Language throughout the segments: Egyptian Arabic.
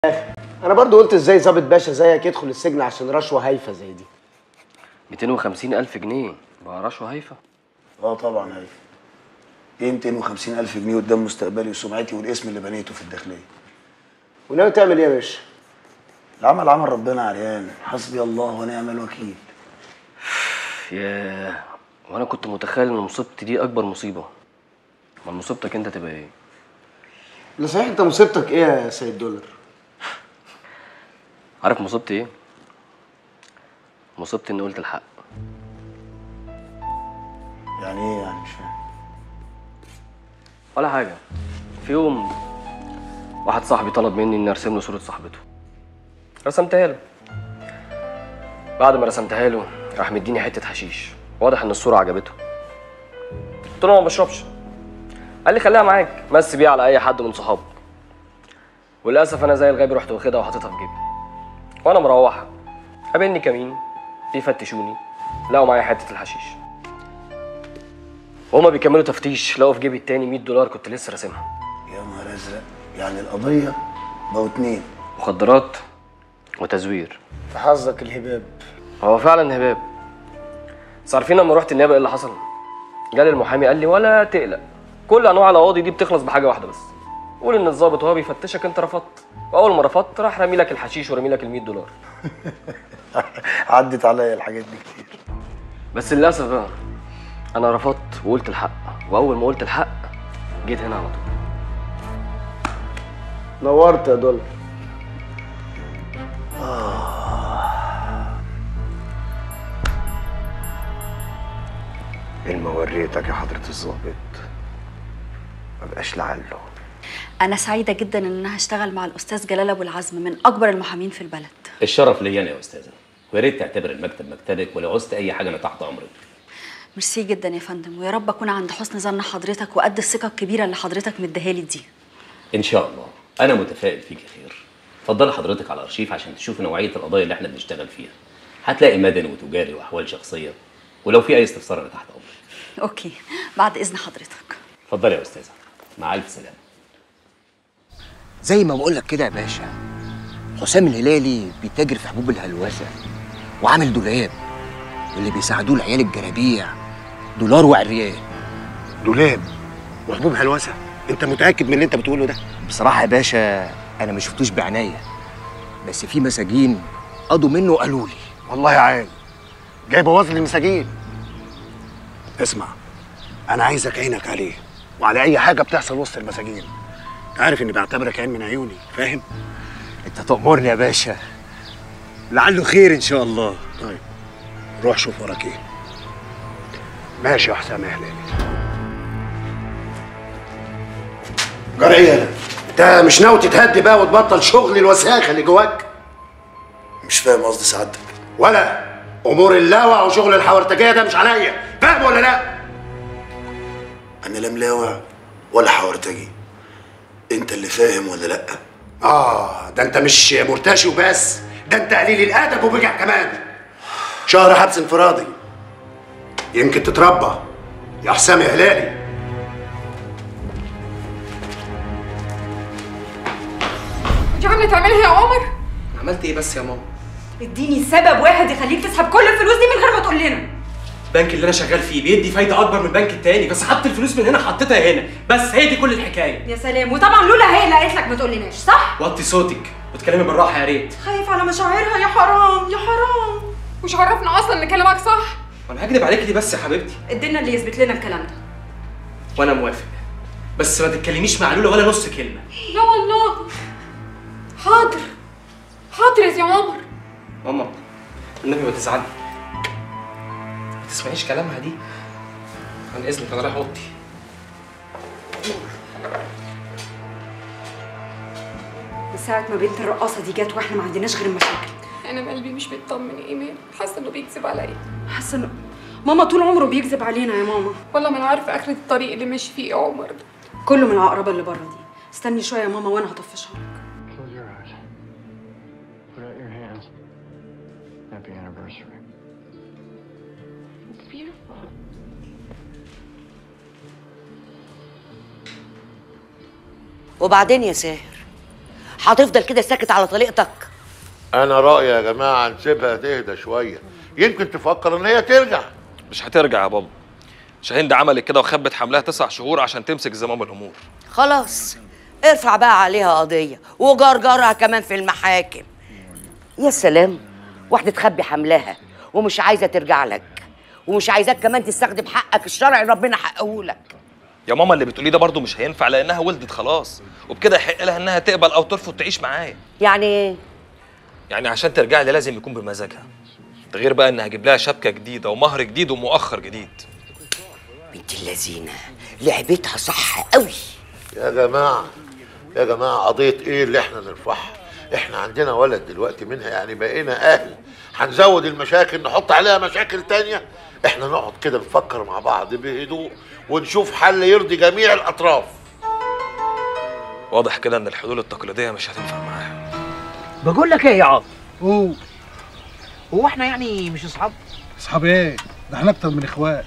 انا برضو قلت ازاي ظابط باشا زيك يدخل السجن عشان رشوه هايفه زي دي 250 ألف جنيه بقى رشوة هايفة اه طبعا هايف ايه 250 الف جنيه قدام مستقبلي وسمعتي والاسم اللي بنيته في الداخليه وناوي تعمل ايه يا باشا العمل عمل ربنا عريان حسبي الله ونعم الوكيل ياه وانا كنت متخيل ان مصيبتي دي اكبر مصيبة ما مصيبتك انت تبقى ايه لا صحيح انت مصيبتك ايه يا سيد دولار عارف مصيبتي ايه مصيبتي اني قلت الحق يعني ايه يعني مش فاهم ولا حاجة في يوم واحد صاحبي طلب مني اني ارسم له صورة صاحبته رسمتها له بعد ما رسمتها له راح مديني حتة حشيش واضح ان الصورة عجبته قلت له أنا ما بشربش قال لي خليها معاك مس بيها على اي حد من صحابك وللاسف انا زي الغبي رحت واخدها وحاططها في جيبي وانا مروح قابلني كمين بيفتشوني لقوا معايا حتة الحشيش وهما بيكملوا تفتيش لقوا في جيبي التاني 100 دولار كنت لسه راسمها يا نهار ازرق يعني القضيه بقوا اتنين مخدرات وتزوير في حظك الهباب هو فعلا هباب بس عارفين لما رحت النيابه ايه اللي حصل؟ جالي المحامي قال لي ولا تقلق كل انواع القواضي دي بتخلص بحاجه واحده بس قول ان الضابط وهو بيفتشك انت رفضت واول ما رفضت راح رامي لك الحشيش ورامي لك ال 100 دولار عدت عليا الحاجات دي كتير بس للاسف بقى انا رفضت وقلت الحق واول ما قلت الحق جيت هنا على طول نورت يا دولار الموريتك يا حضرة الظابط مبقاش لعله أنا سعيدة جدا إن أنا هشتغل مع الأستاذ جلال أبو العزم من أكبر المحامين في البلد الشرف ليا انا يا استاذه ويا ريت تعتبر المكتب مكتبك ولو عوزت اي حاجه انا تحت امرك ميرسي جدا يا فندم ويا رب أكون عند حسن ظن حضرتك وقد الثقة الكبيرة اللي حضرتك مديهالي دي ان شاء الله انا متفائل فيك خير اتفضلي حضرتك على الارشيف عشان تشوفي نوعيه القضايا اللي احنا بنشتغل فيها هتلاقي مدني وتجاري واحوال شخصيه ولو في اي استفسار انا تحت امرك أوكي بعد إذن حضرتك اتفضلي يا استاذه مع الف سلامه زي ما بقول لك كده يا باشا حسام الهلالي بيتاجر في حبوب الهلوسه وعامل دولاب واللي بيساعدوه العيال الجرابيع دولار وعريان دولاب وحبوب هلوسه انت متاكد من اللي انت بتقوله ده بصراحه يا باشا انا ما شفتوش بعناية بس في مساجين قضوا منه وقالوا لي والله عال جاي بوظ لي المساجين اسمع انا عايزك عينك عليه وعلى اي حاجه بتحصل وسط المساجين انت عارف اني بعتبرك عين من عيوني فاهم انت تأمرني يا باشا لعله خير ان شاء الله طيب روح شوف وراك ايه ماشي يا حسام يا هلالي جرى ايه انت مش ناوي تتهدي بقى وتبطل شغل الوساخه اللي جواك مش فاهم قصدي سعادتك ولا امور اللاوع وشغل الحورتجيه ده مش عليا فاهم ولا لا انا لا ملاوع ولا حورتجي انت اللي فاهم ولا لا اه ده انت مش مرتشي وبس ده انت قليل الادب وبجع كمان شهر حبس انفرادي يمكن تتربى يا حسام يا هلالي انت عامله تعملها يا عمر عملت ايه بس يا ماما اديني سبب واحد يخليك تسحب كل الفلوس دي من غير ما تقول لنا البنك اللي انا شغال فيه بيدي فايده اكبر من البنك التاني بس حط الفلوس من هنا حطيتها هنا بس هي دي كل الحكايه يا سلام وطبعا لولا هي اللي قالت لك ما تقولناش صح وطي صوتك وتكلمي بالراحه يا ريت خايف على مشاعرها يا حرام يا حرام مش عرفنا اصلا ان كلامك صح وانا هكدب عليك ليه بس يا حبيبتي ادينا اللي يثبت لنا الكلام ده وانا موافق بس ما تتكلميش مع لولا ولا نص كلمه لا والله حاضر حاضر يا سي عمر ماما النبي ما تزعلي ما تسمعيش كلامها دي عن اذنك انا رايح اوضتي من ساعة ما بنت الرقاصة دي جت واحنا ما عندناش غير المشاكل انا قلبي مش بيطمن ايمان حاسه انه بيكذب عليا حاسة انه ماما طول عمره بيكذب علينا يا ماما والله ما انا عارفه اخره الطريق اللي ماشي فيه يا عمر ده كله من العقربة اللي بره دي استني شوية يا ماما وانا هطفشها لك Close your eyes. Put out your hands. Happy anniversary. It's beautiful. وبعدين يا ساهر هتفضل كده ساكت على طليقتك انا رايي يا جماعه نسيبها تهدى شويه يمكن تفكر ان هي ترجع مش هترجع يا بابا شاهين عملت كده وخبت حملها تسع شهور عشان تمسك زمام الامور خلاص ارفع بقى عليها قضيه وجرجرها كمان في المحاكم يا سلام واحده تخبي حملها ومش عايزه ترجع لك ومش عايزاك كمان تستخدم حقك الشرعي ربنا حقه لك يا ماما اللي بتقوليه ده برضه مش هينفع لانها ولدت خلاص وبكده يحق لها انها تقبل او ترفض تعيش معايا يعني ايه يعني عشان ترجع لي لازم يكون بمزاجها ده غير بقى ان هجيب لها شبكه جديده ومهر جديد ومؤخر جديد بنت اللذينه لعبتها صح قوي يا جماعه يا جماعه قضيه ايه اللي احنا نرفعها احنا عندنا ولد دلوقتي منها يعني بقينا اهل هنزود المشاكل نحط عليها مشاكل تانية احنا نقعد كده نفكر مع بعض بهدوء ونشوف حل يرضي جميع الاطراف واضح كده ان الحلول التقليديه مش هتنفع معاها بقول لك ايه يا عاطف هو هو احنا يعني مش اصحاب اصحاب ايه ده احنا اكتر من اخوات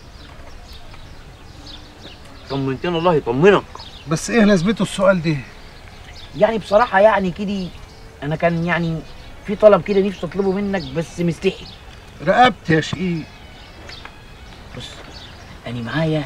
طمنتنا الله يطمنك بس ايه لازمته السؤال ده يعني بصراحه يعني كده انا كان يعني في طلب كده نفسي اطلبه منك بس مستحي رقبت يا شقيق بص انا معايا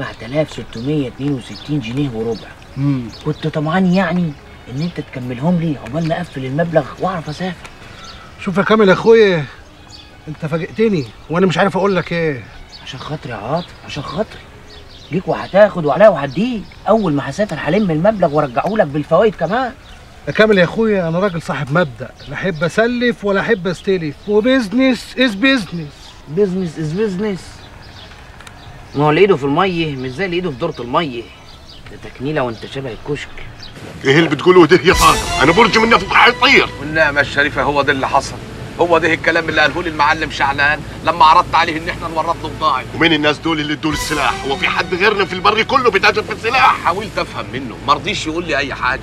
7662 جنيه وربع امم كنت طمعان يعني ان انت تكملهم لي عقبال ما اقفل المبلغ واعرف اسافر شوف يا كامل يا اخويا انت فاجئتني وانا مش عارف اقول لك ايه عشان خاطري يا عاطف عشان خاطري ليك وهتاخد وعليا وهديك اول ما هسافر هلم المبلغ وارجعه لك بالفوائد كمان يا كامل يا اخويا انا راجل صاحب مبدا لا احب اسلف ولا احب استلف وبزنس از بزنس بزنس از بزنس ما هو اللي ايده في الميه مش زي اللي ايده في دورة الميه ده تكنيله وانت شبه الكشك ايه اللي بتقوله ده يا طارق انا برج من فوق هيطير والنعمة الشريفة هو ده اللي حصل هو ده الكلام اللي قاله لي المعلم شعلان لما عرضت عليه ان احنا نورط له بضاعة ومين الناس دول اللي ادوا السلاح هو في حد غيرنا في البر كله بيتاجر في السلاح حاولت افهم منه ما رضيش يقول لي اي حاجة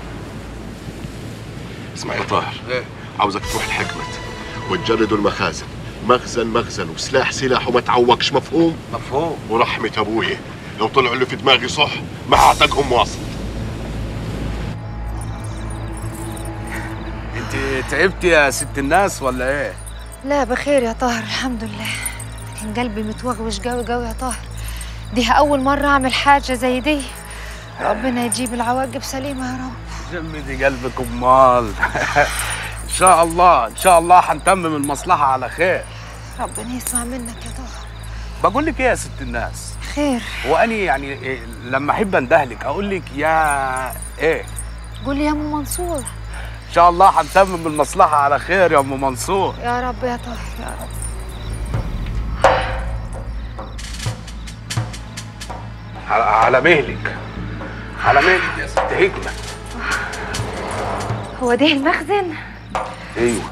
اسمع يا طاهر إيه؟ عاوزك تروح لحكمة وتجردوا المخازن مخزن مخزن وسلاح سلاح وما تعوقش مفهوم مفهوم ورحمة ابويا لو طلعوا اللي في دماغي صح ما هعتقهم واصل انت تعبتي يا ست الناس ولا ايه؟ لا بخير يا طاهر الحمد لله لكن قلبي متوغوش قوي قوي يا طاهر دي أول مرة أعمل حاجة زي دي ربنا يجيب العواقب سليمة يا رب جمدي قلبك امال ان شاء الله ان شاء الله هنتمم المصلحة على خير ربنا يسمع منك يا طاهر بقول لك ايه يا ست الناس خير واني يعني إيه لما احب اندهلك اقول لك يا ايه قول لي يا أم منصور ان شاء الله هنتمم المصلحة على خير يا ام منصور يا رب يا طاهر يا رب على- على مهلك على مهلك يا ست هجمة هو ده المخزن؟ ايوه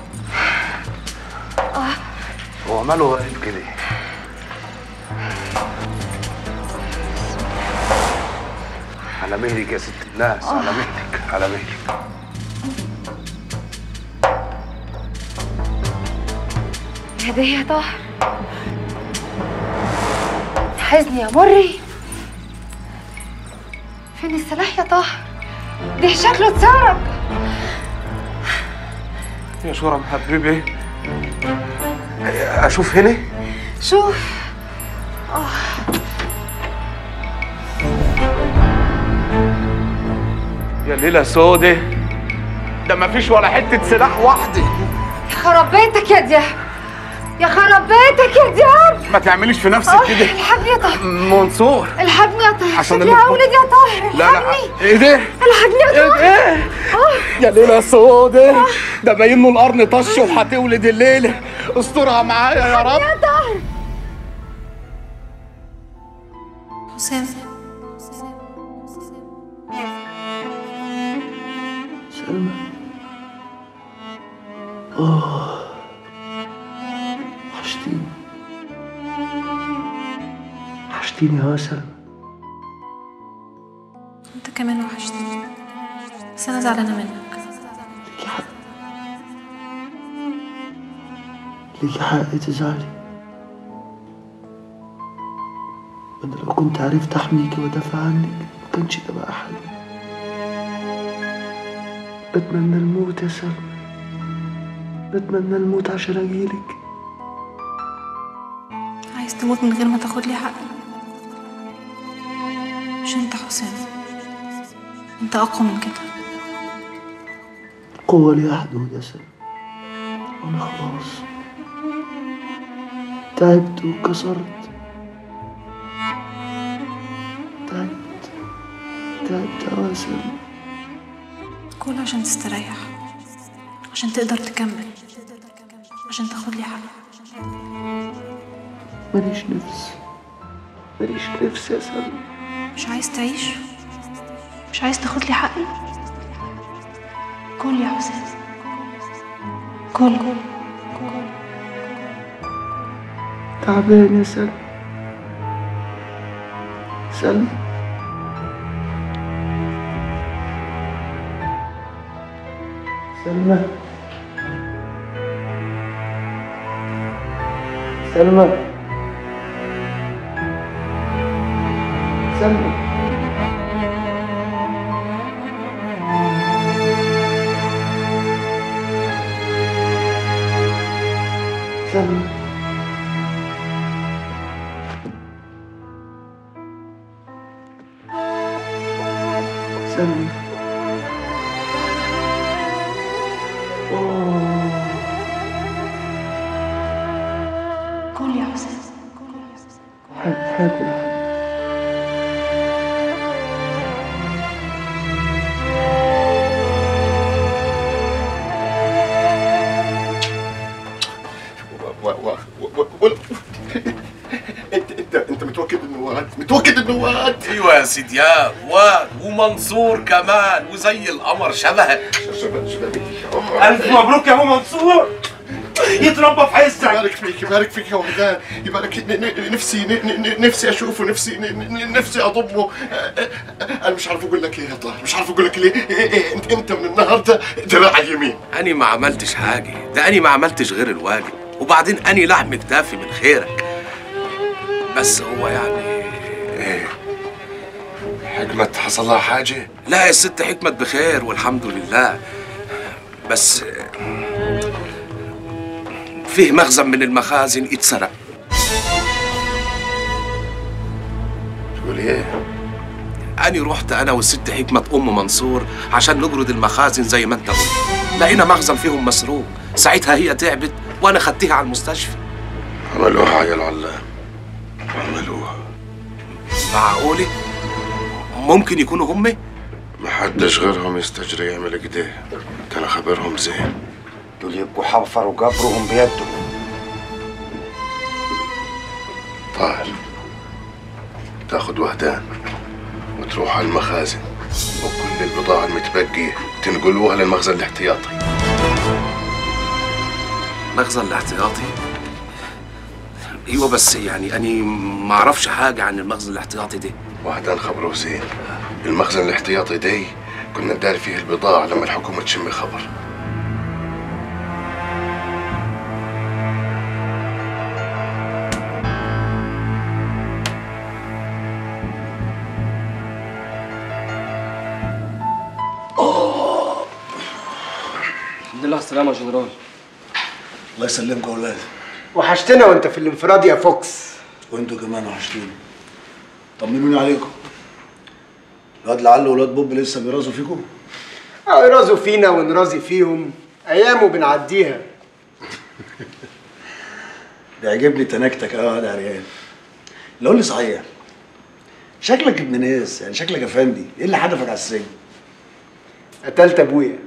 آه هو ماله واقف كده على مهلك يا ست الناس على مهلك على مهلك هديه يا طاهر حزني يا مري فين السلاح يا طاهر ده شكله اتسرق يا شورى محببي اشوف هنا شوف آه. يا ليلة سودة ده مفيش ولا حتة سلاح واحدة يا خراب بيتك يا دياب يا خراب بيتك يا دياب ما تعمليش في نفسك آه، كده الحقني يا طاهر منصور الحقني يا طاهر عشان شكلي المخ- هولد يا طاهر لا لا الحقني ايه ده الحقني يا طاهر ايه آه. يا ليلة سودة ده باين له القرن طش وهتولد الليلة استرها معايا يا رب يا طاهر حسام سلمى اه وحشتيني وحشتيني يا سلمى انت كمان وحشتني بس انا زعلانه منك ليكي حق تزعلي انا لو كنت عرفت احميكي وادافع عنك ما كانش ده بقى حل بتمنى الموت يا سلمى بتمنى الموت عشان اجيلك عايز تموت من غير ما تاخد لي حقي مش انت حسام انت اقوى من كده قوة ليها حدود يا سلمى انا خلاص تعبت وكسرت تعبت تعبت أوي يا سلمى كل عشان تستريح عشان تقدر تكمل عشان تاخد لي حقي ماليش نفس ماليش نفس يا سلمى مش عايز تعيش مش عايز تاخد لي حقي كل يا حسام كل تعبان يا سلمى سلمى سلمى سلمى سلمى سلمى سلمى كل يا حسام هاكل و... و... و... و... انت انت انت متوكد انه واد متوكد انه واد ايوه يا سيدي يا واد ومنصور كمان وزي القمر شبهك الف مبروك يا ابو منصور يتربى في عزك يبارك فيك يبارك فيك يا وحدان يبارك ن- ن- نفسي ن- ن- نفسي اشوفه نفسي ن- ن- نفسي اضمه انا مش عارف اقول لك ايه يا طاهر مش عارف اقول لك ليه إيه إيه انت انت من النهارده دراع اليمين أني ما عملتش حاجة ده أني ما عملتش غير الواجب وبعدين أني لحم كتافي من خيرك بس هو يعني ايه حكمة حصل لها حاجة؟ لا يا ست حكمة بخير والحمد لله بس فيه مخزن من المخازن اتسرق تقول ايه؟ أنا رحت أنا والست حكمة أم منصور عشان نجرد المخازن زي ما أنت قلت لقينا مخزن فيهم مسروق ساعتها هي تعبت وأنا خدتها على المستشفى عملوها يا العلام عملوها معقولة؟ ممكن يكونوا هم؟ محدش غيرهم يستجري يعمل كده ده انا خبرهم زين دول يبقوا حفروا جبرهم بيده طاهر تاخد وهدان وتروح على المخازن وكل البضاعة المتبقية تنقلوها للمخزن الاحتياطي مخزن الاحتياطي ايوه بس يعني اني ما اعرفش حاجه عن المخزن الاحتياطي ده وهدان خبره زين المخزن الاحتياطي دي كنا نداري فيه البضاعة لما الحكومة تشم خبر الحمد لله على السلامة يا جنرال الله يسلمكم يا اولاد وحشتنا وانت في الانفراد يا فوكس وانتوا كمان وحشتوني طمنوني عليكم الواد لعله والواد بوب لسه بيرازوا فيكم اه يرازوا فينا ونرازي فيهم ايام وبنعديها بيعجبني تناكتك قوي يا عريان لو لي صحيح شكلك ابن ناس يعني شكلك افندي ايه اللي حدفك على السجن قتلت ابويا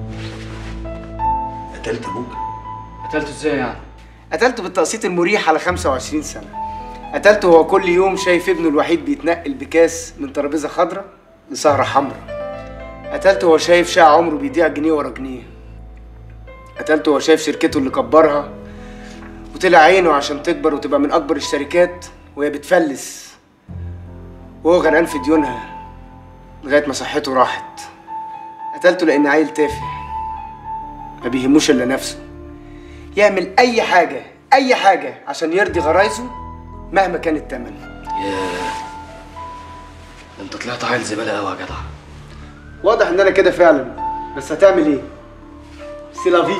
قتلت ابوك قتلته ازاي يعني؟ قتلته بالتقسيط المريح على 25 سنة قتلته وهو كل يوم شايف ابنه الوحيد بيتنقل بكاس من ترابيزة خضراء لسهرة حمراء قتلته وهو شايف شقة عمره بيضيع جنيه ورا جنيه قتلته وهو شايف شركته اللي كبرها وطلع عينه عشان تكبر وتبقى من أكبر الشركات وهي بتفلس وهو غرقان في ديونها لغاية ما صحته راحت قتلته لأن عيل تافه ما بيهموش إلا نفسه يعمل أي حاجة أي حاجة عشان يرضي غرايزه مهما كان التمن ياه انت طلعت عيل زبالة قوي يا جدع واضح إن أنا كده فعلا بس هتعمل ايه سيلافي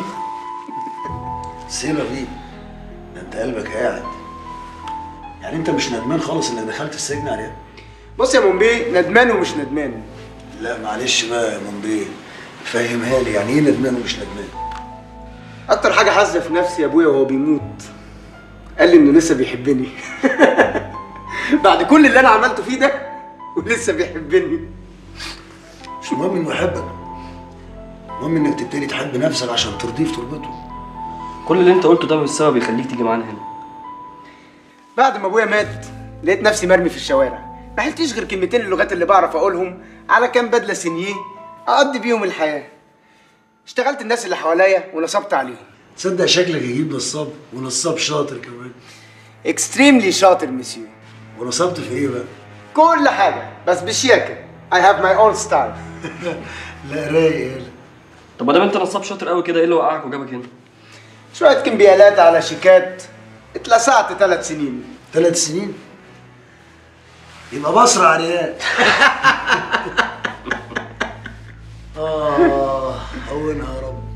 سيبها فيه ده انت قلبك قاعد يعني انت مش ندمان خالص انك دخلت السجن يا عريان بص يا مومبي ندمان ومش ندمان لا معلش بقى يا منبيه فهمها لي يعني ايه ندمان ومش ندمان اكتر حاجه حاسه في نفسي يا ابويا وهو بيموت قال لي انه لسه بيحبني بعد كل اللي انا عملته فيه ده ولسه بيحبني مش مهم انه يحبك المهم انك تبتدي تحب نفسك عشان ترضيه في تربته كل اللي انت قلته ده مش سبب يخليك تيجي معانا هنا بعد ما ابويا مات لقيت نفسي مرمي في الشوارع ما حلتيش غير كلمتين اللغات اللي بعرف اقولهم على كام بدله سينيه اقضي بيهم الحياه اشتغلت الناس اللي حواليا ونصبت عليهم تصدق شكلك يجيب نصاب ونصاب شاطر كمان اكستريملي شاطر مسيو ونصبت في ايه بقى؟ كل حاجه بس بشياكه I have my own style لا رايق يالا طب ما دام انت نصاب شاطر قوي كده ايه اللي وقعك وجابك هنا؟ شويه كمبيالات على شيكات اتلسعت ثلاث سنين ثلاث سنين يبقى بصرة عريان اه هونها يا رب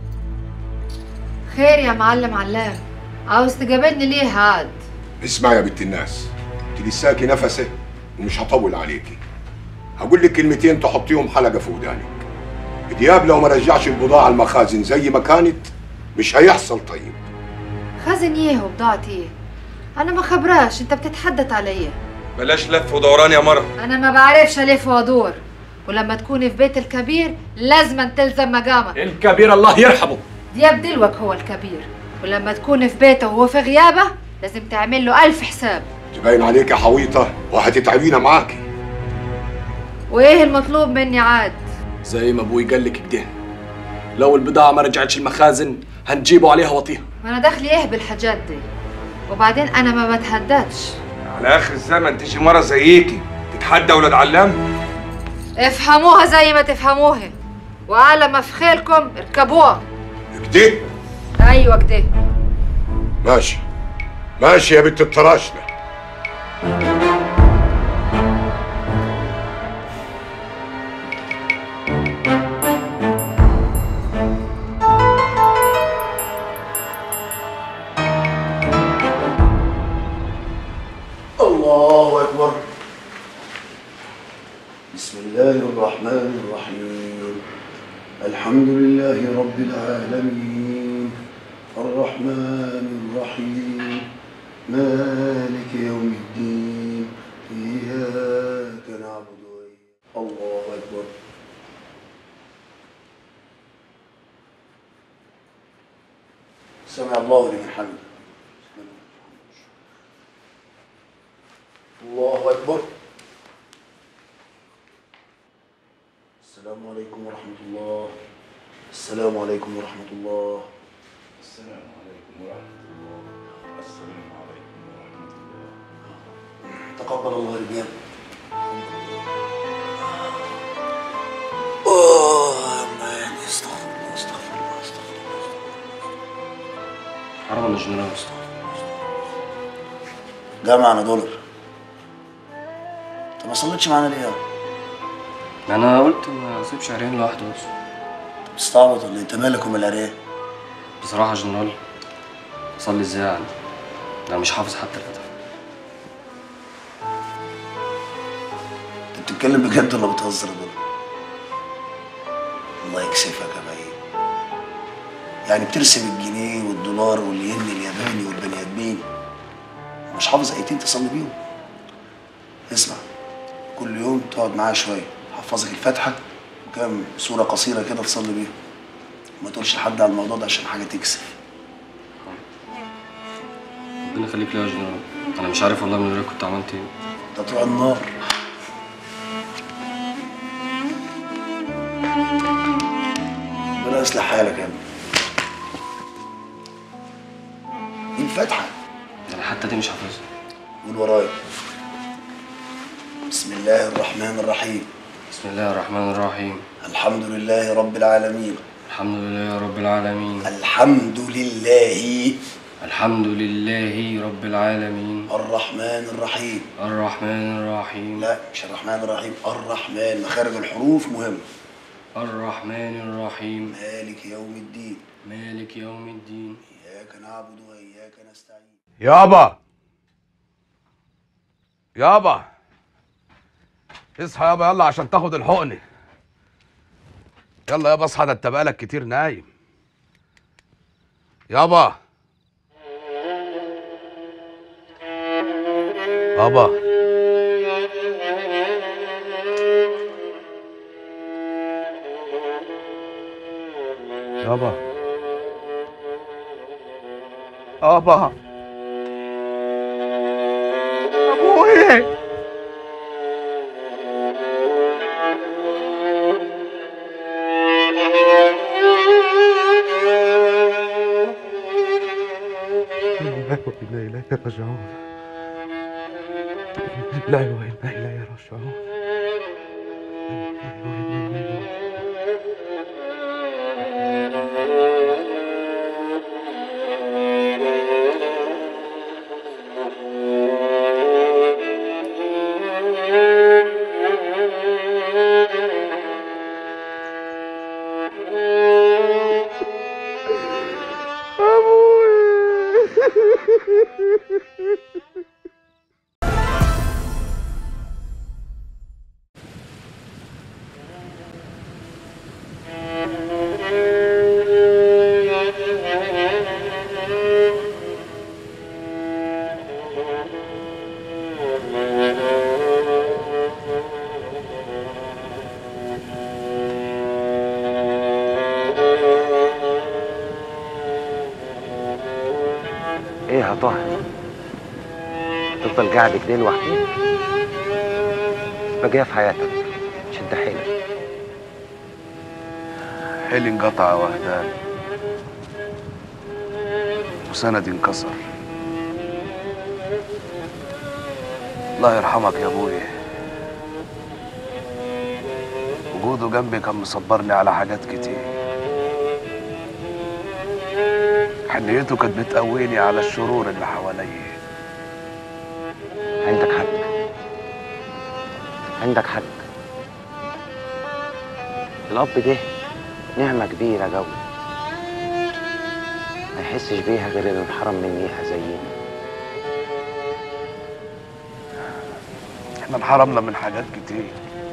خير يا معلم علام عاوز تجابلني ليه هاد اسمع يا بنت الناس انت لساكي نفسه ومش هطول عليكي هقول لك كلمتين تحطيهم حلقه في ودانك دياب لو ما رجعش البضاعه المخازن زي ما كانت مش هيحصل طيب خزن ايه وبضاعتي ايه انا ما خبراش انت بتتحدث عليا بلاش لف ودوران يا مرة انا ما بعرفش الف وادور ولما تكوني في بيت الكبير لازم تلزم مقامك الكبير الله يرحمه دياب دلوك هو الكبير ولما تكوني في بيته وهو في غيابه لازم تعمل له ألف حساب باين عليك يا حويطه وهتتعبينا معاكي وايه المطلوب مني عاد زي ما ابوي قال لك كده لو البضاعة ما رجعتش المخازن هنجيبه عليها وطيها ما انا دخلي ايه بالحاجات دي وبعدين انا ما بتهددش على اخر الزمن تيجي مرة زيكي تتحدى ولاد علام افهموها زي ما تفهموها وعلى ما في خيلكم اركبوها كده ايوه كده ماشي ماشي يا بنت الطراشنه الله أكبر بسم الله الرحمن الرحيم الحمد لله رب العالمين الرحمن الرحيم مالك يوم الدين إياك نعبد وإياك الله أكبر سمع الله لمن حمده الله أكبر السلام عليكم ورحمة الله السلام عليكم ورحمة الله السلام عليكم ورحمة الله السلام عليكم ورحمة الله تقبل الله النيابة أوه مان استغفر الله استغفر الله استغفر الله حرام يا جنرال جاء معنا دولار انت ما صليتش معانا ليه يا انا قلت ما اسيبش عريان لوحده بس بتستعبط ولا انت مالك ومال العريان بصراحة يا جنرال اصلي ازاي يعني انا مش حافظ حتى الفتح انت بتتكلم بجد ولا بتهزر يا دولار الله يكسفك يا بعيد يعني بترسم الجنيه والدولار والين الياباني والبني ادمين ومش حافظ ايتين تصلي بيهم اسمع كل يوم تقعد معايا شويه حفظك الفاتحه وكام سوره قصيره كده تصلي بيها وما تقولش لحد على الموضوع ده عشان حاجه تكسف ربنا يخليك ليا يا جنرال انا مش عارف والله من غيرك كنت عملت ايه ده تروح النار ربنا يصلح حالك يا ابني دي الفاتحه يعني حتى دي مش حافظها قول ورايا بسم الله الرحمن الرحيم بسم الله الرحمن الرحيم الحمد لله رب العالمين الحمد لله رب العالمين الحمد لله الحمد لله رب العالمين الرحمن الرحيم الرحمن الرحيم لا مش الرحمن الرحيم الرحمن مخارج الحروف مهم الرحمن الرحيم مالك يوم الدين مالك يوم الدين إياك نعبد وإياك نستعين يابا يابا اصحى يابا يلا عشان تاخد الحقنة يلا يابا اصحى ده انت بقالك كتير نايم يابا يابا يابا يابا ابوي وإنا إليه راجعون لا وإنا إليه راجعون ايه يا طه تفضل قاعد كده لوحدك بقى في حياتك شد حيلك حيلي انقطع وهدان وسندي انكسر الله يرحمك يا ابوي وجوده جنبي كان مصبرني على حاجات كتير حنيته كانت بتقويني على الشرور اللي حواليا عندك حق عندك حق الأب ده نعمة كبيرة جوي ما يحسش بيها غير اللي انحرم منيها زينا احنا انحرمنا من حاجات كتير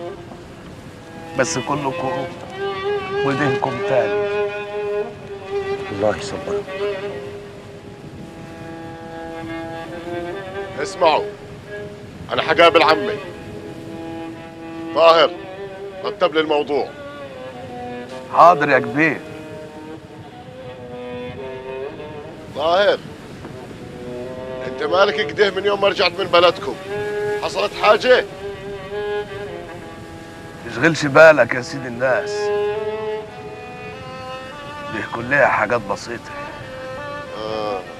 بس كلكم ودينكم تاني الله يصبرك اسمعوا انا حقابل عمي طاهر رتب لي الموضوع حاضر يا كبير طاهر انت مالك كده من يوم ما رجعت من بلدكم حصلت حاجه تشغلش بالك يا سيد الناس دي كلها حاجات بسيطة آه. آه.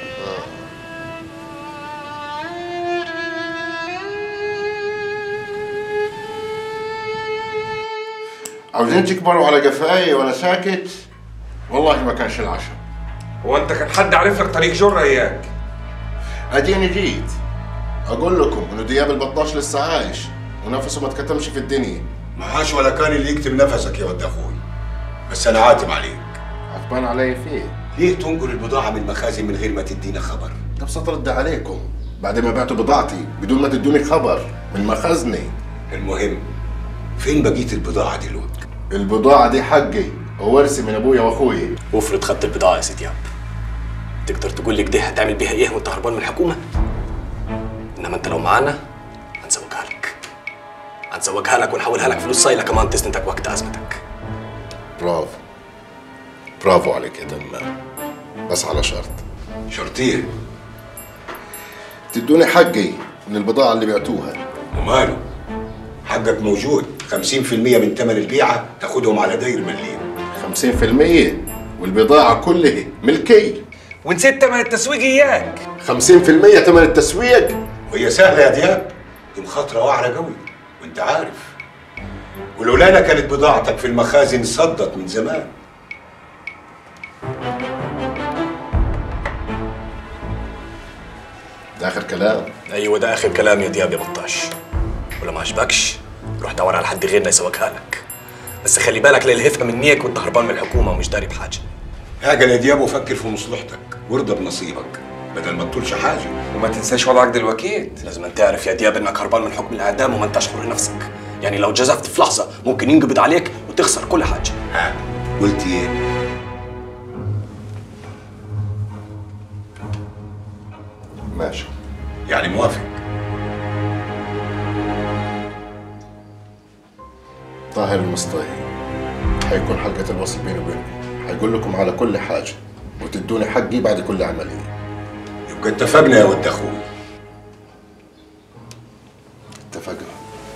عاوزين تكبروا على قفاي وانا ساكت والله ما كانش العشاء هو انت كان حد عارف لك طريق جرة اياك اديني جيت اقول لكم انه دياب البطاش لسه عايش ونفسه ما اتكتمش في الدنيا معاش ولا كان اللي يكتم نفسك يا ود اخوي بس انا عاتب عليك عتبان علي فيه ليه تنقل البضاعه من المخازن من غير ما تدينا خبر ده بسط رد عليكم بعد ما بعتوا بضاعتي بدون ما تدوني خبر من مخازني المهم فين بقيه البضاعه دلوقتي البضاعة دي حقي وورثي من ابويا واخويا وافرض خدت البضاعة يا سيدي عبد تقدر تقول لي كده هتعمل بيها ايه وانت هربان من الحكومة؟ انما انت لو معانا هنزوجها لك هنزوجها لك ونحولها لك فلوس صايلة كمان تسندك وقت ازمتك برافو برافو عليك يا تمام بس على شرط شرطين تدوني حقي من البضاعة اللي بعتوها وماله حقك موجود 50% من ثمن البيعه تاخدهم على داير مليم 50% والبضاعة كلها ملكي ونسيت تمن التسويق اياك 50% ثمن التسويق وهي سهله يا دياب دي مخاطره واعره قوي وانت عارف ولولانا كانت بضاعتك في المخازن صدت من زمان ده آخر كلام ايوه ده اخر كلام يا دياب يا بطاش ولو ما عجبكش روح دور على حد غيرنا يسوقها لك بس خلي بالك لا يلهفها منيك وانت هربان من الحكومه ومش داري بحاجه اعجل يا دياب وفكر في مصلحتك وارضى بنصيبك بدل ما تطولش حاجه وما تنساش وضعك دلوقتي لازم أن تعرف يا دياب انك هربان من حكم الاعدام وما انتش حر نفسك يعني لو جزفت في لحظه ممكن ينقبض عليك وتخسر كل حاجه ها قلت ايه ماشي يعني موافق طاهر المصطهي حيكون حلقة الوصل بيني وبينكم حيقول لكم على كل حاجة وتدوني حقي بعد كل عملية يبقى اتفقنا يا ود اخوي اتفقنا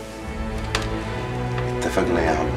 اتفقنا يا عمي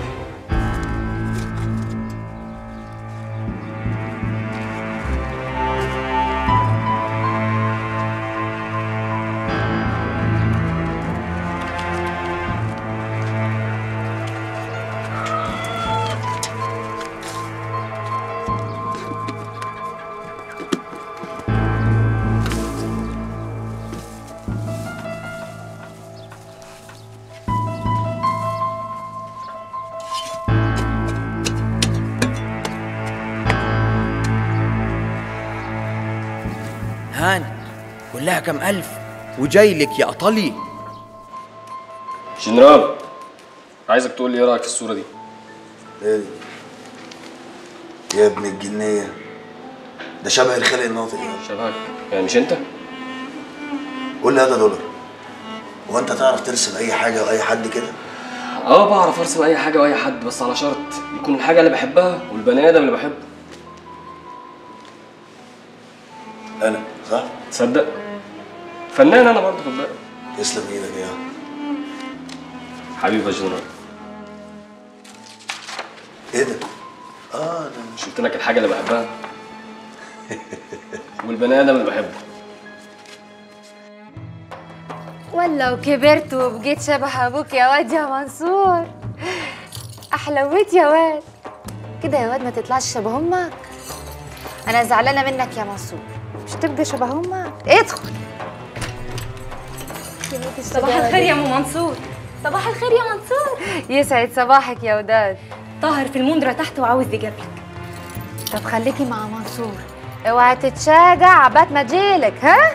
هان كلها كم ألف وجاي لك يا أطلي جنرال عايزك تقول لي ايه رايك في الصوره دي ايه يا ابن الجنية ده شبه الخلق الناطق يعني شبهك يعني مش انت قول لي هذا دولار هو انت تعرف ترسم اي حاجة واي حد كده اه بعرف ارسم اي حاجه واي حد بس على شرط يكون الحاجه اللي بحبها والبني ادم اللي بحبه انا صح تصدق فنان انا برضه خد بالك تسلم ايدك يا حبيبي يا جنرال ايه ده اه ده مش قلت لك الحاجه اللي بحبها والبني ادم اللي بحبه ولو كبرت وبقيت شبه ابوك يا واد يا منصور احلويت يا واد كده يا واد ما تطلعش شبه امك انا زعلانه منك يا منصور مش تبقى شبه امك ادخل صباح الخير يا ام منصور صباح الخير يا منصور يسعد صباحك يا وداد طاهر في المندرة تحت وعاوز يقابلك طب خليكي مع منصور اوعي تتشاجع عبات ما جيلك ها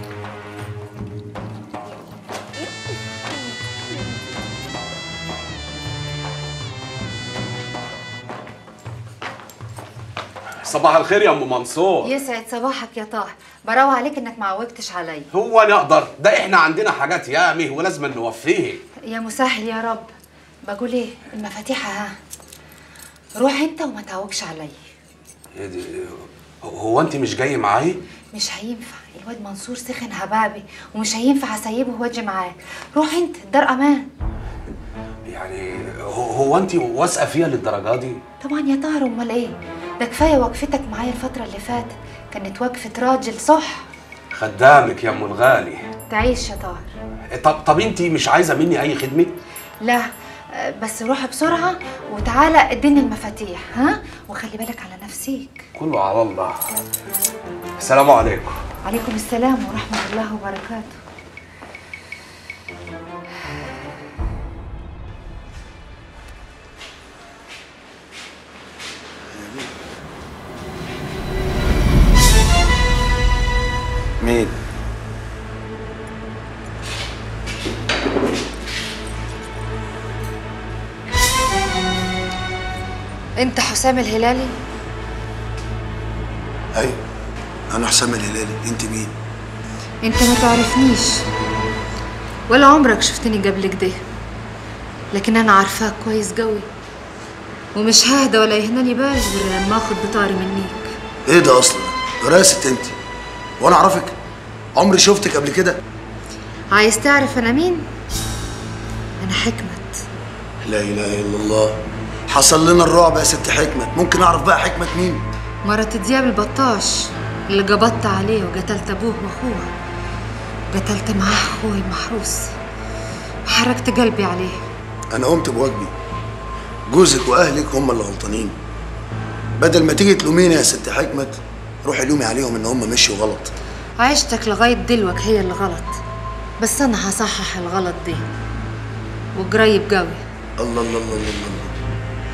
صباح الخير يا ام منصور يسعد صباحك يا طاهر براوة عليك انك ما عوجتش عليا هو نقدر ده احنا عندنا حاجات يامه ولازم نوفيه يا مسهل يا رب بقول ايه المفاتيح ها روح انت وما تعوجش عليا إيه دي- هو انت مش جاي معايا مش هينفع الواد منصور سخن هبابي ومش هينفع اسيبه واجي معاك روح انت الدار امان يعني هو, هو انت واثقه فيها للدرجه دي طبعا يا طاهر امال ايه ده كفايه وقفتك معايا الفتره اللي فاتت كانت وقفه راجل صح خدامك يا ام الغالي تعيش يا طاهر طب طب انت مش عايزه مني اي خدمه لا آه، بس روح بسرعه وتعالى اديني المفاتيح ها وخلي بالك على نفسيك كله على الله السلام عليكم عليكم السلام ورحمه الله وبركاته مين انت حسام الهلالي ايوه انا حسام الهلالي انت مين انت ما تعرفنيش ولا عمرك شفتني قبل كده لكن انا عارفاك كويس قوي ومش ههدى ولا يهنالي بال غير لما اخد بطاري منيك ايه ده اصلا راسة انت وانا اعرفك عمري شفتك قبل كده عايز تعرف انا مين انا حكمت لا اله الا الله حصل لنا الرعب يا ست حكمت ممكن اعرف بقى حكمت مين مرة دياب البطاش اللي قبضت عليه وقتلت ابوه واخوه قتلت معاه اخوي المحروس وحركت قلبي عليه انا قمت بواجبي جوزك واهلك هم اللي غلطانين بدل ما تيجي تلوميني يا ست حكمت روحي لومي عليهم ان هم مشوا غلط عيشتك لغاية دلوك هي اللي غلط بس أنا هصحح الغلط دي وقريب قوي الله الله الله الله, الله.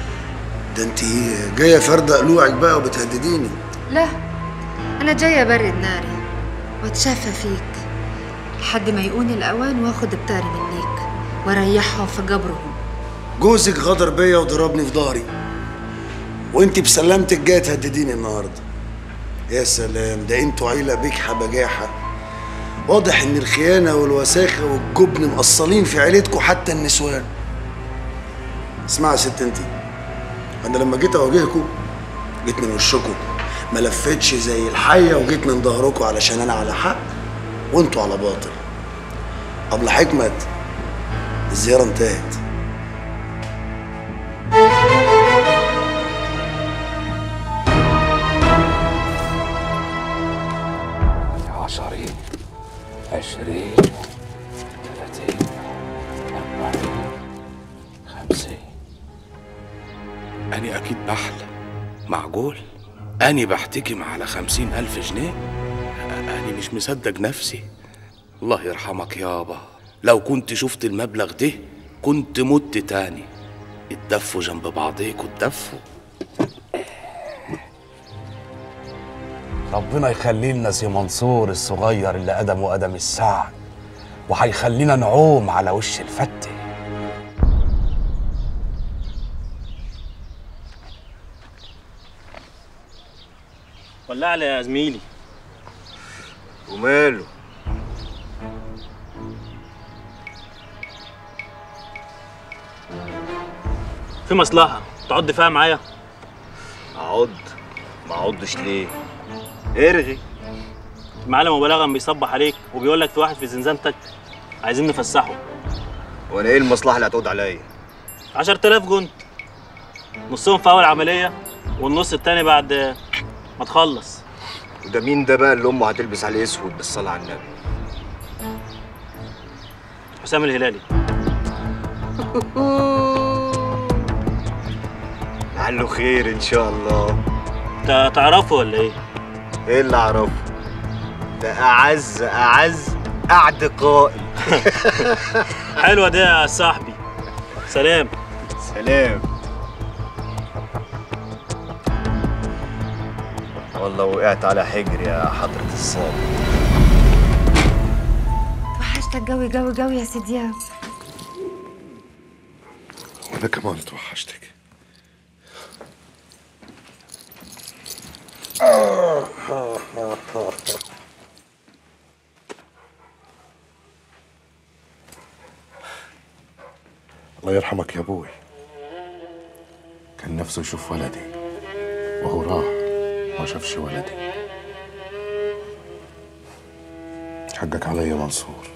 ده انت جايه فردة قلوعك بقى وبتهدديني لا أنا جاية برد ناري واتشافى فيك لحد ما يقون الأوان واخد بتاري منيك واريحهم في قبرهم جوزك غدر بيا وضربني في ظهري وانت بسلامتك جايه تهدديني النهارده يا سلام ده انتوا عيله بجحه بجاحه واضح ان الخيانه والوساخه والجبن مقصلين في عيلتكم حتى النسوان اسمعي يا ست انت انا لما جيت اواجهكم جيت من وشكم ما لفتش زي الحيه وجيت من ظهركم علشان انا على حق وانتوا على باطل ابله حكمت الزياره انتهت عشرين عشرين ثلاثين أربعين خمسين أني أكيد بحلم معقول أني بحتكم على خمسين ألف جنيه أني مش مصدق نفسي الله يرحمك يابا لو كنت شفت المبلغ ده كنت مت تاني اتدفوا جنب بعضيكوا اتدفوا ربنا يخلي لنا سي منصور الصغير اللي قدمه قدم السعد وهيخلينا نعوم على وش الفتة ولع لي يا زميلي وماله في مصلحة تقعد فيها معايا اقعد ما اقعدش ليه ارغي المعلم مبالغا بيصبح عليك وبيقول لك في واحد في زنزانتك عايزين نفسحه وانا ايه المصلحه اللي هتقعد عليا 10000 جند نصهم في اول عملية والنص التاني بعد ما تخلص وده مين ده بقى اللي امه هتلبس عليه اسود بالصلاه على النبي حسام الهلالي لعله خير ان شاء الله انت تعرفه ولا ايه؟ ايه اللي اعرفه ده اعز اعز قعد قائم حلوة دي يا صاحبي سلام سلام والله وقعت على حجر يا حضرة الصابر وحشتك قوي قوي قوي يا سيدياب وانا كمان توحشتك الله يرحمك يا ابوي كان نفسه يشوف ولدي وهو راح ما شافش ولدي حقك علي يا منصور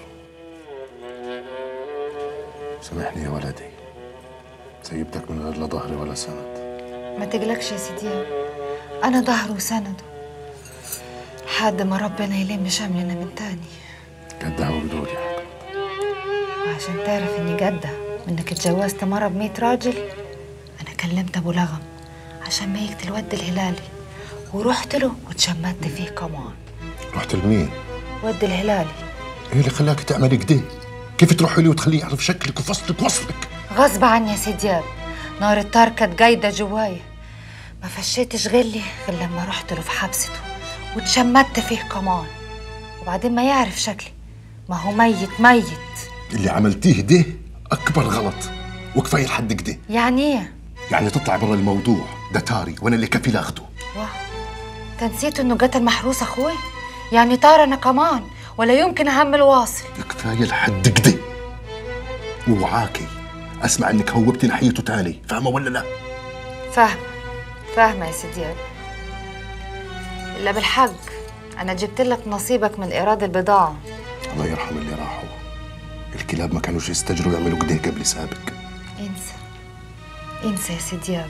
سامحني يا ولدي سيبتك من غير لا ظهري ولا سند ما تقلقش يا سيدياب أنا ظهره وسنده لحد ما ربنا يلم شملنا من تاني قدها وجدود يا حاج وعشان تعرف إني جدة وإنك اتجوزت مرة بمية راجل أنا كلمت أبو لغم عشان ما يقتل ود الهلالي ورحت له واتشمت فيه كمان رحت لمين؟ ود الهلالي ايه اللي خلاك تعملي كده؟ كيف تروحي لي وتخليه يعرف شكلك وفصلك ووصلك؟ غصب عني يا سيدياب نار الطار كانت جايدة جوايا ما فشيتش غلي غير لما رحت له في حبسته واتشمت فيه كمان وبعدين ما يعرف شكلي ما هو ميت ميت اللي عملتيه ده اكبر غلط وكفايه لحد كده يعني ايه؟ يعني تطلع برا الموضوع ده تاري وانا اللي كفيل اخده واه انت نسيت انه قتل محروس اخوي يعني طار انا كمان ولا يمكن اهمل واصل كفايه لحد كده ووعاكي اسمع انك هوبتي ناحيته تاني فاهمه ولا لا؟ فاهمة فاهمة يا سيدياب إلا بالحق أنا جبت لك نصيبك من إيراد البضاعة الله يرحم اللي راحوا الكلاب ما كانوش يستجروا يعملوا كده قبل سابق انسى انسى يا سيدياب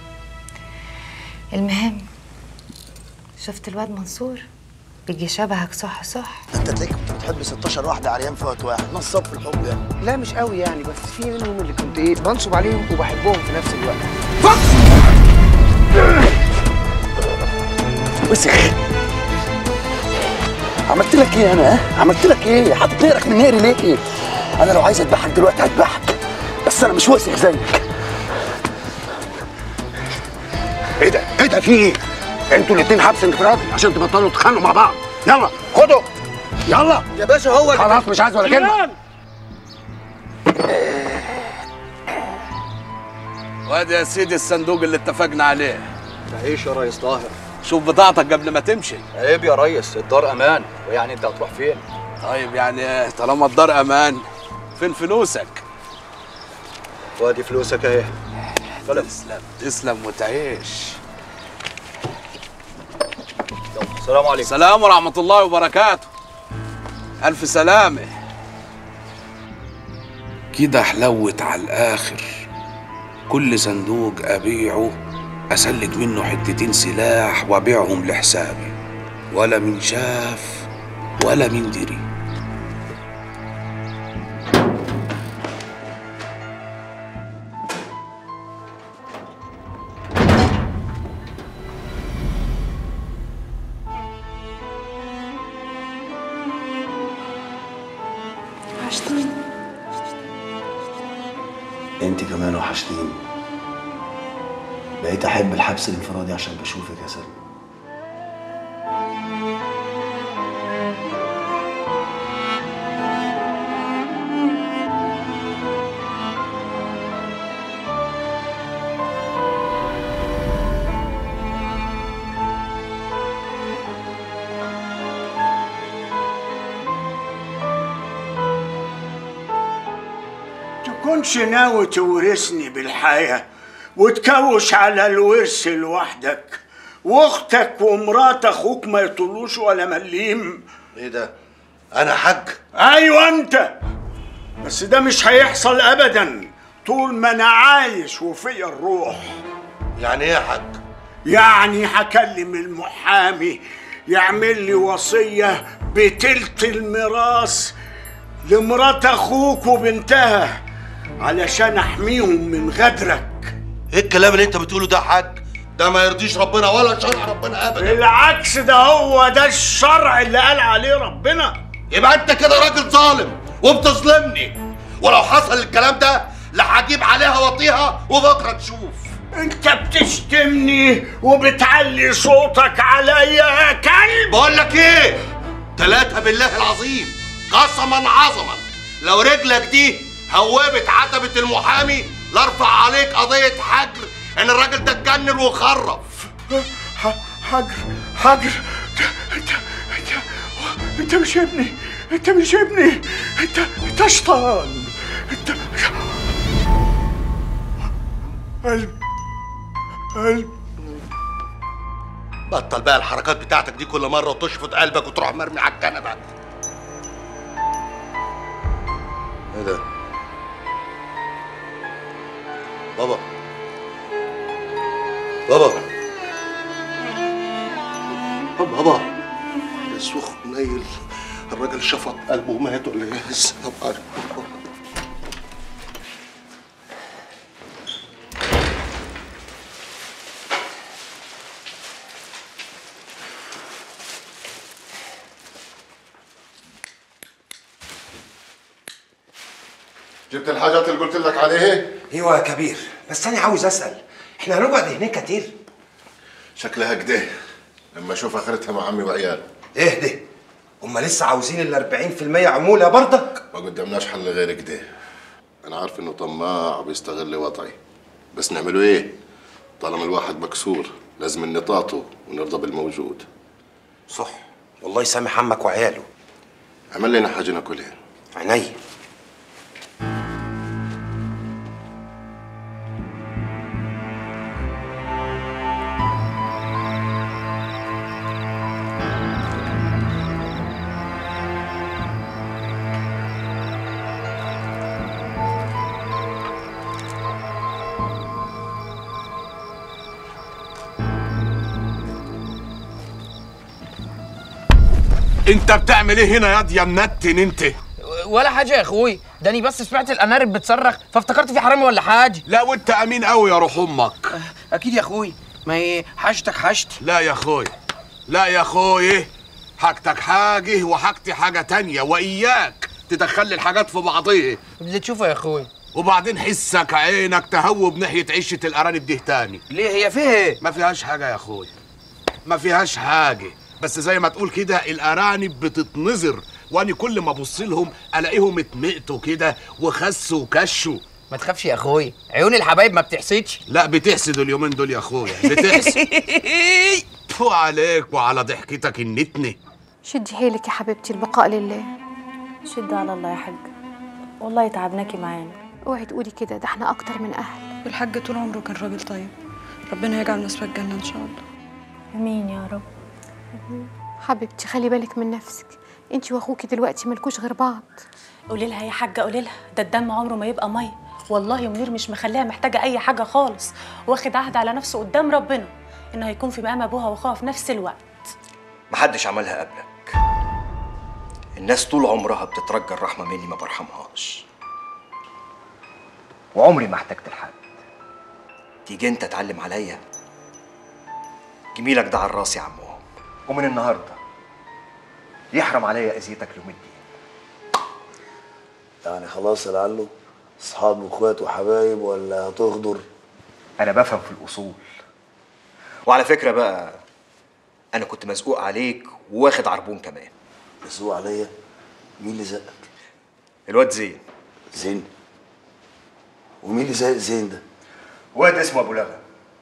المهم شفت الواد منصور بيجي شبهك صح صح انت تلاقيك كنت بتحب 16 واحده عريان في وقت واحد نصاب في الحب يعني لا مش قوي يعني بس في منهم اللي كنت ايه بنصب عليهم وبحبهم في نفس الوقت وسخ عملت لك ايه انا ها؟ عملت لك ايه؟ حاطط نيرك من نيري ليه؟ انا لو عايز اذبحك دلوقتي هذبحك بس انا مش وسخ زيك ايه ده ايه ده في ايه انتوا الاتنين حبس انفرادي عشان تبطلوا تتخانقوا مع بعض يلا خدوا يلا يا باشا هو اللي خلاص مش عايز ولا كلمه وادي يا سيدي الصندوق اللي اتفقنا عليه تعيش يا ريس طاهر شوف بضاعتك قبل ما تمشي عيب يا ريس الدار امان ويعني انت هتروح فين طيب يعني طالما الدار امان فين فلوسك وادي فلوسك اهي تسلم تسلم وتعيش السلام عليكم السلام ورحمة الله وبركاته ألف سلامة كده حلوت على الآخر كل صندوق أبيعه أسلك منه حتتين سلاح وأبيعهم لحسابي ولا من شاف ولا من دري وحشتني انت كمان وحشتيني بقيت احب الحبس الانفرادي عشان بشوفك يا سلمى تكونش ناوي تورثني بالحياة وتكوش على الورث لوحدك واختك ومرات اخوك ما يطلوش ولا مليم ايه ده انا حاج ايوه انت بس ده مش هيحصل ابدا طول ما انا عايش وفيا الروح يعني ايه يا حاج يعني هكلم المحامي يعمل لي وصية بتلت الميراث لمرات اخوك وبنتها علشان احميهم من غدرك ايه الكلام اللي انت بتقوله ده يا حاج ده ما يرضيش ربنا ولا شرع ربنا ابدا بالعكس ده هو ده الشرع اللي قال عليه ربنا يبقى انت كده راجل ظالم وبتظلمني ولو حصل الكلام ده لا هجيب عليها واطيها وبكره تشوف انت بتشتمني وبتعلي صوتك عليا يا كلب بقول لك ايه ثلاثة بالله العظيم قسما عظما لو رجلك دي هوبت عتبة المحامي لارفع عليك قضية حجر ان الراجل ده اتجنن وخرف حجر حجر انت انت انت مش ابني انت مش ابني انت انت شيطان انت قلب قلب بطل بقى الحركات بتاعتك دي كل مرة وتشفط قلبك وتروح مرمي على الكنبة ايه ده؟ بابا بابا بابا يسوخ نيل الراجل شفط قلبه ومات ولا ايه؟ السلام عليكم جبت الحاجات اللي قلت لك عليها ايوه يا كبير بس انا عاوز اسال احنا هنقعد هناك كتير شكلها كده لما اشوف اخرتها مع عمي وعياله ايه ده هما لسه عاوزين ال 40% عموله برضك ما قدامناش حل غير كده انا عارف انه طماع وبيستغل وضعي بس نعمله ايه طالما الواحد مكسور لازم نطاطه ونرضى بالموجود صح والله يسامح عمك وعياله عمل لنا حاجه ناكلها عينيا انت بتعمل ايه هنا ياض يا منتن انت ولا حاجه يا اخوي ده انا بس سمعت الانارب بتصرخ فافتكرت في حرامي ولا حاجه لا وانت امين قوي يا روح امك اكيد يا اخوي ما هي حاجتك حاجتي لا يا اخوي لا يا اخوي حاجتك حاجه وحاجتي حاجه تانية واياك تدخل لي الحاجات في بعضيها اللي تشوفه يا اخوي وبعدين حسك عينك تهوب ناحيه عشه الارانب دي تاني ليه هي فيها ايه ما فيهاش حاجه يا اخويا ما فيهاش حاجه بس زي ما تقول كده الارانب بتتنظر وانا كل ما ابص لهم الاقيهم اتمقتوا كده وخسوا وكشوا ما تخافش يا اخويا عيون الحبايب ما بتحسدش لا بتحسدوا اليومين دول يا اخويا بتحسد فو عليك وعلى ضحكتك النتنه شدي حيلك يا حبيبتي البقاء لله شد على الله يا حاج والله تعبناكي معانا اوعي تقولي كده ده احنا اكتر من اهل والحاج طول عمره كان راجل طيب ربنا يجعل نصيبك الجنة إن شاء الله امين يا رب حبيبتي خلي بالك من نفسك انت واخوكي دلوقتي ملكوش غير بعض قولي لها يا حاجه قولي لها ده الدم عمره ما يبقى ميه والله منير مش مخليها محتاجه اي حاجه خالص واخد عهد على نفسه قدام ربنا انه هيكون في مقام ابوها واخوها في نفس الوقت محدش عملها قبلك الناس طول عمرها بتترجى الرحمة مني ما برحمهاش وعمري ما احتجت لحد تيجي انت تعلم عليا جميلك ده على راسي يا عمهم ومن النهارده يحرم عليا اذيتك ليوم الدين يعني خلاص يا لعله اصحاب واخوات وحبايب ولا هتغدر انا بفهم في الاصول وعلى فكره بقى انا كنت مزقوق عليك وواخد عربون كمان مزقوق عليا مين اللي زقك الواد زين زين ومين اللي زق زين ده واد اسمه ابو لغم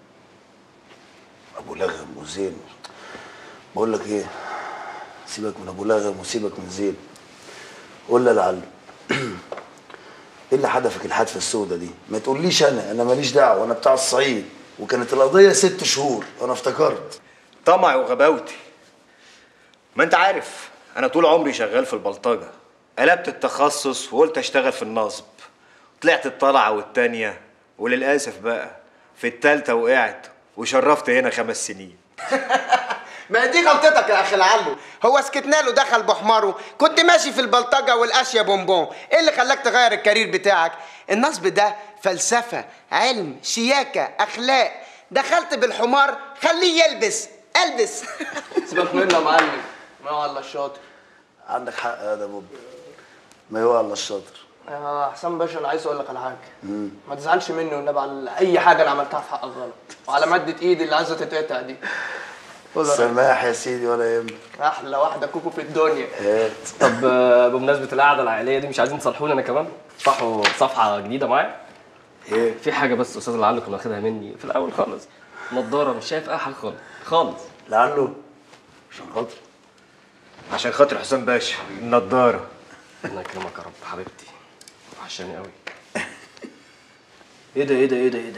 ابو لغم وزين بقول لك ايه سيبك من ابو لغم وسيبك من زين قول لي يا لعله ايه اللي حدفك الحادثه السوداء دي ما تقوليش انا انا ماليش دعوه انا بتاع الصعيد وكانت القضيه ست شهور انا افتكرت طمعي وغباوتي ما انت عارف انا طول عمري شغال في البلطجه قلبت التخصص وقلت اشتغل في النصب طلعت الطلعه والتانيه وللاسف بقى في التالتة وقعت وشرفت هنا خمس سنين ما دي غلطتك يا اخي العلو هو سكتنا له دخل بحماره كنت ماشي في البلطجه والاشيا بونبون ايه اللي خلاك تغير الكارير بتاعك النصب ده فلسفه علم شياكه اخلاق دخلت بالحمار خليه يلبس البس سيبك منه يا معلم ما هو الا الشاطر عندك حق يا ده بوب ما هو الا الشاطر يا حسام باشا انا عايز اقول لك على حاجه مم. ما تزعلش مني والنبي على اي حاجه انا عملتها في حقك غلط وعلى ماده ايدي اللي عايزه تتقطع دي خد يا راجل. سماح يا سيدي ولا يهمك احلى واحده كوكو في الدنيا هات طب آه، بمناسبة القعدة العائلية دي مش عايزين تصالحوني أنا كمان؟ صحوا صفحة جديدة معايا؟ إيه؟ في حاجة بس أستاذ لعله كان واخدها مني في الأول خالص نضارة مش شايف أي حاجة خالص خالص لعله عشان خاطر عشان خاطر حسام باشا النضاره الله يكرمك يا رب حبيبتي وحشاني قوي ايه ده ايه ده ايه ده ايه ده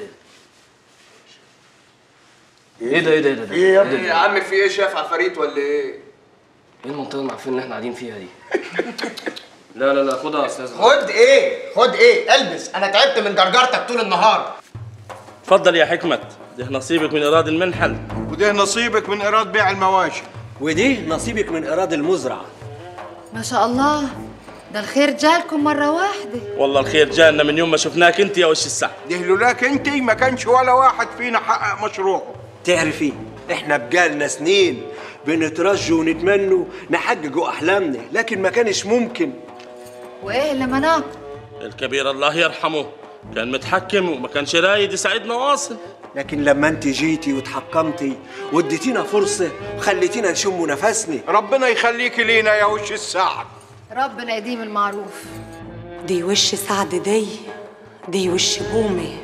ايه ده ايه ده ايه ده ايه يا إيه ده؟ ابني يا عم في ايه شايف عفاريت ولا ايه؟ ايه المنطقة المعفنة اللي احنا قاعدين فيها دي؟ لا لا لا خدها يا استاذ خد ايه خد ايه البس انا تعبت من جرجرتك طول النهار اتفضل يا حكمت ده نصيبك من ايراد المنحل وده نصيبك من ايراد بيع المواشي ودي نصيبك من ايراد المزرعه ما شاء الله ده الخير جالكم مرة واحدة والله الخير جانا من يوم ما شفناك انت يا وش السحب ده لولاك انت ما كانش ولا واحد فينا حقق مشروعه تعرفي احنا بقالنا سنين بنترجوا ونتمنوا نحققوا احلامنا لكن ما كانش ممكن وايه اللي منعكم الكبير الله يرحمه كان متحكم وما كانش رايد يساعدنا واصل لكن لما انت جيتي وتحكمتي واديتينا فرصه وخليتينا نشم نفسنا ربنا يخليك لينا يا وش السعد ربنا يديم المعروف دي وش سعد دي دي وش بومي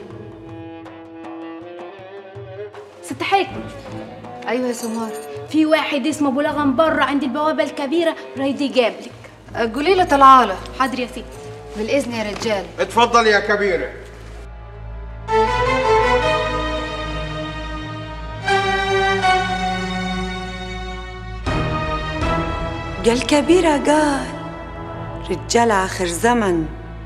ست حكمة ايوه يا سمار في واحد اسمه ابو لغم بره عند البوابه الكبيره رايد يجابلك قولي له طلعاله حاضر يا ستي بالاذن يا رجال اتفضل يا كبيره قال كبيرة قال رجال آخر زمن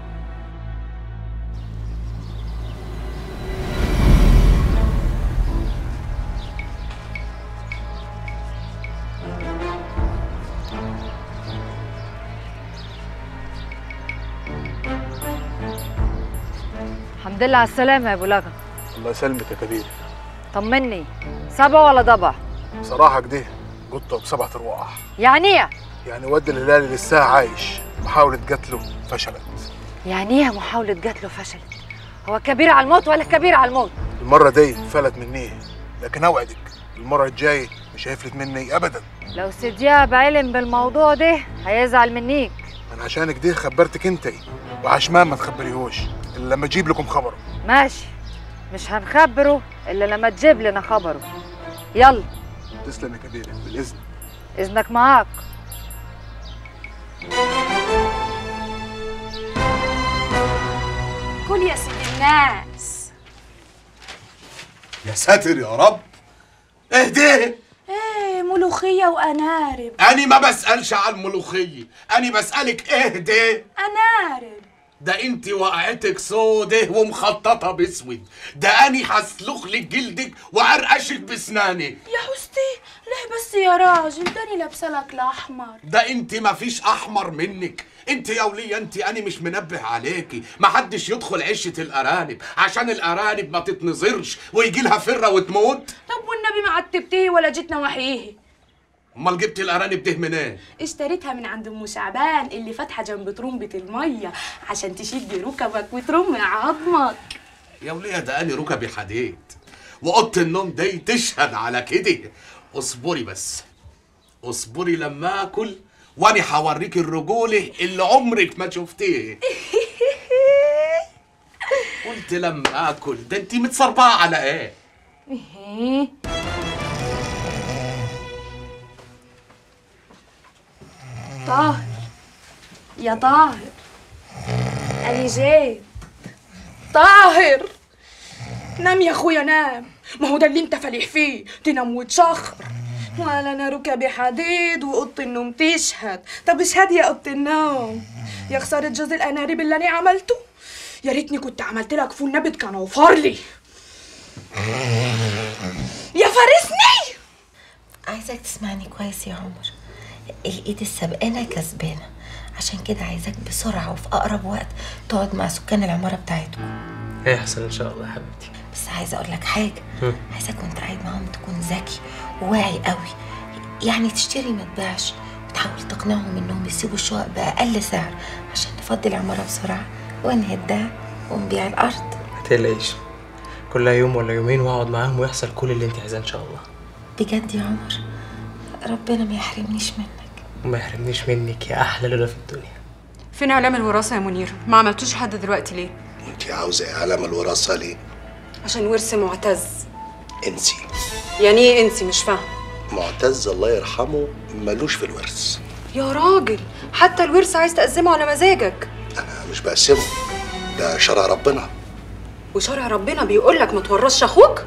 الحمد لله على السلامة يا ابو لغم الله يسلمك يا كبير طمني صبا ولا ضبع بصراحة كده قطة بسبعة ارواح يعني ايه يعني واد الهلالي لسه عايش محاولة قتله فشلت يعني ايه محاولة قتله فشلت هو كبير على الموت ولا كبير على الموت المرة دي فلت مني لكن اوعدك المرة الجاية مش هيفلت مني ابدا لو سدياب علم بالموضوع ده هيزعل منيك انا عشانك دي خبرتك انت وعشمان ما تخبريهوش الا لما اجيب لكم خبره ماشي مش هنخبره الا لما تجيب لنا خبره يلا تسلم يا كبيرة بالاذن اذنك معاك كل يا سيد الناس يا ساتر يا رب اهدي ايه ملوخية وأنارب أنا ما بسألش على الملوخية أنا بسألك اهدي أنارب ده انت وقعتك سودة ومخططة باسود ده أنا هسلخ لك جلدك وأرقشك بسناني يا حستي ليه بس يا راجل داني لابسة لك الأحمر ده انت ما فيش احمر منك انت يا ولية انت انا مش منبه عليكي ما حدش يدخل عشة الارانب عشان الارانب ما تتنظرش ويجي لها فره وتموت طب والنبي ما عتبتيه ولا جيت نواحيه امال جبت الارانب ده منين اشتريتها من عند ام شعبان اللي فاتحه جنب ترمبة المية عشان تشد ركبك وترم عظمك يا ولية ده انا ركبي حديد واوضه النوم دي تشهد على كده اصبري بس اصبري لما اكل وانا هوريك الرجوله اللي عمرك ما شفتيه قلت لما اكل ده انت متصربعه على ايه إيه؟ طاهر يا طاهر أنا جيت طاهر نام يا اخويا نام ما هو ده اللي انت فالح فيه تنام وتشخر ولا انا ركبي حديد واوضه النوم تشهد طب اشهد يا اوضه النوم يا خساره جوز الاناريب اللي انا عملته يا ريتني كنت عملت لك فول نبت كان اوفر لي يا فارسني عايزك تسمعني كويس يا عمر الايد السبقانه كسبانه عشان كده عايزاك بسرعه وفي اقرب وقت تقعد مع سكان العماره بتاعتكم هيحصل ان شاء الله يا حبيبتي بس عايزه اقول لك حاجه عايزاك وانت قاعد معاهم تكون ذكي وواعي قوي يعني تشتري ما تبيعش وتحاول تقنعهم انهم يسيبوا الشقق باقل سعر عشان نفضي العماره بسرعه ونهدها ونبيع الارض ما تقلقيش كلها يوم ولا يومين واقعد معاهم ويحصل كل اللي انت عايزاه ان شاء الله بجد يا عمر ربنا ما يحرمنيش منك وما يحرمنيش منك يا احلى لولا في الدنيا فين اعلام الوراثه يا منير ما عملتوش لحد دلوقتي ليه انت عاوزه اعلام الوراثه ليه؟ عشان ورث معتز انسي يعني ايه انسي مش فاهم معتز الله يرحمه ملوش في الورث يا راجل حتى الورث عايز تقسمه على مزاجك انا مش بقسمه ده شرع ربنا وشرع ربنا بيقول لك ما تورثش اخوك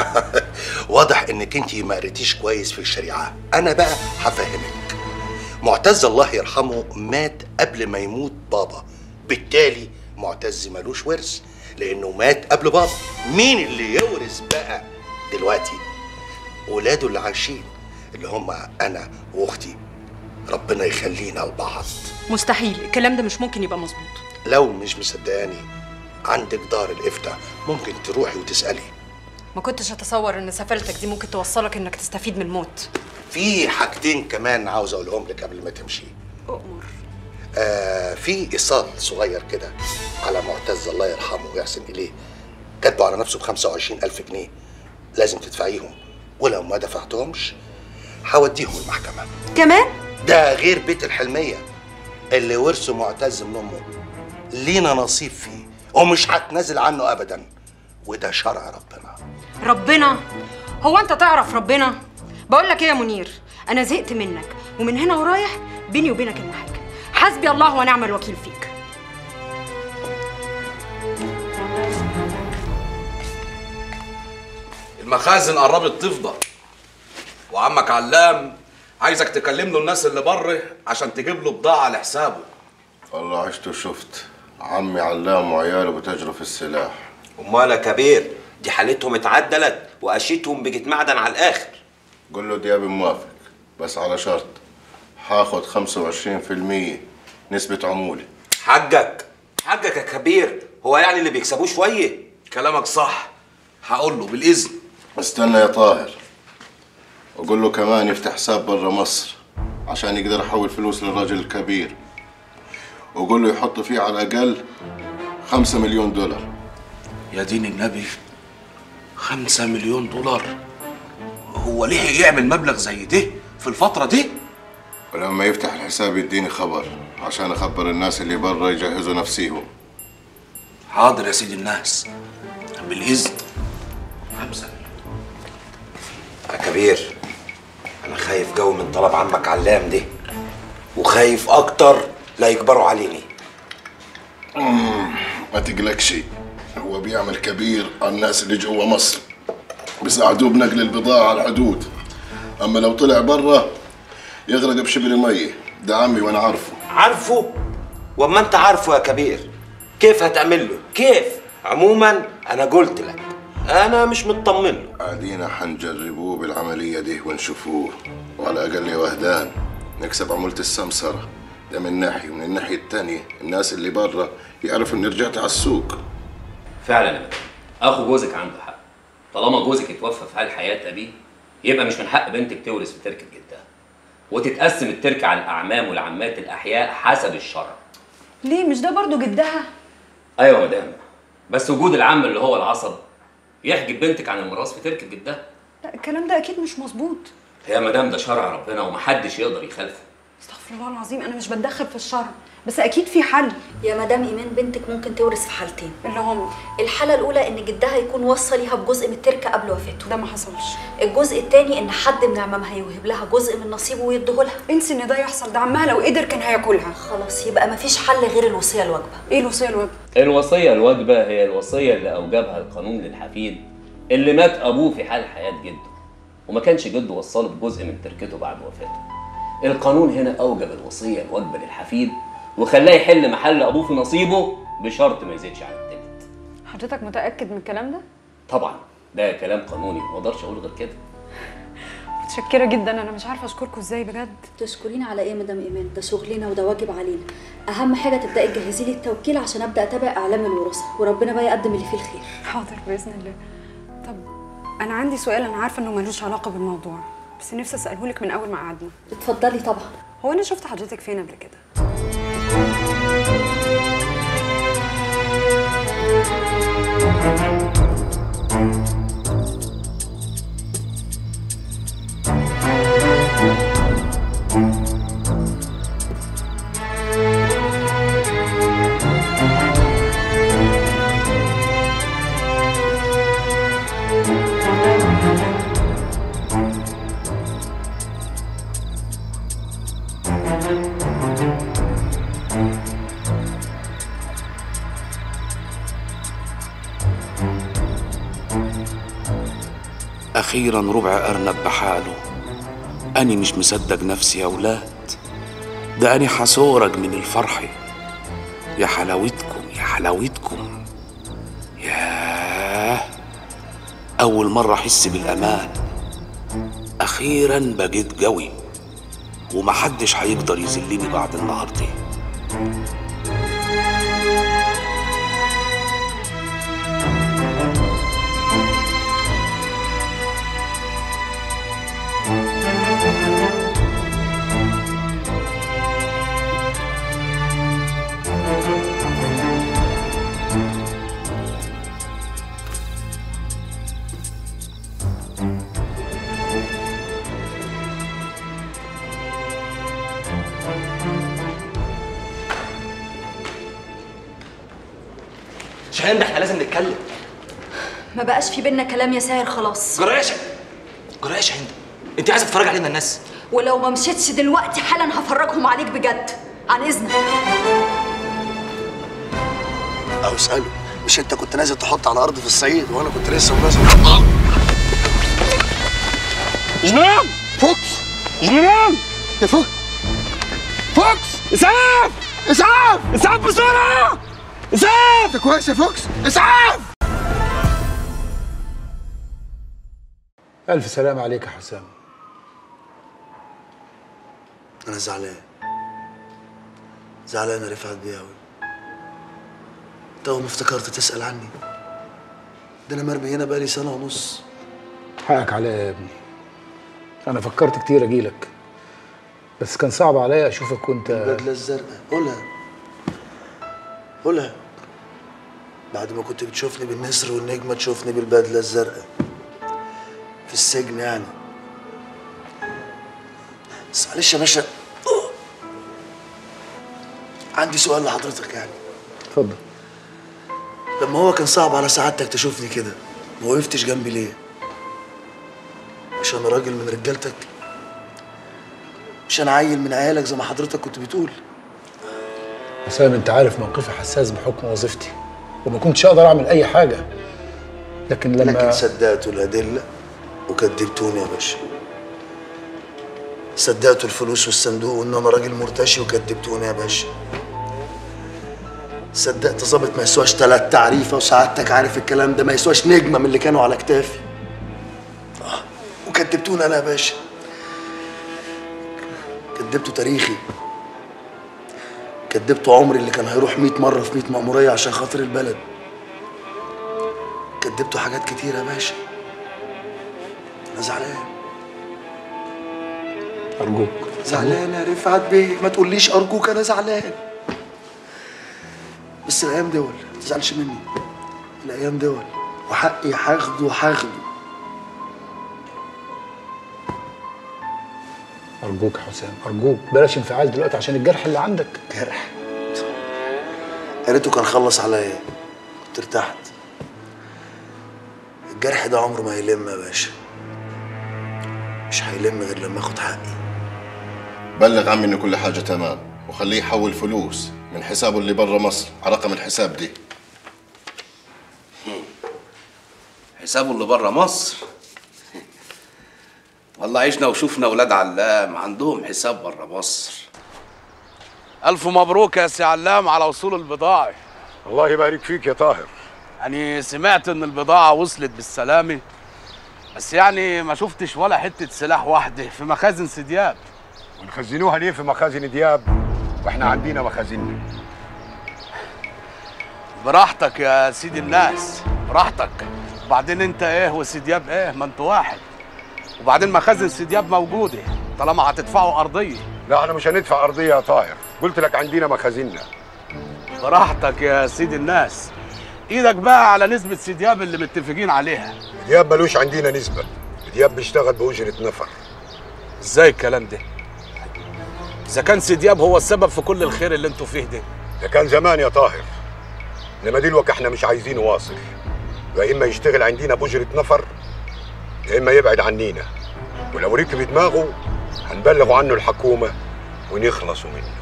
واضح انك انت ما قريتيش كويس في الشريعه انا بقى هفهمك معتز الله يرحمه مات قبل ما يموت بابا بالتالي معتز ملوش ورث لانه مات قبل بابا مين اللي يورث بقى دلوقتي ولاده اللي عايشين اللي هم انا واختي ربنا يخلينا لبعض مستحيل الكلام ده مش ممكن يبقى مظبوط لو مش مصدقاني عندك دار الافتاء ممكن تروحي وتسالي ما كنتش اتصور ان سفالتك دي ممكن توصلك انك تستفيد من الموت في حاجتين كمان عاوز اقولهم لك قبل ما تمشي اؤمر آه في ايصال صغير كده على معتز الله يرحمه ويحسن اليه كاتبه على نفسه ب 25000 جنيه لازم تدفعيهم ولو ما دفعتهمش هوديهم المحكمه كمان ده غير بيت الحلميه اللي ورثه معتز من امه لينا نصيب فيه ومش هتنازل عنه ابدا وده شرع ربنا ربنا هو انت تعرف ربنا بقول لك ايه يا منير انا زهقت منك ومن هنا ورايح بيني وبينك المحاكم حسبي الله ونعم الوكيل فيك المخازن قربت تفضى وعمك علام عايزك تكلم له الناس اللي بره عشان تجيب له بضاعه لحسابه والله عشت وشفت عمي علام وعياله بتجروا في السلاح امال يا كبير دي حالتهم اتعدلت وقشيتهم بقت معدن على الاخر قول له ديابي موافق بس على شرط هاخد 25% نسبة عمولة حقك حقك يا كبير هو يعني اللي بيكسبوه شويه كلامك صح هقول له بالاذن استنى يا طاهر وقول له كمان يفتح حساب برا مصر عشان يقدر يحول فلوس للراجل الكبير وقول له يحط فيه على الأقل خمسة مليون دولار يا دين النبي خمسة مليون دولار هو ليه يعمل مبلغ زي ده في الفترة دي؟ ولما يفتح الحساب يديني خبر عشان أخبر الناس اللي برا يجهزوا نفسيهم حاضر يا سيدي الناس بالإذن خمسة يا كبير انا خايف جو من طلب عمك علام ده وخايف اكتر لا يكبروا عليني مم، ما تقلقش هو بيعمل كبير على الناس اللي جوا مصر بيساعدوه بنقل البضاعة على الحدود أما لو طلع برا يغرق بشبر مية ده عمي وأنا عارفه عارفه وما انت عارفه يا كبير كيف هتعمل له كيف عموما انا قلت لك انا مش مطمن له قاعدين حنجربوه بالعملية دي ونشوفوه وعلى الأقل يا وهدان نكسب عمولة السمسرة ده من ناحية ومن الناحية التانية الناس اللي برا يعرفوا إني رجعت على السوق فعلا يا مدام اخو جوزك عنده حق طالما جوزك اتوفى في حال حياه ابيه يبقى مش من حق بنتك تورث في تركه جدها وتتقسم التركه على الاعمام والعمات الاحياء حسب الشرع ليه مش ده برضو جدها ايوه يا مدام بس وجود العم اللي هو العصب يحجب بنتك عن الميراث في تركه جدها لا الكلام ده اكيد مش مظبوط يا مدام ده شرع ربنا ومحدش يقدر يخالفه استغفر الله العظيم انا مش بتدخل في الشرع بس اكيد في حل يا مدام ايمان بنتك ممكن تورث في حالتين اللي هم الحاله الاولى ان جدها يكون وصى ليها بجزء من التركه قبل وفاته ده ما حصلش الجزء الثاني ان حد من عمامها يوهب لها جزء من نصيبه ويديهولها انسي ان ده يحصل ده عمها لو قدر كان هياكلها خلاص يبقى مفيش حل غير الوصيه الواجبه ايه الوصيه الواجبه الوصيه الواجبه هي الوصيه اللي اوجبها القانون للحفيد اللي مات ابوه في حال حياه جده وما كانش جده وصله بجزء من تركته بعد وفاته القانون هنا اوجب الوصيه الواجبه للحفيد وخلاه يحل محل ابوه في نصيبه بشرط ما يزيدش عن التالت حضرتك متاكد من الكلام ده طبعا ده كلام قانوني ما اقدرش اقول غير كده متشكره جدا انا مش عارفه اشكركم ازاي بجد تشكرين على ايه يا مدام ايمان ده شغلنا وده واجب علينا اهم حاجه تبداي تجهزي لي التوكيل عشان ابدا اتابع اعلام الوراثه وربنا بقى يقدم اللي فيه الخير حاضر باذن الله طب انا عندي سؤال انا عارفه انه ملوش علاقه بالموضوع بس نفسي اساله لك من اول ما قعدنا اتفضلي طبعا هو انا شفت حضرتك فين قبل كده أخيرا ربع أرنب بحاله أني مش مصدق نفسي يا ولاد ده أني حسورج من الفرح يا حلاوتكم يا حلاوتكم ياه أول مرة أحس بالأمان أخيرا بقيت قوي ومحدش هيقدر يذلني بعد النهارده شاهين ده احنا لازم نتكلم ما بقاش في بينا كلام يا ساهر خلاص جرى يا شاهين جرى يا شاهين انت عايزه تتفرج علينا الناس ولو ما مشيتش دلوقتي حالا هفرجهم عليك بجد عن اذنك او اساله مش انت كنت نازل تحط على ارض في الصعيد وانا كنت لسه منازل جنان فوكس جنان يا فوكس فوكس اسعاف اسعاف اسعاف بسرعه اسعاف انت كويس يا فوكس اسعاف ألف سلام عليك يا حسام انا زعلان زعلان يا رفعت بيه أوي انت أول ما افتكرت تسأل عني ده انا مرمي هنا بقالي سنة ونص حقك عليا يا ابني أنا فكرت كتير أجيلك بس كان صعب عليا أشوفك وأنت البدلة الزرقاء قولها قولها بعد ما كنت بتشوفني بالنسر والنجمة تشوفني بالبدلة الزرقاء في السجن يعني بس معلش يا باشا عندي سؤال لحضرتك يعني اتفضل لما هو كان صعب على سعادتك تشوفني كده ما وقفتش جنبي ليه؟ مش انا راجل من رجالتك؟ مش انا عيل من عيالك زي ما حضرتك كنت بتقول؟ حسام انت عارف موقفي حساس بحكم وظيفتي وما كنتش اقدر اعمل اي حاجه لكن لما لكن صدقتوا الأدلة وكدبتوني يا باشا صدقتوا الفلوس والصندوق وإن أنا راجل مرتشي وكدبتوني يا باشا صدقت ظابط ما يسواش تلات تعريفة وسعادتك عارف الكلام ده ما يسواش نجمة من اللي كانوا على كتافي آه، وكدبتوني أنا يا باشا كدبتوا تاريخي كدبتوا عمري اللي كان هيروح 100 مرة في 100 مأمورية عشان خاطر البلد كدبتوا حاجات كتير يا باشا انا زعلان ارجوك زعلان يا رفعت بيه ما تقوليش ارجوك انا زعلان بس الايام دول ما تزعلش مني الايام دول وحقي هاخده هاخده ارجوك يا حسام ارجوك بلاش انفعال دلوقتي عشان الجرح اللي عندك جرح يا ريته كان خلص عليا كنت ارتحت الجرح ده عمره ما هيلم يا باشا مش هيلم غير لما اخد حقي بلغ عمي ان كل حاجه تمام وخليه يحول فلوس من حسابه اللي برا مصر على رقم الحساب دي حسابه اللي بره مصر والله عشنا وشوفنا ولاد علام عندهم حساب بره مصر ألف مبروك يا سي علام على وصول البضاعة الله يبارك فيك يا طاهر يعني سمعت إن البضاعة وصلت بالسلامة بس يعني ما شفتش ولا حتة سلاح واحدة في مخازن سدياب ونخزنوها ليه في مخازن دياب واحنا عندنا مخازننا براحتك يا سيدي الناس براحتك وبعدين انت ايه وسيدياب ايه ما انتوا واحد وبعدين مخازن سيدياب موجودة طالما هتدفعوا أرضية لا احنا مش هندفع ارضيه يا طاهر قلت لك عندنا مخازننا براحتك يا سيدي الناس ايدك بقى على نسبة سيدياب اللي متفقين عليها دياب ملوش عندنا نسبه دياب بيشتغل باجره نفر ازاي الكلام ده اذا كان سيدياب هو السبب في كل الخير اللي انتوا فيه ده ده كان زمان يا طاهر انما دلوقتي احنا مش عايزينه واصل يا اما يشتغل عندنا باجره نفر يا اما يبعد عنينا ولو ركب دماغه هنبلغوا عنه الحكومه ونخلصوا منه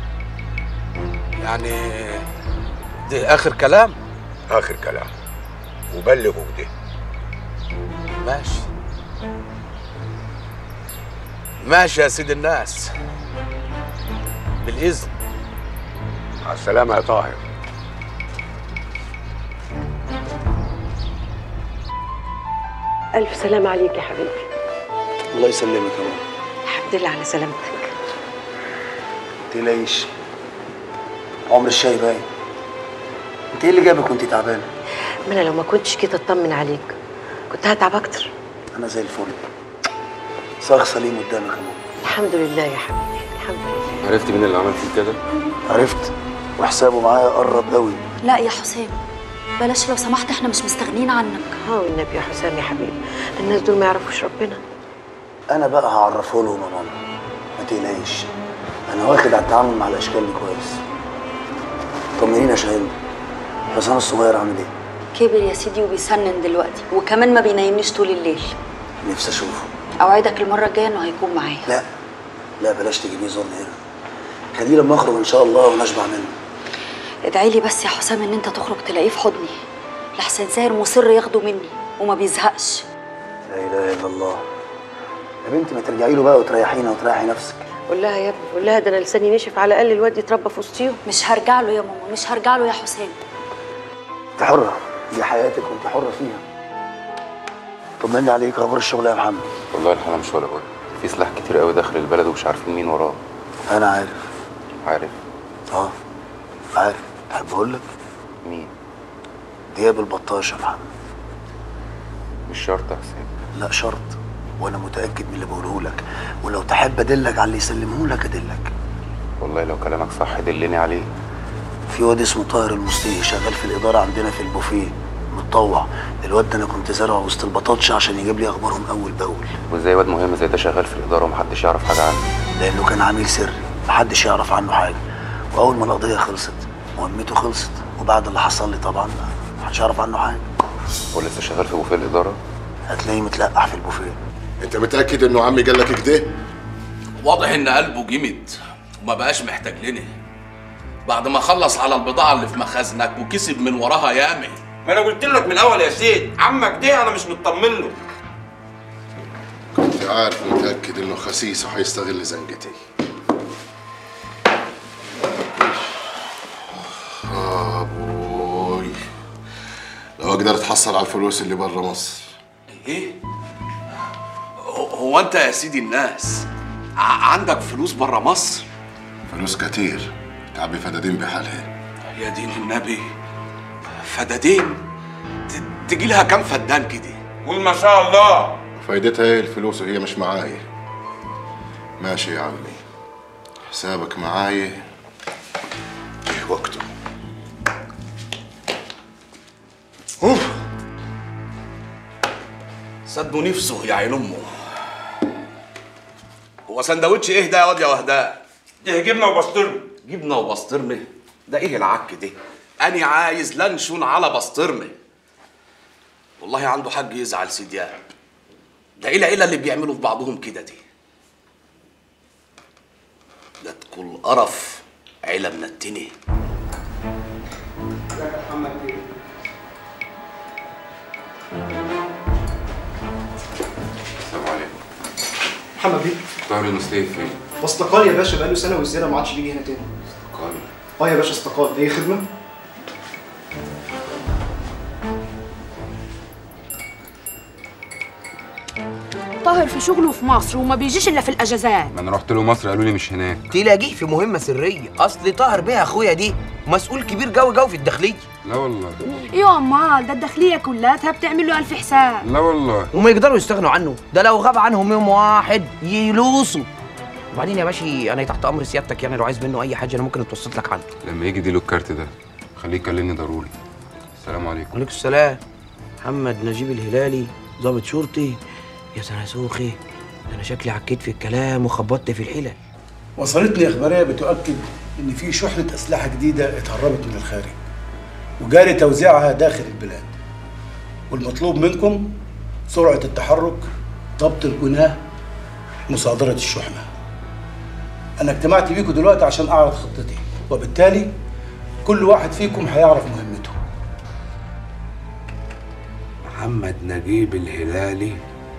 يعني ده اخر كلام اخر كلام وبلغوا ده ماشي ماشي يا سيدي الناس بالاذن مع السلامه يا طاهر ألف سلام عليك يا حبيبي الله يسلمك يا ماما الحمد لله على سلامتك تقلقيش عمر الشاي باين انت ايه اللي جابك وانت تعبانه ما أنا لو ما كنتش كده أطمن عليك كنت هتعب أكتر انا زي الفل صاغ سليم قدامك يا ماما الحمد لله يا حبيبي الحمد لله عرفت مين اللي عمل فيك كده؟ عرفت وحسابه معايا قرب قوي لا يا حسام بلاش لو سمحت احنا مش مستغنيين عنك اه والنبي يا حسام يا حبيبي الناس دول ما يعرفوش ربنا انا بقى هعرفه لهم يا ماما ما تقلقيش انا واخد على التعامل مع الاشكال دي كويس طمنيني يا شاهين حسام الصغير عامل ايه كبر يا سيدي وبيسنن دلوقتي وكمان ما بينيمنيش طول الليل نفسي اشوفه اوعدك المره الجايه انه هيكون معايا لا لا بلاش تجيبيه زورنا هنا خليه لما اخرج ان شاء الله ونشبع منه ادعي لي بس يا حسام ان انت تخرج تلاقيه في حضني لحسن ساهر مصر ياخده مني وما بيزهقش لا اله الا الله يا بنتي ما ترجعي له بقى وتريحينا وتريحي نفسك قول لها يا ابني قول لها ده انا لساني نشف على الاقل الواد يتربى في وسطيهم مش هرجع له يا ماما مش هرجع له يا حسام انت حره دي حياتك وانت حره فيها طمني عليك اخبار الشغل يا محمد والله الحالة مش ولا بد في سلاح كتير قوي داخل البلد ومش عارفين مين وراه انا عارف عارف اه عارف تحب اقول لك مين دياب البطاش يا محمد مش شرط يا حسين لا شرط وانا متاكد من اللي بقوله لك ولو تحب ادلك على اللي يسلمه لك ادلك والله لو كلامك صح دلني عليه في واد اسمه طاهر المصلي شغال في الاداره عندنا في البوفيه متطوع الواد ده انا كنت زارعه وسط البطاطش عشان يجيب لي اخبارهم اول باول وازاي واد مهم زي ده شغال في الاداره ومحدش يعرف حاجه عنه لانه كان عميل سري محدش يعرف عنه حاجه واول ما القضيه خلصت مهمته خلصت وبعد اللي حصل لي طبعا محدش يعرف عنه حاجه هو لسه شغال في بوفيه الاداره هتلاقيه متلقح في البوفيه انت متاكد انه عمي قال لك كده واضح ان قلبه جمد وما بقاش محتاج لنا بعد ما خلص على البضاعه اللي في مخازنك وكسب من وراها ياما ما انا قلت لك من الاول يا سيد عمك ده انا مش مطمن له كنت عارف ومتاكد انه خسيس وهيستغل زنقتي آه ابوي لو اقدر اتحصل على الفلوس اللي برا مصر ايه هو انت يا سيدي الناس ع- عندك فلوس بره مصر فلوس كتير تعبي فدادين بحالها يا دين النبي فدادين ت- تجي لها كام فدان كده قول ما شاء الله فايدتها ايه الفلوس وهي مش معايا ماشي يا عمي حسابك معايا جه وقته اوف صدوا نفسه يا عين امه هو سندوتش ايه ده يا واد يا وهدان ده جبنه وبسطرمه جبنه وبسطرمه ده ايه العك ده انا عايز لانشون على بسطرمه والله عنده حق يزعل سيدياب ده ايه العيله اللي بيعملوا في بعضهم كده دي ده تكون قرف عيله منتنه السلام عليكم محمد بيه طاهر المصلي فين؟ واستقال يا باشا بقاله سنه والزياده ما عادش بيجي هنا تاني قال اه يا باشا استقال اي خدمه طاهر في شغله في مصر وما بيجيش الا في الاجازات ما انا رحت له مصر قالوا لي مش هناك تلاقيه في مهمه سريه اصل طاهر بيه اخويا دي مسؤول كبير جو جو في الداخليه لا والله ايوه امال ده الداخليه كلها بتعمل له الف حساب لا والله وما يقدروا يستغنوا عنه ده لو غاب عنهم يوم واحد يلوصوا وبعدين يا باشا انا تحت امر سيادتك يعني لو عايز منه اي حاجه انا ممكن اتوسط لك عنه لما يجي اديله الكارت ده خليه يكلمني ضروري السلام عليكم وعليكم السلام محمد نجيب الهلالي ضابط شرطي يا سناسوخي انا شكلي عكيت في الكلام وخبطت في الحلل وصلتني اخباريه بتؤكد ان في شحنه اسلحه جديده اتهربت من الخارج وجاري توزيعها داخل البلاد والمطلوب منكم سرعه التحرك ضبط الجناه مصادره الشحنه انا اجتمعت بيكم دلوقتي عشان اعرض خطتي وبالتالي كل واحد فيكم هيعرف مهمته محمد نجيب الهلالي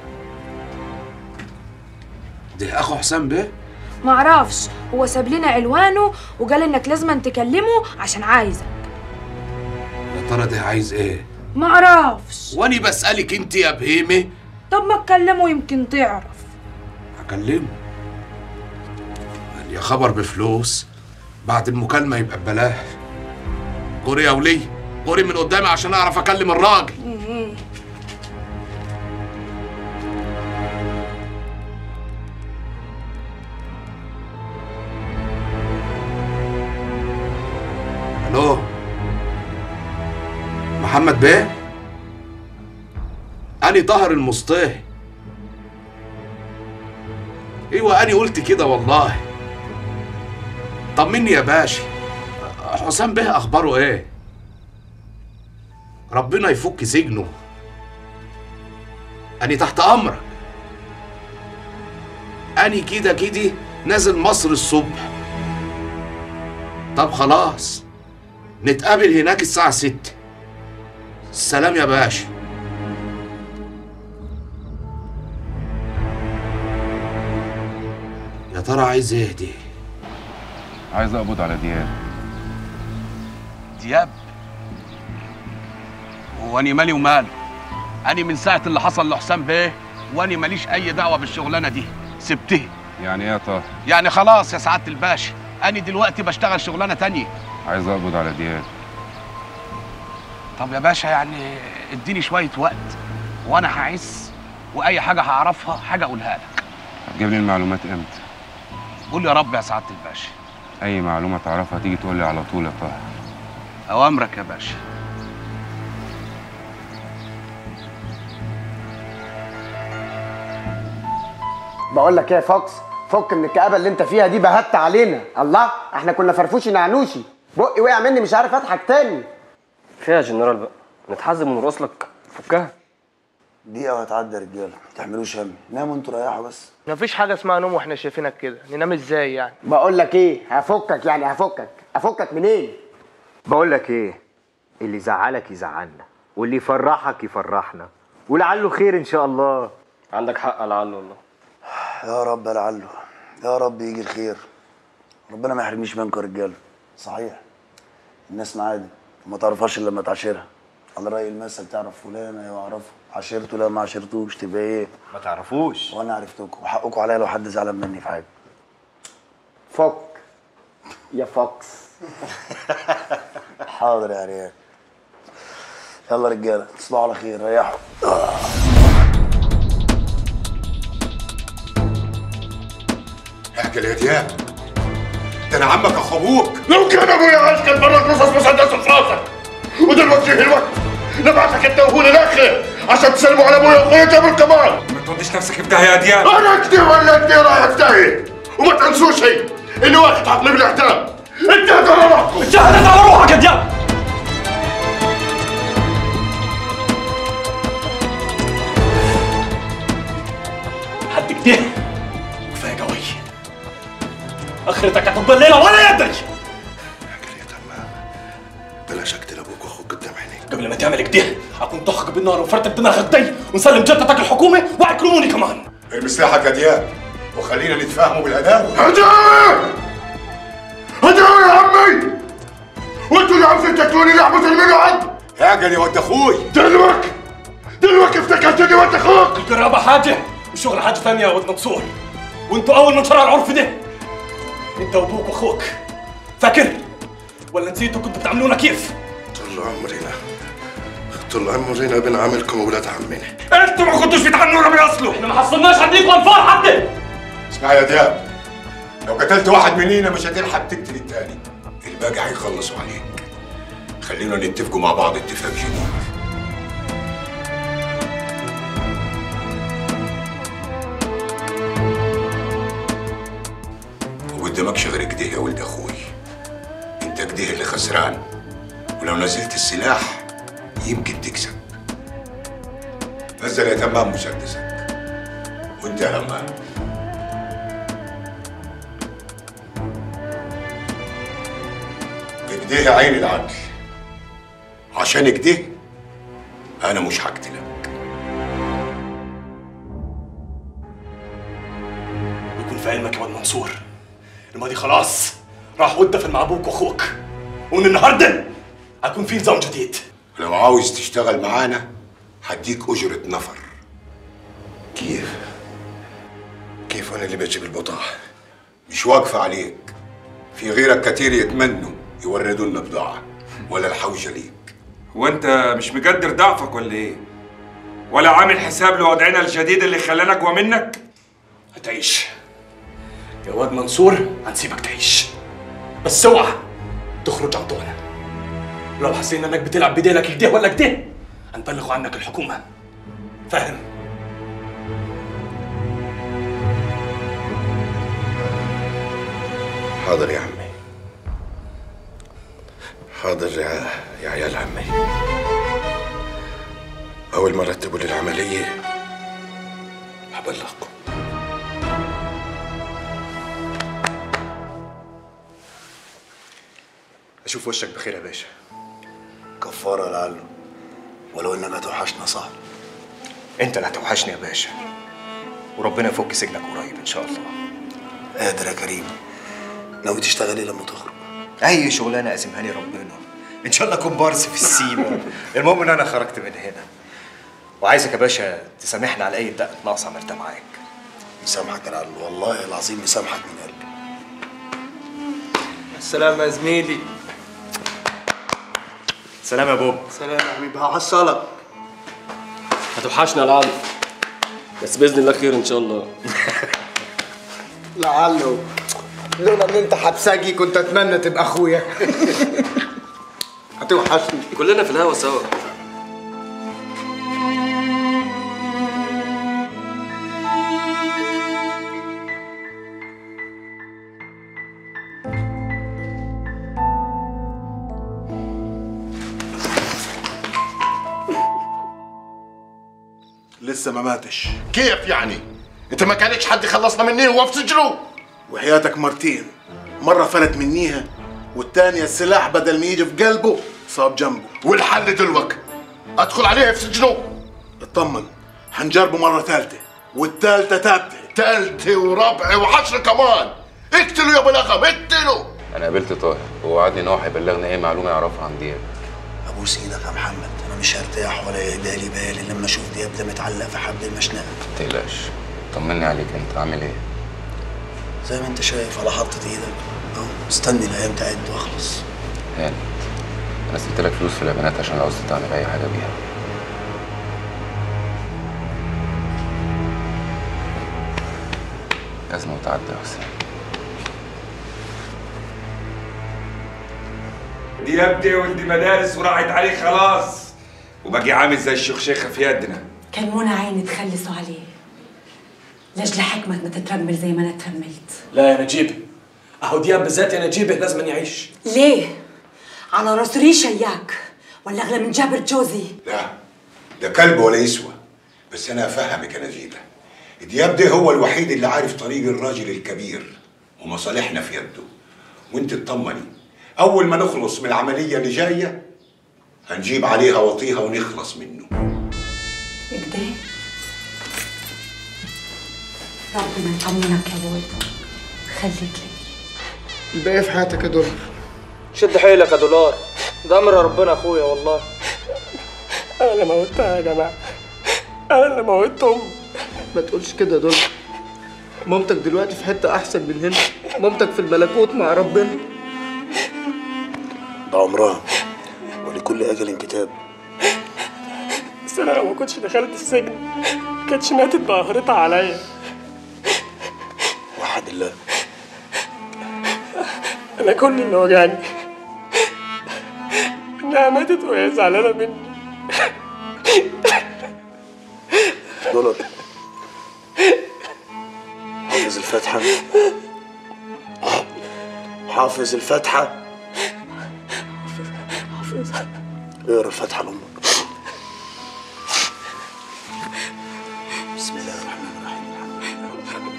ده اخو حسام بيه ما اعرفش هو ساب لنا عنوانه وقال انك لازم تكلمه عشان عايزك يا ترى ده عايز ايه ما اعرفش واني بسالك انت يا بهيمه طب ما تكلمه يمكن تعرف هكلمه قال يا خبر بفلوس بعد المكالمه يبقى ببلاش جوري يا ولي جوري من قدامي عشان اعرف اكلم الراجل الو محمد بيه اني طاهر المصطهي ايوه اني قلت كده والله طمني يا باشا حسام بيه اخباره ايه ربنا يفك سجنه اني تحت امرك اني كده كده نازل مصر الصبح طب خلاص نتقابل هناك الساعة ستة سلام يا باشا يا ترى عايز ايه دي عايز اقبض على دياب دياب هو اني مالي وماله اني من ساعة اللي حصل لحسام بيه واني ماليش اي دعوة بالشغلانة دي سبتها يعني ايه يا طاهر يعني خلاص يا سعادة الباشا اني دلوقتي بشتغل شغلانة تانية عايز اقبض على دياب طب يا باشا يعني اديني شوية وقت وانا هعس واي حاجة هعرفها حاجة اقولها لك هتجيب لي المعلومات امتى قول يا رب يا سعادة الباشا اي معلومه تعرفها تيجي تقول لي على طول يا طاهر اوامرك يا باشا بقول لك ايه يا فوكس فك من الكآبة اللي انت فيها دي بهت علينا الله احنا كنا فرفوشي نعنوشي بقي وقع مني مش عارف اضحك تاني فيها يا جنرال بقى نتحزم ونرقص لك فكها دقيقة وهتعدي يا رجالة ما تعملوش هم ناموا انتوا ريحوا بس مفيش حاجه اسمها نوم واحنا شايفينك كده ننام ازاي يعني بقول لك ايه هفكك يعني هفكك افكك منين بقول لك ايه اللي يزعلك يزعلنا واللي يفرحك يفرحنا ولعله خير ان شاء الله عندك حق لعله والله يا رب لعله يا رب يجي الخير ربنا ما يحرمنيش منكم يا رجاله صحيح الناس معادي وما تعرفهاش الا لما تعاشرها على رأي المثل تعرف فلان ايوه اعرفه عاشرته لا ما عاشرتوش تبقى ايه ما تعرفوش وانا عرفتكم وحقكم عليا لو حد زعلان مني في حاجه فك يا فوكس حاضر يا ريال يلا رجاله تصبحوا على خير ريحوا احكي يا دياب ده انا عمك اخو ابوك لو كان ابويا عايش كان برك رصاص مسدس في راسك ودلوقتي جه الوقت نبعتك انت وهو الاخر عشان تسلموا على ابويا واخويا جابر كمان ما توديش نفسك في داهيه يا دياب انا اكدي ولا انت رايح داهيه وما تنسوش شيء اللي واخد عقلي بالاعدام انت على روحكم انت على روحك يا دياب حد كده كفايه قوي اخرتك هتفضل ليله ولا يدري بلاش اقتل ابوك واخوك قدام عينيك قبل ما تعمل كده هكون ضحك بالنار وفرتك دماغك دي ونسلم جدتك الحكومه وهيكرموني كمان ارمي سلاحك يا دياب وخلينا نتفاهموا بالهداوه هداوه هداوه يا عمي وانتوا اللي عاوزين تاكلوني لحمه المنعد اعجل يا ود اخوي دلوك دلوك افتكرتني ود اخوك القرابه حاجه والشغل حاجه ثانيه يا ولد منصور وانتوا اول من شرع العرف ده انت وابوك واخوك فاكر ولا نسيتوا كنتوا بتعاملونا كيف؟ طول عمرنا طول عمرنا بنعاملكم ولاد عمنا انتوا ما كنتوش بتعنونا باصله احنا ما حصلناش عندكم انفار حتى اسمع يا دياب لو قتلت واحد منينا مش هتلحق تقتل التاني الباقي هيخلصوا عليك خلينا نتفقوا مع بعض اتفاق جديد وقدامكش غير كده يا ولد اخوي انت كده اللي خسران ولو نزلت السلاح يمكن تكسب نزل يا تمام مسدسك وانت يا همام كده عين العدل عشان كده انا مش هقتلك يكون في علمك يا واد منصور الماضي خلاص راح ودفن مع ابوك واخوك ومن النهارده هيكون في نظام جديد لو عاوز تشتغل معانا هديك أجرة نفر كيف؟ كيف أنا اللي بجيب البضاعة؟ مش واقفة عليك في غيرك كتير يتمنوا يوردوا لنا بضاعة ولا الحوجة ليك هو انت مش مقدر ضعفك ولا ايه؟ ولا عامل حساب لوضعنا الجديد اللي خلانا اقوى منك؟ هتعيش يا واد منصور هنسيبك تعيش بس اوعى تخرج عن طولنا لو حسينا انك بتلعب بديلك كده ولا كده هنبلغ عنك الحكومه فاهم حاضر يا عمي حاضر يا يا عيال عمي أول ما رتبوا لي العملية هبلغكم اشوف وشك بخير يا باشا كفاره لعله ولو انك هتوحشنا صح انت اللي هتوحشني يا باشا وربنا يفك سجنك قريب ان شاء الله قادر يا كريم ناوي تشتغل ايه لما تخرج اي شغلانه قاسمها لي ربنا ان شاء الله كومبارس في السيما المهم ان انا خرجت من هنا وعايزك يا باشا تسامحني على اي دقه ناقصه عملتها معاك مسامحك يا لعله والله العظيم مسامحك من قلبي السلام يا زميلي سلام يا بوب سلام يا حبيبي هحصلك هتوحشنا يا العالم بس باذن الله خير ان شاء الله لعله لولا ان انت حبسجي كنت اتمنى تبقى اخويا هتوحشني كلنا في الهوا سوا لسه ما ماتش كيف يعني؟ انت ما كانش حد خلصنا مني وهو في سجنه وحياتك مرتين مرة فلت منيها والتانية السلاح بدل ما يجي في قلبه صاب جنبه والحل دلوك ادخل عليه في سجنه اطمن حنجربه مرة ثالثة والثالثة ثابتة ثالثة ورابعة وعشرة كمان اقتلوا يا ابو لغم اقتلوا انا قابلت طاهر ووعدني ان هو هيبلغني اي معلومه يعرفها عن دياب ابوس ايدك يا محمد انا مش هرتاح ولا يهدى لي بالي لما اشوف دياب ده متعلق في حبل المشنقه ما تقلقش طمني عليك انت عامل ايه زي ما انت شايف على حطة ايدك اهو مستني الايام تعد واخلص هاني انا سبت لك فلوس في البنات عشان لو عاوز تعمل اي حاجه بيها أزمة وتعدي يا حسين دي يبدي ولدي مدارس وراحت عليه خلاص وباقي عامل زي الشيخ في يدنا كان منى عيني تخلصوا عليه لاجل حكمة ما تترمل زي ما انا ترملت لا يا نجيب اهو دياب بالذات يا نجيبه لازم أن يعيش ليه؟ على راس ريشة اياك ولا اغلى من جابر جوزي لا ده كلب ولا يسوى بس انا افهمك يا نجيبه دياب ده هو الوحيد اللي عارف طريق الراجل الكبير ومصالحنا في يده وانت اطمني اول ما نخلص من العمليه اللي جايه هنجيب عليها وطيها ونخلص منه كده ربنا يطمنك يا ولد خليك لي الباقي في حياتك يا دولار شد حيلك يا دولار ده امر ربنا اخويا والله انا اللي موتها يا جماعه انا اللي موتت امي ما تقولش كده يا دولار مامتك دلوقتي في حته احسن من هنا مامتك في الملكوت مع ربنا ده عمرها ولكل اجل كتاب بس انا لو ما كنتش دخلت السجن ما كانتش ماتت بقهرتها عليا وحد الله انا كل اللي وجعني انها ماتت وهي زعلانه مني دولار حافظ الفاتحة حافظ الفاتحة حافظها اقرا الفاتحة لأمك بسم الله الرحمن الرحيم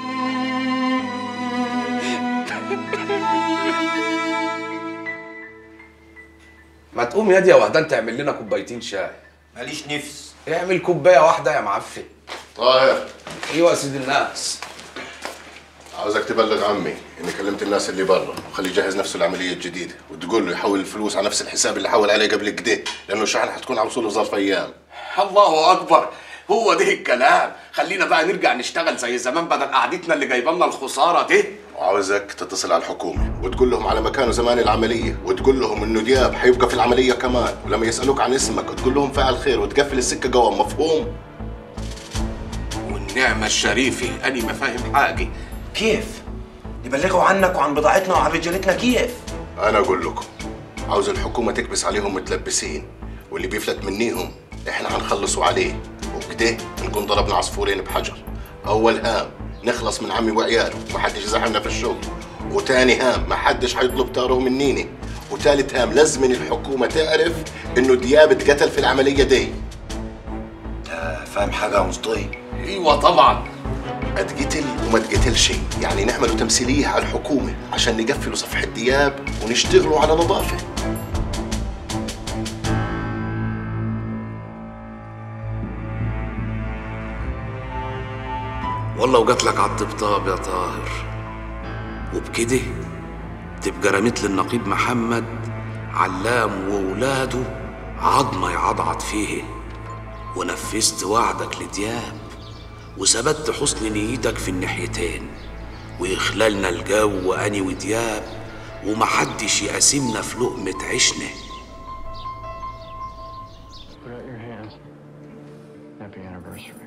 ما تقوم يا دي يا وحدان تعمل لنا كوبايتين شاي ماليش نفس اعمل كوبايه واحده يا معفن طاهر ايوه يا سيد الناس عاوزك تبلغ عمي اني كلمت الناس اللي برا وخليه يجهز نفسه العمليه الجديده وتقول له يحول الفلوس على نفس الحساب اللي حول عليه قبل كده لانه الشحن حتكون على وصوله في ظرف ايام الله اكبر هو ده الكلام خلينا بقى نرجع نشتغل زي زمان بدل قعدتنا اللي جايبه لنا الخساره دي وعاوزك تتصل على الحكومه وتقول لهم على مكانه زمان العمليه وتقول لهم انه دياب حيبقى في العمليه كمان ولما يسالوك عن اسمك تقول لهم فاعل خير وتقفل السكه قوام مفهوم والنعمه الشريفه اني ما فاهم حاجه كيف؟ يبلغوا عنك وعن بضاعتنا وعن رجالتنا كيف؟ انا اقول لكم عاوز الحكومه تكبس عليهم متلبسين واللي بيفلت منيهم احنا هنخلصوا عليه وبكده نكون ضربنا عصفورين بحجر اول هام نخلص من عمي وعياله ما حدش يزعلنا في الشغل وتاني هام ما حدش هيطلب تاره منيني وتالت هام لازم الحكومه تعرف انه دياب اتقتل في العمليه دي فاهم حاجه يا مصطفى ايوه طبعا اتقتل وما اتقتلش يعني نعملوا تمثيليه على الحكومه عشان نقفلوا صفحه دياب ونشتغلوا على نظافه والله وجات لك على الطبطاب يا طاهر وبكده تبقى رميت للنقيب محمد علام وولاده عظمة يعضعض فيه ونفذت وعدك لدياب وثبت حسن نيتك في الناحيتين ويخللنا الجو أني ودياب ومحدش يقاسمنا في لقمة عيشنا Put out your hand. Happy anniversary.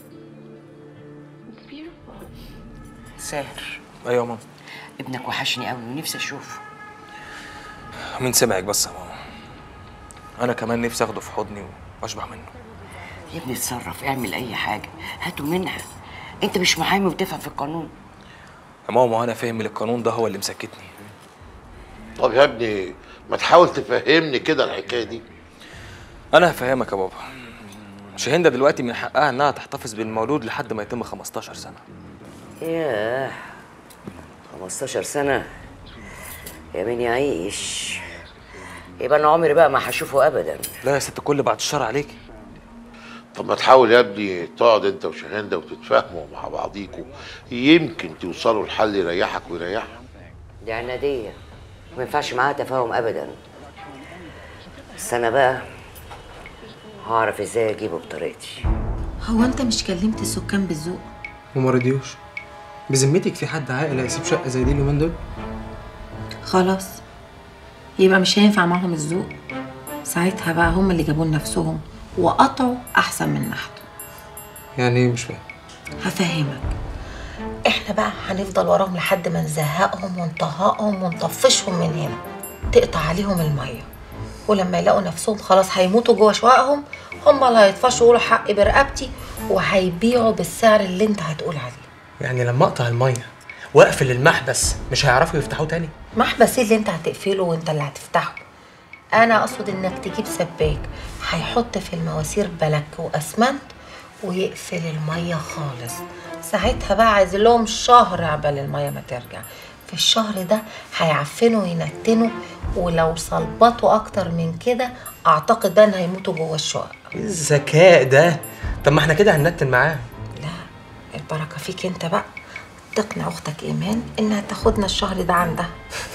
ساهر ايوه يا ماما ابنك وحشني قوي ونفسي اشوفه مين سمعك بس يا ماما انا كمان نفسي اخده في حضني واشبع منه يا ابني اتصرف اعمل اي حاجه هاته منها انت مش محامي وبتفهم في القانون يا ماما انا فاهم إن القانون ده هو اللي مسكتني طب يا ابني ما تحاول تفهمني كده الحكايه دي انا هفهمك يا بابا شاهندة دلوقتي من حقها انها تحتفظ بالمولود لحد ما يتم 15 سنه ياه 15 سنة يا مين يعيش يبقى انا عمري بقى ما هشوفه ابدا لا يا ست الكل بعد الشر عليك طب ما تحاول يا ابني تقعد انت وشاهندة وتتفاهموا مع بعضيكوا يمكن توصلوا لحل يريحك ويريحها دي عنادية ما ينفعش معاها تفاهم ابدا بس انا بقى هعرف ازاي اجيبه بطريقتي هو انت مش كلمت السكان بالذوق وما رضيوش بذمتك في حد عاقل هيسيب شقه زي دي اليومين دول خلاص يبقى مش هينفع معاهم الذوق ساعتها بقى هم اللي جابوا لنفسهم وقطعوا احسن من نحته يعني ايه مش فاهم هفهمك احنا بقى هنفضل وراهم لحد ما نزهقهم ونطهقهم ونطفشهم من هنا تقطع عليهم الميه ولما يلاقوا نفسهم خلاص هيموتوا جوه شققهم هم اللي هيطفشوا يقولوا حقي برقبتي وهيبيعوا بالسعر اللي انت هتقول عليه يعني لما اقطع الميه واقفل المحبس مش هيعرفوا يفتحوه تاني محبس ايه اللي انت هتقفله وانت اللي هتفتحه انا اقصد انك تجيب سباك هيحط في المواسير بلك واسمنت ويقفل الميه خالص ساعتها بقى عايز لهم شهر عبال الميه ما ترجع في الشهر ده هيعفنوا وينتنوا ولو صلبطوا اكتر من كده اعتقد بقى ان هيموتوا جوه الشقق ايه الذكاء ده طب ما احنا كده هننتن معاه البركه فيك انت بقى تقنع اختك ايمان انها تاخدنا الشهر ده عندها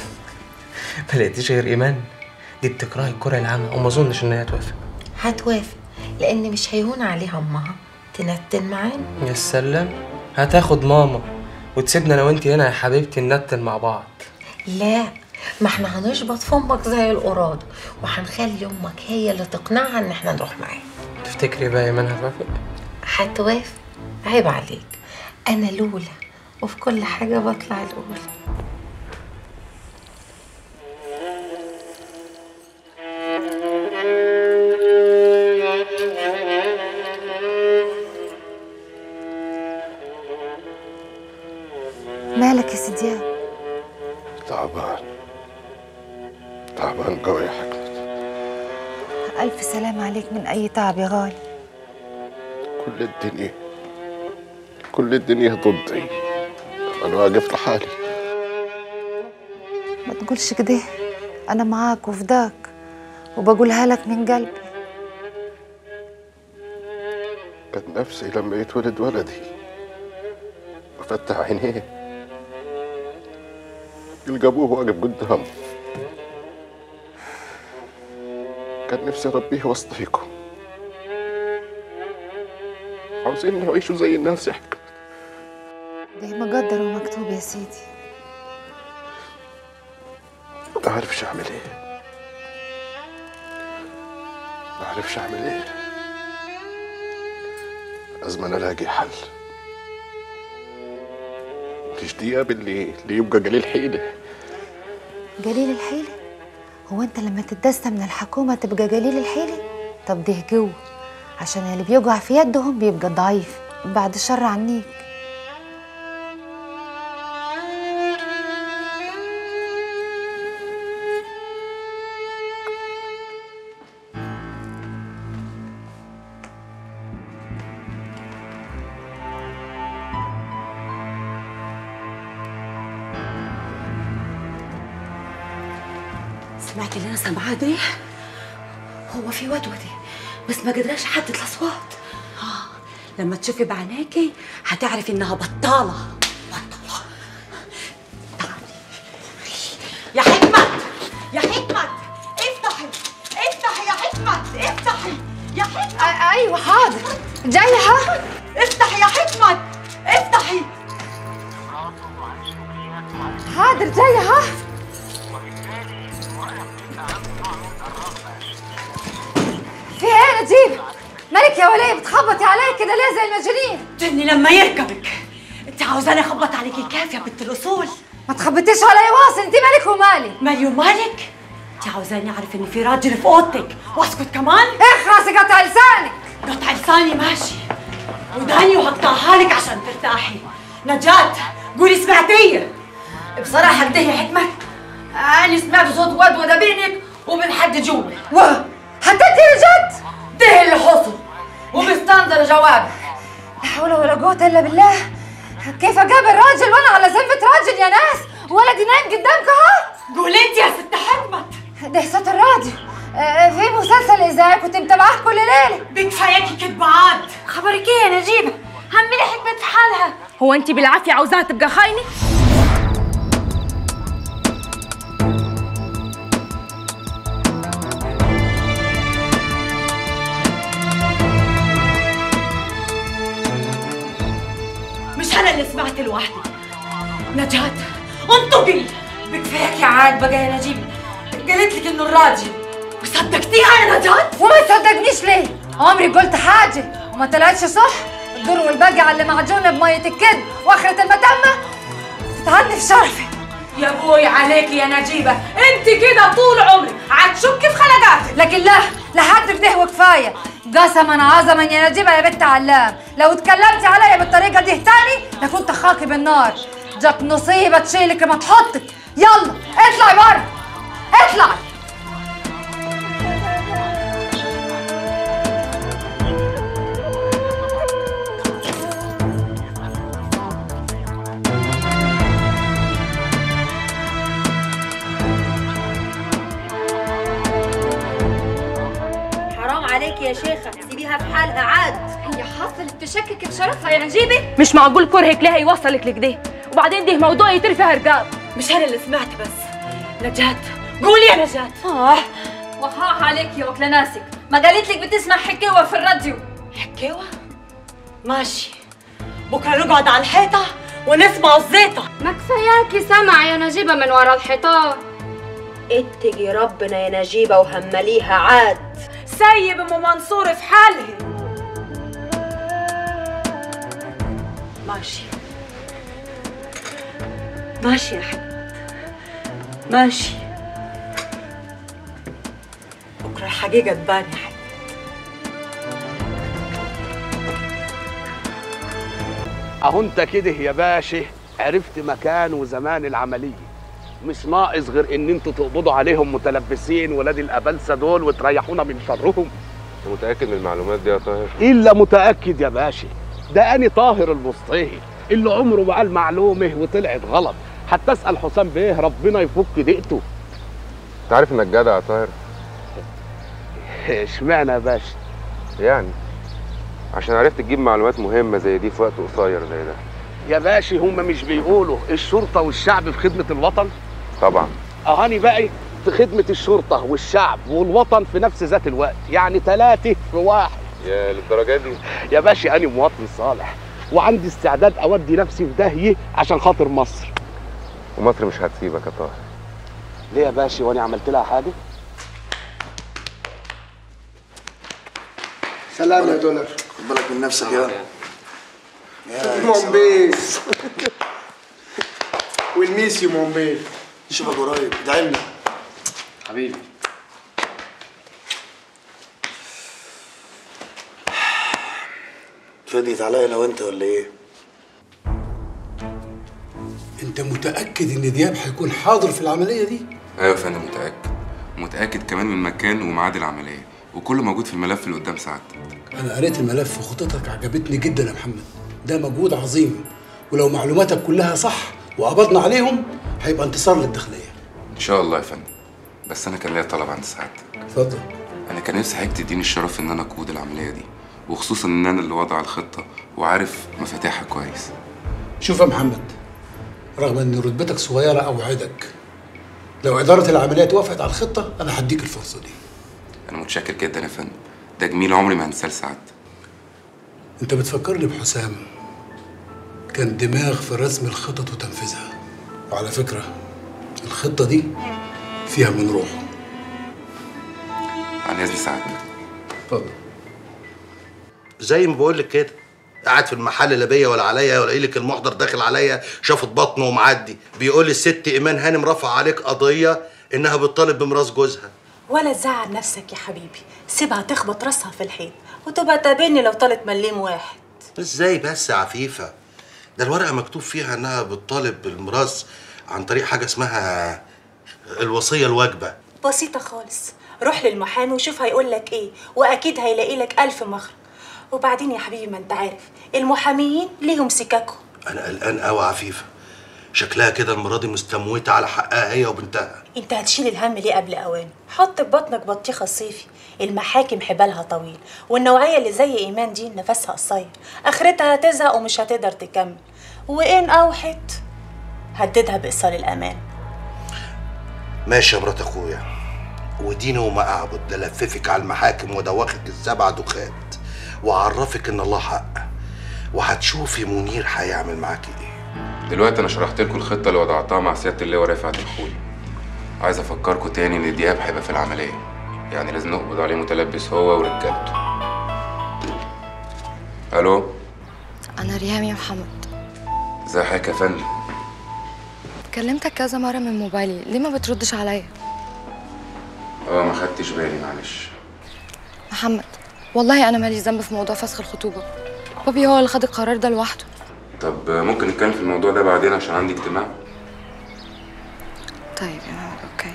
ما لقيتيش غير ايمان دي بتكره الكره العامه وما اظنش ان هي توافق هتوافق لان مش هيهون عليها امها تنتن معانا يا سلام هتاخد ماما وتسيبنا انا وانت هنا يا حبيبتي ننتن مع بعض لا ما احنا هنشبط في امك زي القراد وهنخلي امك هي اللي تقنعها ان احنا نروح معاها تفتكري بقى ايمان هتوافق هتوافق عيب عليك انا لولا وفي كل حاجه بطلع الاولى مالك يا سيدياب تعبان تعبان قوي يا حكمة ألف سلام عليك من أي تعب يا غالي كل الدنيا كل الدنيا ضدي انا واقف لحالي ما تقولش كده أنا معاك وفداك وبقولها لك من قلبي كان نفسي لما يتولد ولدي وفتح عينيه يلقى ابوه واقف قدامه كان نفسي اربيه وسطيكم عاوزين نعيشوا زي الناس يا حكمة ده مقدر ومكتوب يا سيدي ما عارفش اعمل ايه ما عارفش اعمل ايه لازم أنا الاقي حل مش دياب اللي اللي يبقى قليل حيله قليل الحيلة هو أنت لما تتدسى من الحكومة تبقى قليل الحيلة طب ده جوه عشان اللي بيقع في يدهم بيبقى ضعيف بعد الشر عنيك سمعت اللي انا سامعاه ده هو في ودودة بس ما قدراش احدد الاصوات اه لما تشوفي بعينيكي هتعرفي انها بطاله بطاله تعالي يا حكمت يا حكمت افتحي افتحي يا حكمت افتحي يا حكمت ايوه حاضر جايه ها افتحي يا حكمت افتحي حاضر جايه ها في ايه يا نجيب مالك يا وليه بتخبطي عليا كده ليه زي المجانين ابني لما يركبك انت عاوزاني اخبط عليكي كيف يا بنت الاصول ما تخبطيش عليا واصل انت مالك ومالي مالي ومالك انت عاوزاني اعرف ان في راجل في اوضتك واسكت كمان اخرسي قطع لسانك قطع لساني ماشي وداني وهقطعها لك عشان ترتاحي نجاة قولي سمعتي بصراحة كده يا حكمة أنا سمعت صوت ودودة بينك وبين حد جوا و حتى أنت رجعت ده اللي حصل ومستنظر جوابك لا حول ولا قوة إلا بالله كيف أقابل راجل وأنا على زلمة راجل يا ناس ولدي نايم قدامك أهو قولي أنت يا ست حكمة ده صوت الراديو آه، في مسلسل إذاعي كنت متابعاه كل ليلة بكفاياكي كدبعات خبرك إيه يا نجيبة هملي حكمة في حالها هو انت بالعافيه عاوزاها تبقى خاينه مش انا اللي سمعت لوحدي نجاة انطقي بكفاياك يا عاد بقى يا نجيبة قالت لك إنه الراجل وصدقتيها يا نجاة وما تصدقنيش ليه؟ عمري قلت حاجة وما طلعتش صح الدور والبقعة اللي معجونة بمية الكذب واخرة المتمة تتعني في شرفي يا بوي عليكي يا نجيبه انت كده طول عمرك هتشكي في خلقاتك لكن لا لحد كده وكفاية قسما عظما يا نجيبة يا بنت علام لو اتكلمتي عليا بالطريقة دي تاني لكنت خاكي بالنار جاك نصيبة تشيلك ما تحطك يلا اطلعي بره اطلعي حرام عليكي يا شيخه سيبيها في حالها عاد هي حصلت تشكك بشرفها يا نجيبة مش معقول كرهك ليه يوصلك لكده وبعدين ده موضوع يطير فيها رقاب مش انا اللي سمعت بس نجاة قولي يا نجاة اه وخاح عليك يا وكل ناسك ما قالت لك بتسمع حكاوة في الراديو حكاوة ماشي بكره نقعد على الحيطة ونسمع الزيطة ما كفاياكي سمع يا نجيبه من ورا الحيطان اتقي ربنا يا نجيبه وهمليها عاد سيب ام منصور في حالها ماشي ماشي يا حبيبي ماشي بكره الحقيقة تبان يا حبيبي اهو انت كده يا باشا عرفت مكان وزمان العمليه مش ناقص غير ان انتوا تقبضوا عليهم متلبسين ولاد الابلسه دول وتريحونا من شرهم انت متاكد من المعلومات دي يا طاهر الا متاكد يا باشا ده اني طاهر المصطهي اللي عمره ما قال معلومه وطلعت غلط حتى اسال حسام بيه ربنا يفك دقته انت عارف انك جدع يا طاهر اشمعنى يا باشا يعني عشان عرفت تجيب معلومات مهمه زي دي في وقت قصير زي ده يا باشا هم مش بيقولوا الشرطه والشعب في خدمه الوطن طبعا اهاني بقى في خدمه الشرطه والشعب والوطن في نفس ذات الوقت يعني ثلاثه في واحد يا للدرجه دي يا باشا انا مواطن صالح وعندي استعداد اودي نفسي في داهيه عشان خاطر مصر ومصر مش هتسيبك يا طاهر ليه يا باشا وانا عملت لها حاجه سلام يا دولار خد بالك من نفسك يا يا مومبيس والميس يا مومبيس نشوفك قريب ادعي لنا حبيبي فديت عليا انا وانت ولا ايه؟ انت متاكد ان دياب هيكون حاضر في العمليه دي ايوه يا فندم متاكد متاكد كمان من مكان وميعاد العمليه وكله موجود في الملف اللي قدام سعادتك انا قريت الملف وخطتك عجبتني جدا يا محمد ده مجهود عظيم ولو معلوماتك كلها صح وقبضنا عليهم هيبقى انتصار للداخليه ان شاء الله يا فندم بس انا كان ليا طلب عند سعادتك اتفضل انا كان نفسي حضرتك تديني الشرف ان انا اقود العمليه دي وخصوصا ان انا اللي وضع الخطه وعارف مفاتيحها كويس شوف يا محمد رغم ان رتبتك صغيره اوعدك لو اداره العمليات وافقت على الخطه انا هديك الفرصه دي انا متشكر جدا يا فندم ده جميل عمري ما هنساه لسعادتك انت بتفكرني بحسام كان دماغ في رسم الخطط وتنفيذها وعلى فكره الخطه دي فيها من روحه عن اذن سعادتك اتفضل زي ما بقول لك كده قاعد في المحل لا بيا ولا عليا ولا لك المحضر داخل عليا شافت بطنه ومعدي بيقول لي الست ايمان هانم رفع عليك قضيه انها بتطالب بميراث جوزها ولا تزعل نفسك يا حبيبي سيبها تخبط راسها في الحيط وتبقى تقابلني لو طالت مليم واحد ازاي بس يا عفيفه ده الورقه مكتوب فيها انها بتطالب بالميراث عن طريق حاجه اسمها الوصيه الواجبه بسيطة خالص روح للمحامي وشوف هيقول لك ايه واكيد هيلاقي لك الف مخرج وبعدين يا حبيبي ما انت عارف المحاميين ليهم سكاكهم انا قلقان قوي عفيفه شكلها كده المره دي مستموته على حقها هي وبنتها انت هتشيل الهم ليه قبل اوان حط في بطنك بطيخه صيفي المحاكم حبالها طويل والنوعيه اللي زي ايمان دي نفسها قصير اخرتها هتزهق ومش هتقدر تكمل وان اوحت هددها بايصال الامان ماشي يا مرات اخويا وديني وما اعبد ده لففك على المحاكم ودوخك السبع دخات وعرفك ان الله حق وهتشوفي منير هيعمل معاكي ايه دلوقتي انا شرحت لكم الخطه اللي وضعتها مع سياده اللواء رفعت الخولي عايز افكركم تاني ان دياب هيبقى في العمليه يعني لازم نقبض عليه متلبس هو ورجالته الو أنا ريهام يا محمد ازي حضرتك يا فندم كلمتك كذا مرة من موبايلي ليه ما بتردش عليا اه ما خدتش بالي معلش محمد والله أنا ماليش ذنب في موضوع فسخ الخطوبة بابي هو اللي خد القرار ده لوحده طب ممكن نتكلم في الموضوع ده بعدين عشان عندي اجتماع طيب يا محمد أوكي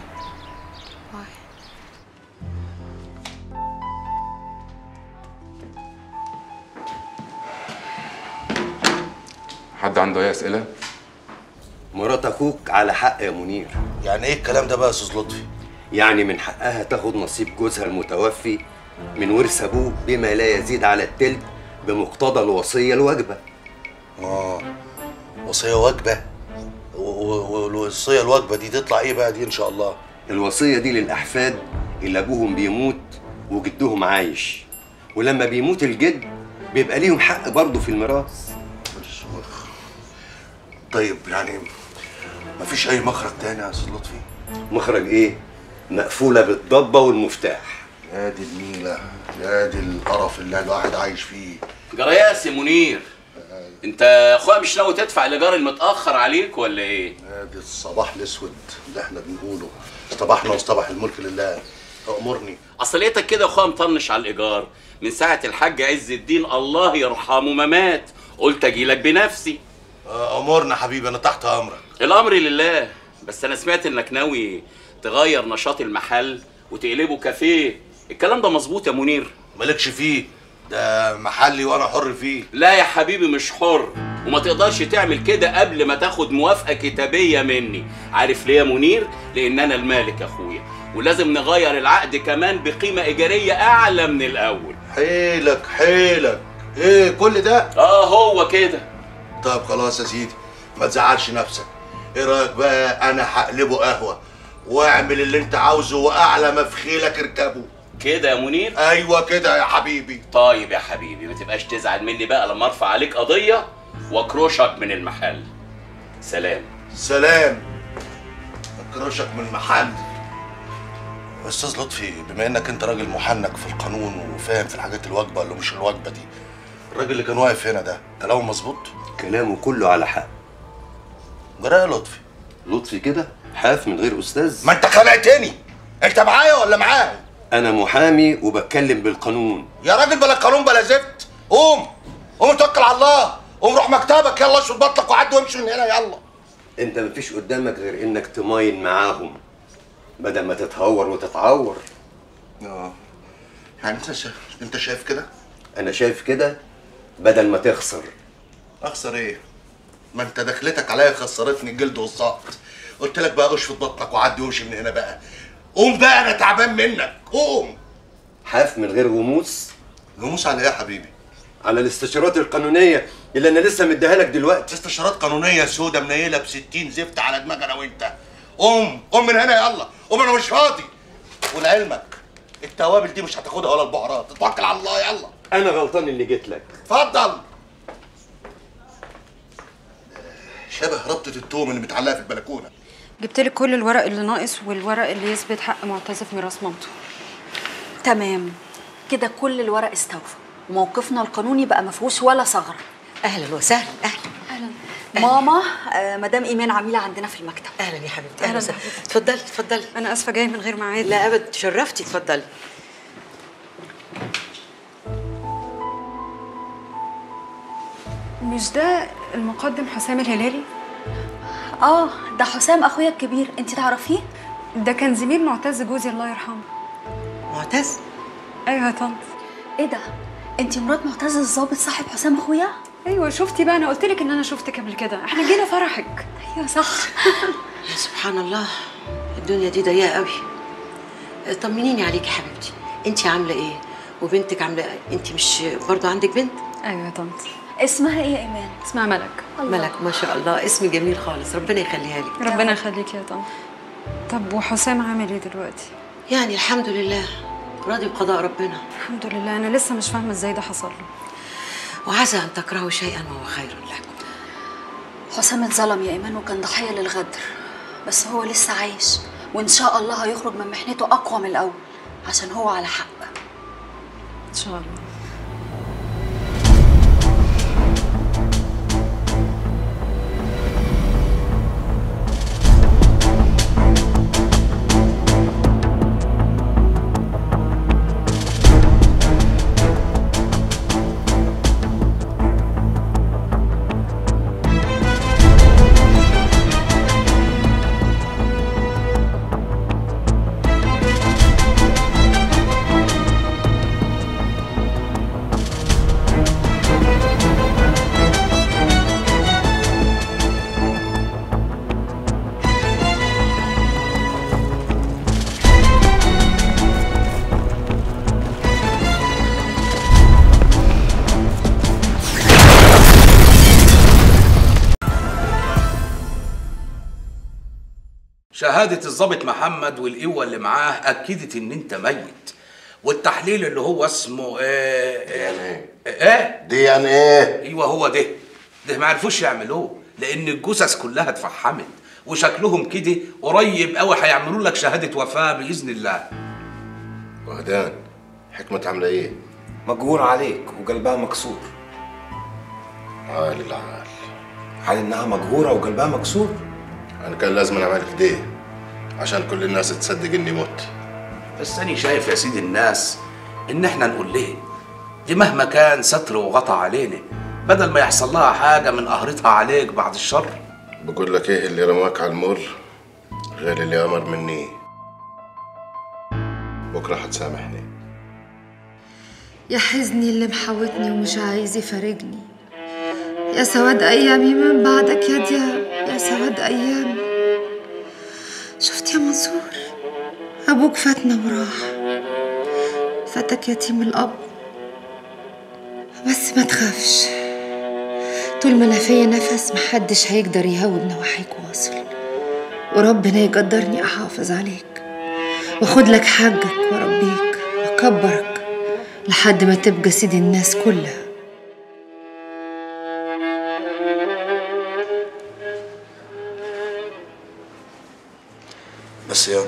حد عنده اي اسئله مرات اخوك على حق يا منير يعني ايه الكلام ده بقى يا استاذ لطفي يعني من حقها تاخد نصيب جوزها المتوفي من ورث ابوه بما لا يزيد على التلت بمقتضى الوصيه الواجبه اه وصيه واجبه و- و- والوصيه الواجبه دي تطلع ايه بقى دي ان شاء الله الوصيه دي للاحفاد اللي ابوهم بيموت وجدهم عايش ولما بيموت الجد بيبقى ليهم حق برضه في الميراث طيب يعني مفيش اي مخرج تاني يا استاذ لطفي مخرج ايه مقفوله بالضبه والمفتاح يا دي النيله يا دي القرف اللي الواحد عايش فيه جرياس يا منير انت اخويا مش ناوي تدفع الايجار المتاخر عليك ولا ايه يا دي الصباح الاسود اللي احنا بنقوله اصطبحنا واصطبح الملك لله امرني اصل لقيتك كده يا اخويا مطنش على الايجار من ساعه الحاج عز الدين الله يرحمه ما مات قلت اجيلك بنفسي امرنا حبيبي انا تحت امرك الامر لله بس انا سمعت انك ناوي تغير نشاط المحل وتقلبه كافيه الكلام ده مظبوط يا منير مالكش فيه ده محلي وانا حر فيه لا يا حبيبي مش حر وما تقدرش تعمل كده قبل ما تاخد موافقه كتابيه مني عارف ليه يا منير لان انا المالك يا اخويا ولازم نغير العقد كمان بقيمه ايجاريه اعلى من الاول حيلك حيلك ايه كل ده اه هو كده طب خلاص يا سيدي ما تزعلش نفسك ايه رايك بقى انا هقلبه قهوه واعمل اللي انت عاوزه واعلى ما في خيلك اركبه كده يا منير ايوه كده يا حبيبي طيب يا حبيبي ما تبقاش تزعل مني بقى لما ارفع عليك قضيه واكروشك من المحل سلام سلام اكرشك من محل استاذ لطفي بما انك انت راجل محنك في القانون وفاهم في الحاجات الواجبه اللي مش الواجبه دي الراجل اللي كان واقف هنا ده كلامه مظبوط كلامه كله على حق جرى يا لطفي لطفي كده حاف من غير استاذ ما انت خلقتني انت معايا ولا معاه انا محامي وبتكلم بالقانون يا راجل بلا قانون بلا زفت قوم قوم توكل على الله قوم روح مكتبك يلا اشرب بطلك وعدي وامشي من هنا يلا انت مفيش قدامك غير انك تماين معاهم بدل ما تتهور وتتعور اه يعني انت شايف انت شايف كده انا شايف كده بدل ما تخسر اخسر ايه ما انت دخلتك عليا خسرتني الجلد والسقط قلت لك بقى اشفط بطنك وعدي وامشي من هنا بقى قوم بقى انا تعبان منك قوم حاف من غير غموس غموس على ايه يا حبيبي على الاستشارات القانونيه اللي انا لسه مديها لك دلوقتي استشارات قانونيه سودة منيله ب 60 زفت على دماغي انا وانت قوم قوم من هنا يلا قوم انا مش فاضي ولعلمك التوابل دي مش هتاخدها ولا البهارات اتوكل على الله يلا انا غلطان اللي جيت لك اتفضل شبه ربطة التوم اللي متعلقة في البلكونة جبت لك كل الورق اللي ناقص والورق اللي يثبت حق معتز في ميراث مامته تمام كده كل الورق استوفى وموقفنا القانوني بقى ما فيهوش ولا ثغره اهلا وسهلا اهلا اهلا ماما آه مدام ايمان عميله عندنا في المكتب اهلا يا حبيبتي اهلا وسهلا اتفضلي اتفضلي انا اسفه جايه من غير ميعاد لا ابدا تشرفتي اتفضلي مش ده المقدم حسام الهلالي؟ اه ده حسام اخويا الكبير انت تعرفيه ده كان زميل معتز جوزي الله يرحمه معتز ايوه يا طنط ايه ده انت مرات معتز الظابط صاحب حسام اخويا ايوه شفتي بقى انا قلت لك ان انا شفتك قبل كده احنا جينا فرحك ايوه صح يا سبحان الله الدنيا دي ضيقه قوي طمنيني عليكي يا حبيبتي انت عامله ايه وبنتك عامله ايه انت مش برضو عندك بنت ايوه يا طنط اسمها ايه يا ايمان اسمها ملك ملك ما شاء الله اسم جميل خالص ربنا يخليها لك ربنا يخليك يا طنط طب وحسام عامل ايه دلوقتي يعني الحمد لله راضي بقضاء ربنا الحمد لله انا لسه مش فاهمه ازاي ده حصل له وعسى ان تكرهوا شيئا وهو خير لكم حسام اتظلم يا ايمان وكان ضحيه للغدر بس هو لسه عايش وان شاء الله هيخرج من محنته اقوى من الاول عشان هو على حق ان شاء الله شهادة الضابط محمد والقوة اللي معاه أكدت إن أنت ميت والتحليل اللي هو اسمه إيه إيه إيه دي يعني ايه؟ أيوه هو ده ده ما عرفوش يعملوه لأن الجثث كلها اتفحمت وشكلهم كده قريب قوي هيعملوا لك شهادة وفاة بإذن الله وهدان حكمة عاملة ايه؟ مجبور عليك وقلبها مكسور عال العال حال انها مجهوره وقلبها مكسور انا كان لازم اعمل كده عشان كل الناس تصدق اني مت بس أنا شايف يا سيدي الناس إن إحنا نقول ليه دي مهما كان ستر وغطى علينا بدل ما يحصل لها حاجة من قهرتها عليك بعد الشر بقول لك ايه اللي رماك على المر غير اللي امر مني بكره هتسامحني يا حزني اللي محاوطني ومش عايز يفارقني يا سواد أيامي من بعدك يا دياب يا سواد أيامي شفت يا منصور أبوك فاتنا وراح فاتك يتيم الأب بس ما تخافش طول ما أنا فيا نفس محدش هيقدر يهوب نواحيك واصل وربنا يقدرني أحافظ عليك واخد لك حقك واربيك واكبرك لحد ما تبقى سيد الناس كلها بس يا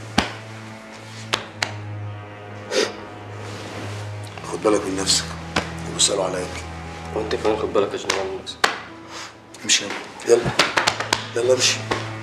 خد بالك من نفسك وبيسألوا عليك وانت كمان خد بالك يا جنرال من نفسك امشي يلا يلا يلا امشي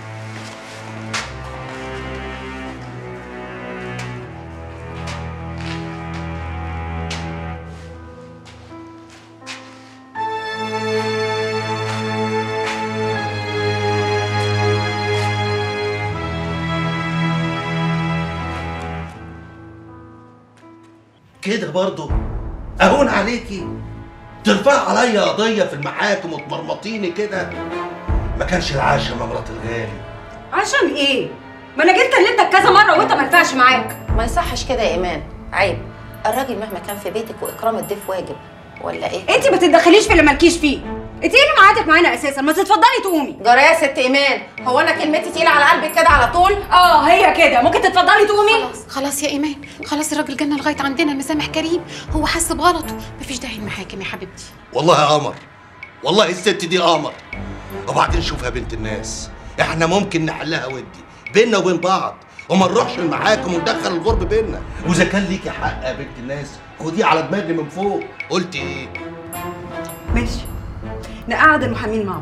كده برضو اهون عليكي ترفع عليا قضيه في المحاكم وتمرمطيني كده ما كانش العاشر مع مرات الغالي عشان ايه؟ ما انا جيت كلمتك كذا مره وانت ما ينفعش معاك ما يصحش كده يا ايمان عيب الراجل مهما كان في بيتك واكرام الضيف واجب ولا ايه انت ما تتدخليش في اللي مالكيش فيه انت ايه اللي معادك معانا اساسا ما تتفضلي تقومي جرى يا ست ايمان هو انا كلمتي تقيله على قلبك كده على طول اه هي كده ممكن تتفضلي تقومي خلاص خلاص يا ايمان خلاص الراجل جالنا لغايه عندنا مسامح كريم هو حس بغلطه مفيش داعي المحاكم يا حبيبتي والله يا قمر والله الست دي قمر وبعدين شوفها بنت الناس احنا ممكن نحلها ودي بينا وبين بعض وما نروحش المحاكم وندخل الغرب بينا واذا كان ليكي حق يا بنت الناس خديه على دماغي من فوق قلت ايه ماشي نقعد المحامين مع بعض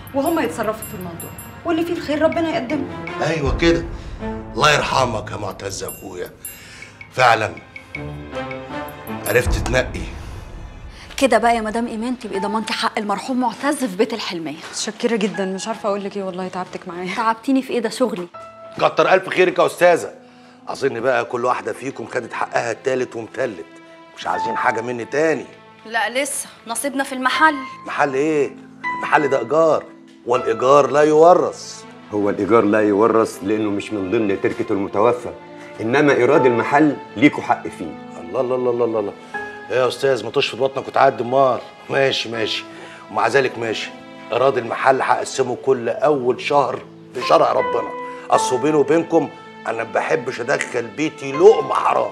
وهم يتصرفوا في الموضوع واللي فيه الخير ربنا يقدمه ايوه كده الله يرحمك يا معتز يا اخويا فعلا عرفت تنقي كده بقى يا مدام ايمان تبقي ضمنتي حق المرحوم معتز في بيت الحلميه متشكره جدا مش عارفه اقول لك ايه والله تعبتك معايا تعبتيني في ايه ده شغلي كتر الف خيرك يا استاذه اظن بقى كل واحده فيكم خدت حقها التالت ومتلت مش عايزين حاجه مني تاني لا لسه نصيبنا في المحل محل ايه المحل ده ايجار والايجار لا يورث هو الإيجار لا يورث لأنه مش من ضمن تركة المتوفى إنما إيراد المحل ليكوا حق فيه الله الله الله الله الله ايه يا استاذ ما تشفط بطنك وتعدي النار ماشي ماشي ومع ذلك ماشي ايراد المحل هقسمه كل اول شهر بشرع ربنا اصل بيني وبينكم انا ما بحبش ادخل بيتي لقمه حرام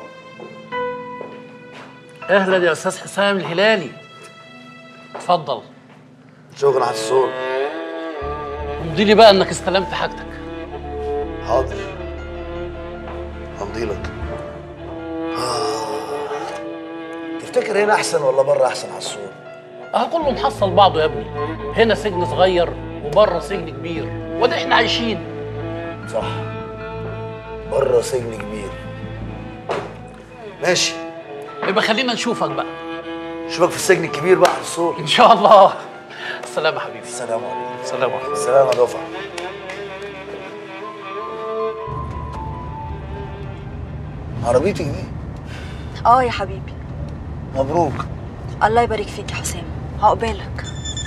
اهلا يا استاذ حسام الهلالي اتفضل شكرا على الصوت امضي لي بقى انك استلمت حاجتك حاضر همضي لك تفتكر هنا احسن ولا بره احسن على الصوت اه كله محصل بعضه يا ابني هنا سجن صغير وبره سجن كبير وده احنا عايشين صح بره سجن كبير ماشي يبقى خلينا نشوفك بقى اشوفك في السجن الكبير بقى على الصوت ان شاء الله السلام يا حبيبي السلام عليكم السلام عليكم السلام يا دفعه عربيتك دي اه يا حبيبي مبروك الله يبارك فيك يا حسام عقبالك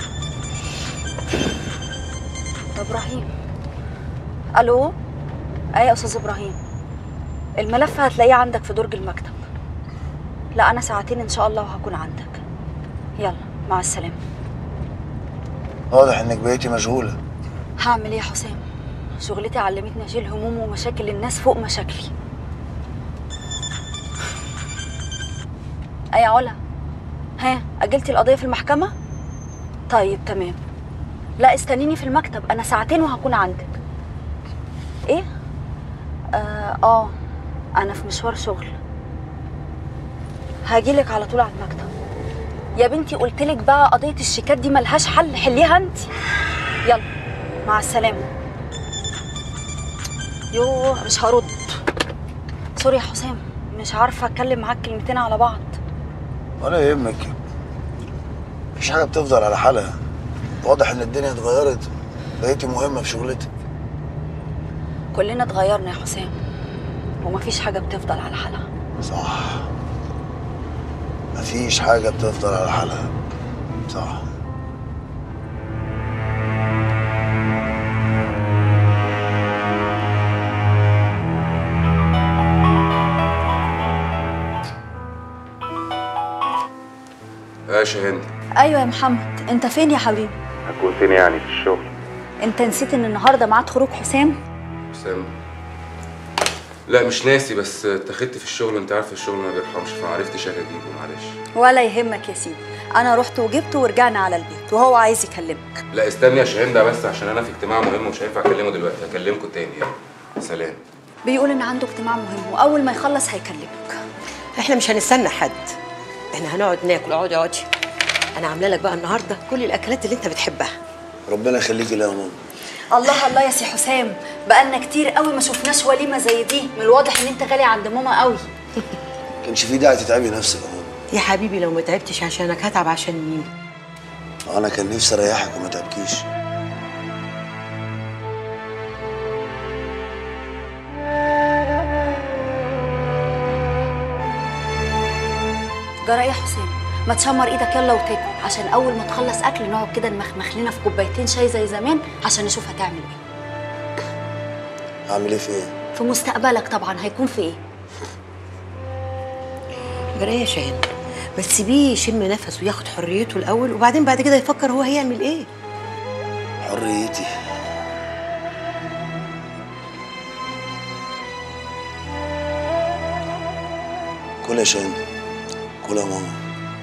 ده ابراهيم الو ايه يا استاذ ابراهيم الملف هتلاقيه عندك في درج المكتب لا انا ساعتين ان شاء الله وهكون عندك يلا مع السلامه واضح انك بقيتي مشغوله هعمل ايه يا حسام شغلتي علمتني اشيل هموم ومشاكل الناس فوق مشاكلي اي علا ها اجلتي القضيه في المحكمه طيب تمام لا استنيني في المكتب انا ساعتين وهكون عندك ايه اه, آه. انا في مشوار شغل هاجيلك على طول على المكتب يا بنتي قلتلك بقى قضيه الشيكات دي ملهاش حل حليها انت يلا مع السلامه يوه مش هرد سوري يا حسام مش عارفه اتكلم معاك كلمتين على بعض ولا يهمك مفيش حاجه بتفضل على حالها واضح ان الدنيا اتغيرت بقيتي مهمه في شغلتك كلنا اتغيرنا يا حسام ومفيش حاجه بتفضل على حالها صح مفيش حاجه بتفضل على حالها صح يا شهند ايوه يا محمد انت فين يا حبيبي هكون فين يعني في الشغل انت نسيت ان النهارده ميعاد خروج حسام حسام لا مش ناسي بس اتخذت في الشغل انت عارف الشغل ما بيرحمش فمعرفتش اجي اجيبه معلش ولا يهمك يا سيدي انا رحت وجبته ورجعنا على البيت وهو عايز يكلمك لا استني يا شهندة بس عشان انا في اجتماع مهم ومش هينفع اكلمه دلوقتي هكلمكم تاني يلا سلام بيقول ان عنده اجتماع مهم واول ما يخلص هيكلمك احنا مش هنستنى حد احنا هنقعد ناكل اقعدي اقعدي انا عامله لك بقى النهارده كل الاكلات اللي انت بتحبها ربنا يخليكي ليا يا ماما الله الله يا سي حسام بقالنا كتير قوي ما شفناش وليمه زي دي من الواضح ان انت غالي عند ماما قوي كانش في داعي تتعبي نفسك يا ماما يا حبيبي لو ما تعبتش عشانك هتعب عشان مين انا كان نفسي اريحك وما تعبكيش جرى ايه يا حسام ما تشمر ايدك يلا وتاكل عشان اول ما تخلص اكل نقعد كده نمخمخ لنا في كوبايتين شاي زي زمان عشان نشوف هتعمل ايه اعمل ايه في ايه في مستقبلك طبعا هيكون في ايه جرى يا شاهين بس سيبيه يشم نفسه وياخد حريته الاول وبعدين بعد كده يفكر هو هيعمل ايه حريتي كل يا شاهين كل يا ماما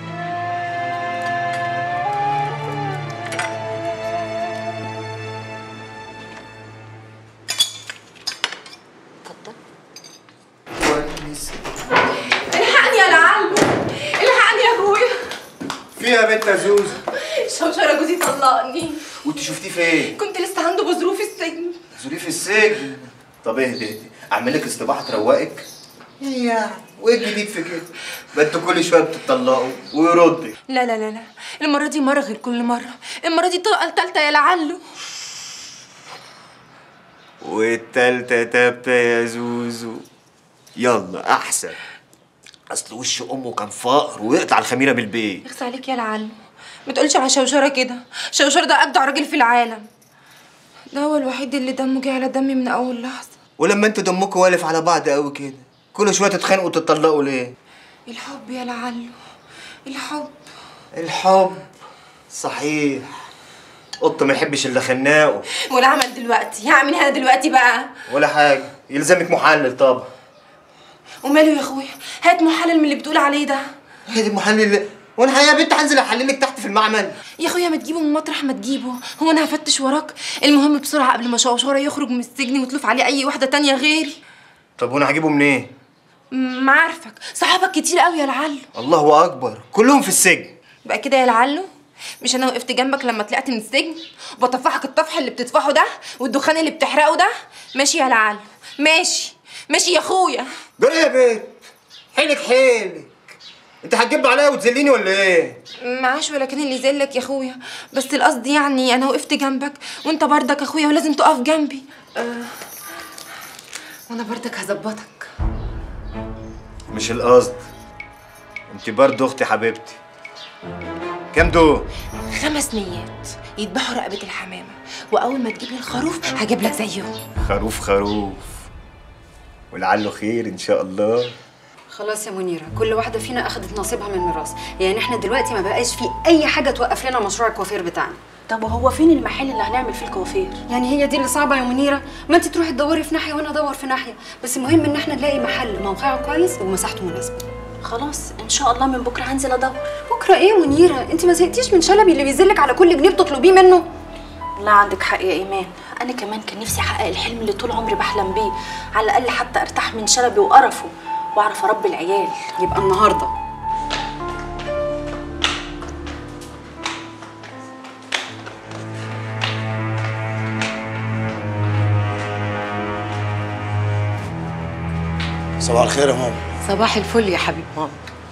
الحقني يا لعلو الحقني يا ابويا فيها بنت زوزو شوشرة جوزي طلقني وانت شفتيه فين؟ كنت لسه عنده بظروف السجن زوري في السجن طب اهدي اهدي اعمل لك استباحه تروقك ايه يعني وايه الجديد في كده؟ ما انتوا كل شويه بتطلقوا ويردك لا لا لا لا المرة دي مرة غير كل مرة المرة دي الطلقة التالتة يا لعله والتالتة تابتة يا زوزو يلا احسن اصل وش امه كان فقر ويقطع الخميره من البيت يخص عليك يا لعله ما تقولش على شوشرة كده شوشرة ده أجدع راجل في العالم ده هو الوحيد اللي دمه جه على دمي من أول لحظة ولما انتوا دمكم والف على بعض قوي كده كل شويه تتخانقوا وتتطلقوا ليه الحب يا لعله الحب الحب صحيح قط ما يحبش الا خناقه ولا عمل دلوقتي هعمل انا دلوقتي بقى ولا حاجه يلزمك محلل طبعا وماله يا اخويا هات محلل من اللي بتقول عليه ده هي دي محلل وانا يا بنت هنزل احللك تحت في المعمل يا اخويا ما تجيبه من مطرح ما تجيبه هو انا هفتش وراك المهم بسرعه قبل ما شوشوره يخرج من السجن وتلوف عليه اي واحده تانية غيري طب وانا هجيبه منين ما عارفك صحابك كتير قوي يا لعله الله اكبر كلهم في السجن بقى كده يا لعله مش انا وقفت جنبك لما طلعت من السجن وبطفحك الطفح اللي بتطفحه ده والدخان اللي بتحرقه ده ماشي يا لعله ماشي ماشي يا اخويا جري يا بنت حيلك حيلك انت هتجيب عليا وتذليني ولا ايه معاش ولا كان اللي يذلك يا اخويا بس القصد يعني انا وقفت جنبك وانت بردك اخويا ولازم تقف جنبي أه وانا بردك هظبطك مش القصد انت برضه اختي حبيبتي كام دول خمس نيات يذبحوا رقبة الحمامة وأول ما تجيب لي الخروف هجيب لك زيهم خروف خروف ولعله خير ان شاء الله خلاص يا منيرة كل واحدة فينا أخدت نصيبها من الميراث يعني احنا دلوقتي ما بقاش في أي حاجة توقف لنا مشروع الكوافير بتاعنا طب وهو فين المحل اللي هنعمل فيه الكوافير يعني هي دي اللي صعبة يا منيرة ما انت تروحي تدوري في ناحية وانا ادور في ناحية بس المهم ان احنا نلاقي محل موقعه كويس ومساحته مناسبة خلاص ان شاء الله من بكره هنزل ادور بكرة ايه يا منيرة انت ما زهقتيش من شلبي اللي بيذلك على كل جنيه بتطلبيه منه لا عندك حق يا ايمان انا كمان كان نفسي احقق الحلم اللي طول عمري بحلم بيه على الاقل حتى ارتاح من شلبي وقرفه واعرف اربي العيال يبقى النهارده صباح الخير يا ماما صباح الفل يا حبيب ماما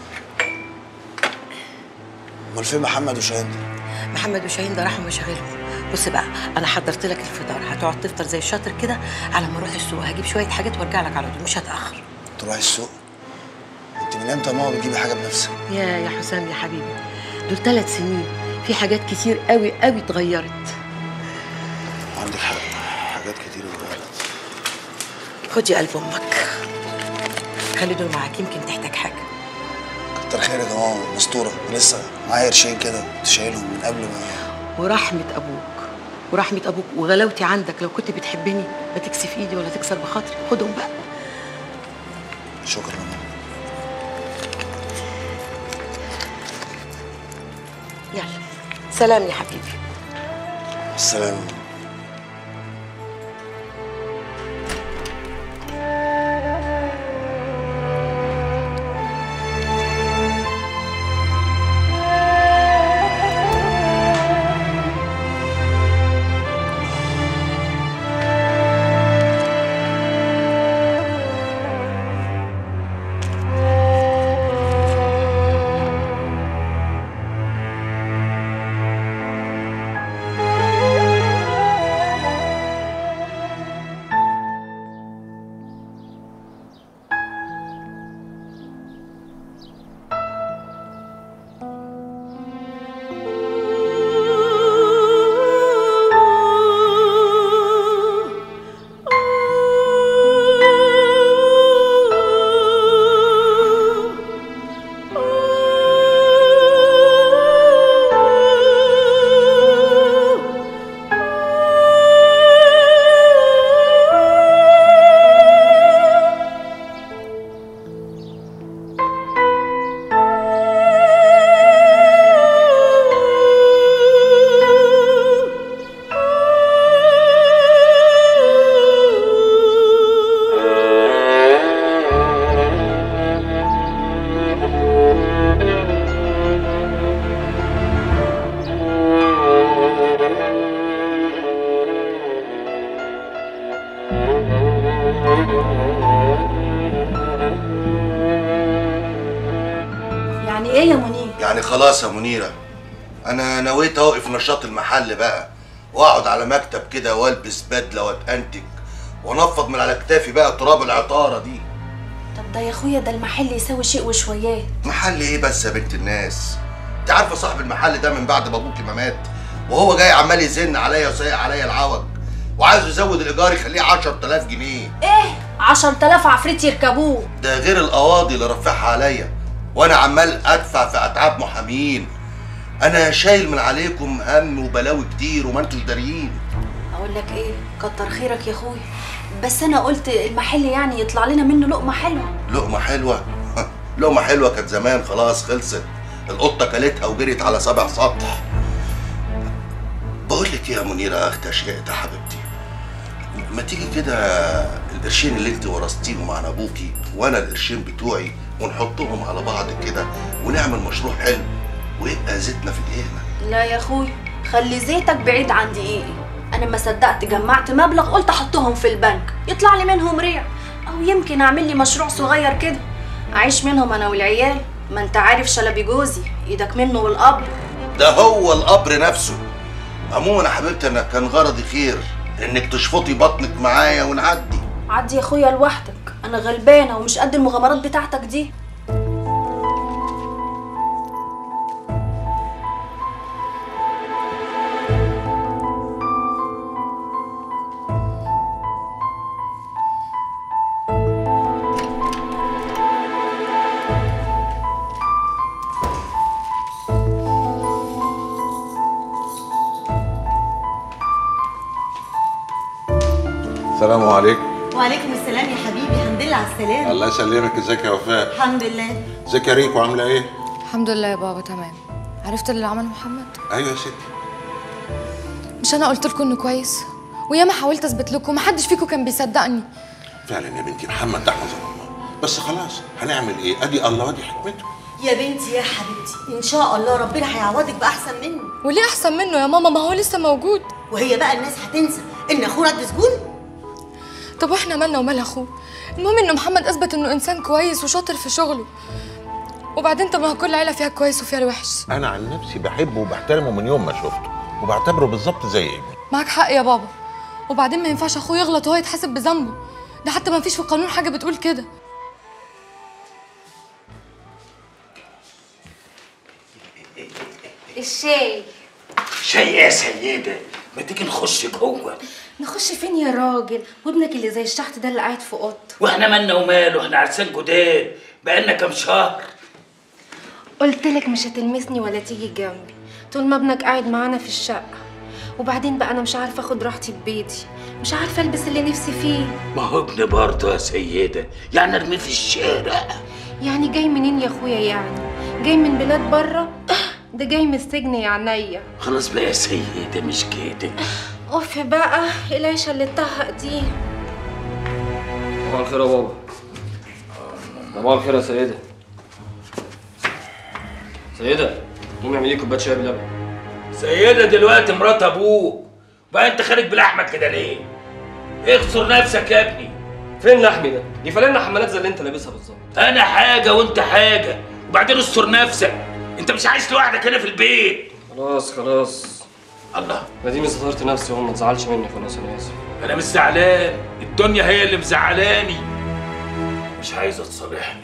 امال فين محمد وشاهين محمد وشاهين ده راحوا مشاغلهم بص بقى انا حضرت لك الفطار هتقعد تفطر زي الشاطر كده على ما اروح السوق هجيب شويه حاجات وارجع لك على طول مش هتاخر تروحي السوق انت من امتى يا ماما بتجيبي حاجه بنفسك يا يا حسام يا حبيبي دول ثلاث سنين في حاجات كتير قوي قوي اتغيرت عندك حق حاجات كتير اتغيرت خد يا قلب امك خلي دول معاك يمكن تحتاج حاجه كتر خيرك يا ماما مستوره لسه معايا قرشين كده كنت شايلهم من قبل ما ورحمه ابوك ورحمه ابوك وغلاوتي عندك لو كنت بتحبني ما تكسف ايدي ولا تكسر بخاطري خدهم بقى شكرا يا ماما يلا سلام يا حبيبي السلام يعني ايه يا منير يعني خلاص يا منيرة أنا نويت أوقف نشاط المحل بقى وأقعد على مكتب كده وألبس بدلة وأتأنتج وأنفض من على كتافي بقى تراب العطارة دي طب ده يا اخويا ده المحل يساوي شيء وشويات محل إيه بس يا بنت الناس أنت عارفة صاحب المحل ده من بعد ما أبوكي ما مات وهو جاي عمال يزن عليا وسايق عليا العوج وعايز يزود الإيجار يخليه 10000 جنيه ايه 10000 عفريت يركبوه ده غير القواضي اللي رافعها عليا وانا عمال ادفع في اتعاب محامين انا شايل من عليكم هم وبلاوي كتير وما انتوش داريين اقول لك ايه كتر خيرك يا اخويا بس انا قلت المحل يعني يطلع لنا منه لقمه حلوه لقمه حلوه لقمه حلوه كانت زمان خلاص خلصت القطه كلتها وجريت على سبع سطح بقول لك إيه يا منيره اختي اشياء حبيبتي ما تيجي كده القرشين اللي انت ورثتيهم عن ابوكي وانا القرشين بتوعي ونحطهم على بعض كده ونعمل مشروع حلو ويبقى زيتنا في دقيقنا لا يا اخويا خلي زيتك بعيد عن دقيقي انا ما صدقت جمعت مبلغ قلت احطهم في البنك يطلع لي منهم ريع او يمكن اعمل لي مشروع صغير كده اعيش منهم انا والعيال ما انت عارف شلبي جوزي ايدك منه والقبر ده هو القبر نفسه عموما يا حبيبتي انا كان غرضي خير انك تشفطي بطنك معايا ونعدي عدي يا اخويا لوحدك انا غلبانه ومش قد المغامرات بتاعتك دي السلام عليكم وعليكم السلام يا حبيبي الحمد لله على السلامة الله يسلمك ازيك يا وفاء الحمد لله ازيك يا ريكو عامله ايه الحمد لله يا بابا تمام عرفت اللي عمله محمد ايوه يا ستي مش انا قلت لكم انه كويس وياما حاولت اثبت لكم محدش فيكم كان بيصدقني فعلا يا بنتي محمد ده حفظه الله بس خلاص هنعمل ايه ادي الله ودي حكمته يا بنتي يا حبيبتي ان شاء الله ربنا هيعوضك باحسن منه وليه احسن منه يا ماما ما هو لسه موجود وهي بقى الناس هتنسى ان اخوه رد سجون طب واحنا مالنا ومال اخوه المهم ان محمد اثبت انه انسان كويس وشاطر في شغله وبعدين طب ما هو كل عيله فيها الكويس وفيها الوحش انا عن نفسي بحبه وبحترمه من يوم ما شفته وبعتبره بالظبط زي ابني معاك حق يا بابا وبعدين ما ينفعش اخوه يغلط وهو يتحاسب بذنبه ده حتى ما فيش في القانون حاجه بتقول كده الشاي شاي يا سيدة ما تيجي نخش جوه نخش فين يا راجل وابنك اللي زي الشحت ده اللي قاعد في اوضته واحنا مالنا وماله احنا عرسان جداد بقالنا كام شهر قلت لك مش هتلمسني ولا تيجي جنبي طول ما ابنك قاعد معانا في الشقه وبعدين بقى انا مش عارفه اخد راحتي في بيتي مش عارفه البس اللي نفسي فيه ما هو ابن برضه يا سيدة يعني ارميه في الشارع يعني جاي منين يا اخويا يعني جاي من بلاد بره ده جاي من السجن يا عينيا خلاص بقى يا سيدة مش كده اوف بقى العيشه اللي اتطهق دي صباح الخير يا بابا صباح الخير يا سيدة سيدة قومي اعملي لي كوبايه شاي بلبن سيدة دلوقتي مرات ابوك بقى انت خارج بلحمك كده ليه؟ اخسر نفسك يا ابني فين لحمي ده؟ دي فلانة حمالات زي اللي انت لابسها بالظبط انا حاجة وانت حاجة وبعدين استر نفسك انت مش عايش لوحدك هنا في البيت خلاص خلاص الله اديني سترت نفسي اهو ما تزعلش مني خلاص انا اسف انا مش زعلان الدنيا هي اللي مزعلاني مش عايزة تصالحني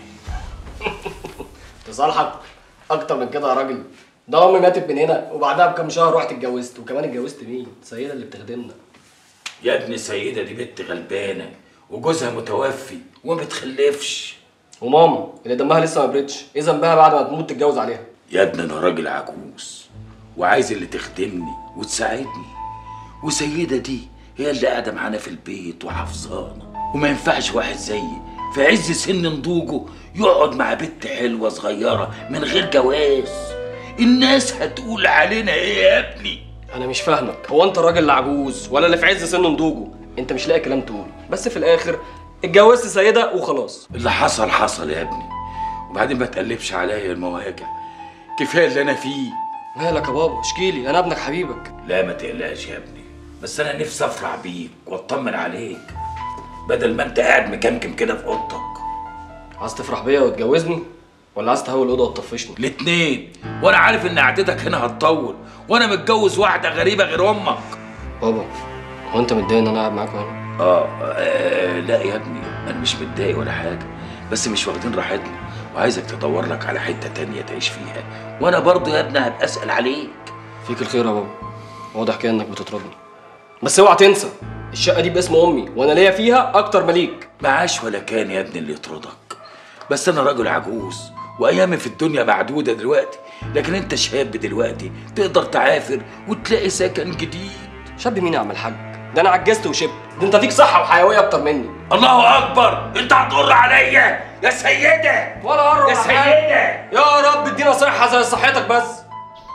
تصالحك اكتر من كده يا راجل ده امي ماتت من هنا وبعدها بكام شهر رحت اتجوزت وكمان اتجوزت مين؟ سيدة اللي بتخدمنا يا ابني سيدة دي بنت غلبانة وجوزها متوفي وما بتخلفش وماما اللي دمها لسه ما بردش ايه ذنبها بعد ما تموت تتجوز عليها يا ابني انا راجل عجوز وعايز اللي تخدمني وتساعدني وسيدة دي هي اللي قاعدة معانا في البيت وحافظانا وما ينفعش واحد زيي في عز سن نضوجه يقعد مع بنت حلوة صغيرة من غير جواز الناس هتقول علينا ايه يا ابني انا مش فاهمك هو انت راجل لا عجوز ولا اللي في عز سن نضوجه انت مش لاقي كلام تقول بس في الاخر اتجوزت سيدة وخلاص اللي حصل حصل يا ابني وبعدين ما تقلبش عليا المواجع كفايه اللي انا فيه مالك يا بابا اشكيلي انا ابنك حبيبك لا ما تقلقش يا ابني بس انا نفسي افرح بيك واطمن عليك بدل ما انت قاعد مكمكم كده في اوضتك عايز تفرح بيا وتجوزني ولا عايز تهوي الاوضه وتطفشني الاتنين وانا عارف ان قعدتك هنا هتطول وانا متجوز واحده غريبه غير امك بابا هو انت متضايق ان انا قاعد معاكم هنا آه, اه لا يا ابني انا مش متضايق ولا حاجه بس مش واخدين راحتنا وعايزك تدور لك على حته تانية تعيش فيها وانا برضه يا ابني هبقى اسال عليك فيك الخير يا بابا واضح كده انك بتطردني بس اوعى تنسى الشقه دي باسم امي وانا ليا فيها اكتر مليك معاش ولا كان يا ابني اللي يطردك بس انا راجل عجوز وايامي في الدنيا معدوده دلوقتي لكن انت شاب دلوقتي تقدر تعافر وتلاقي سكن جديد شاب مين يا عم الحاج ده انا عجزت وشبت ده انت فيك صحه وحيويه اكتر مني الله اكبر انت هتقر عليا يا سيده ولا قرب يا ولا سيده حاجة. يا رب ادينا صحه زي صحتك بس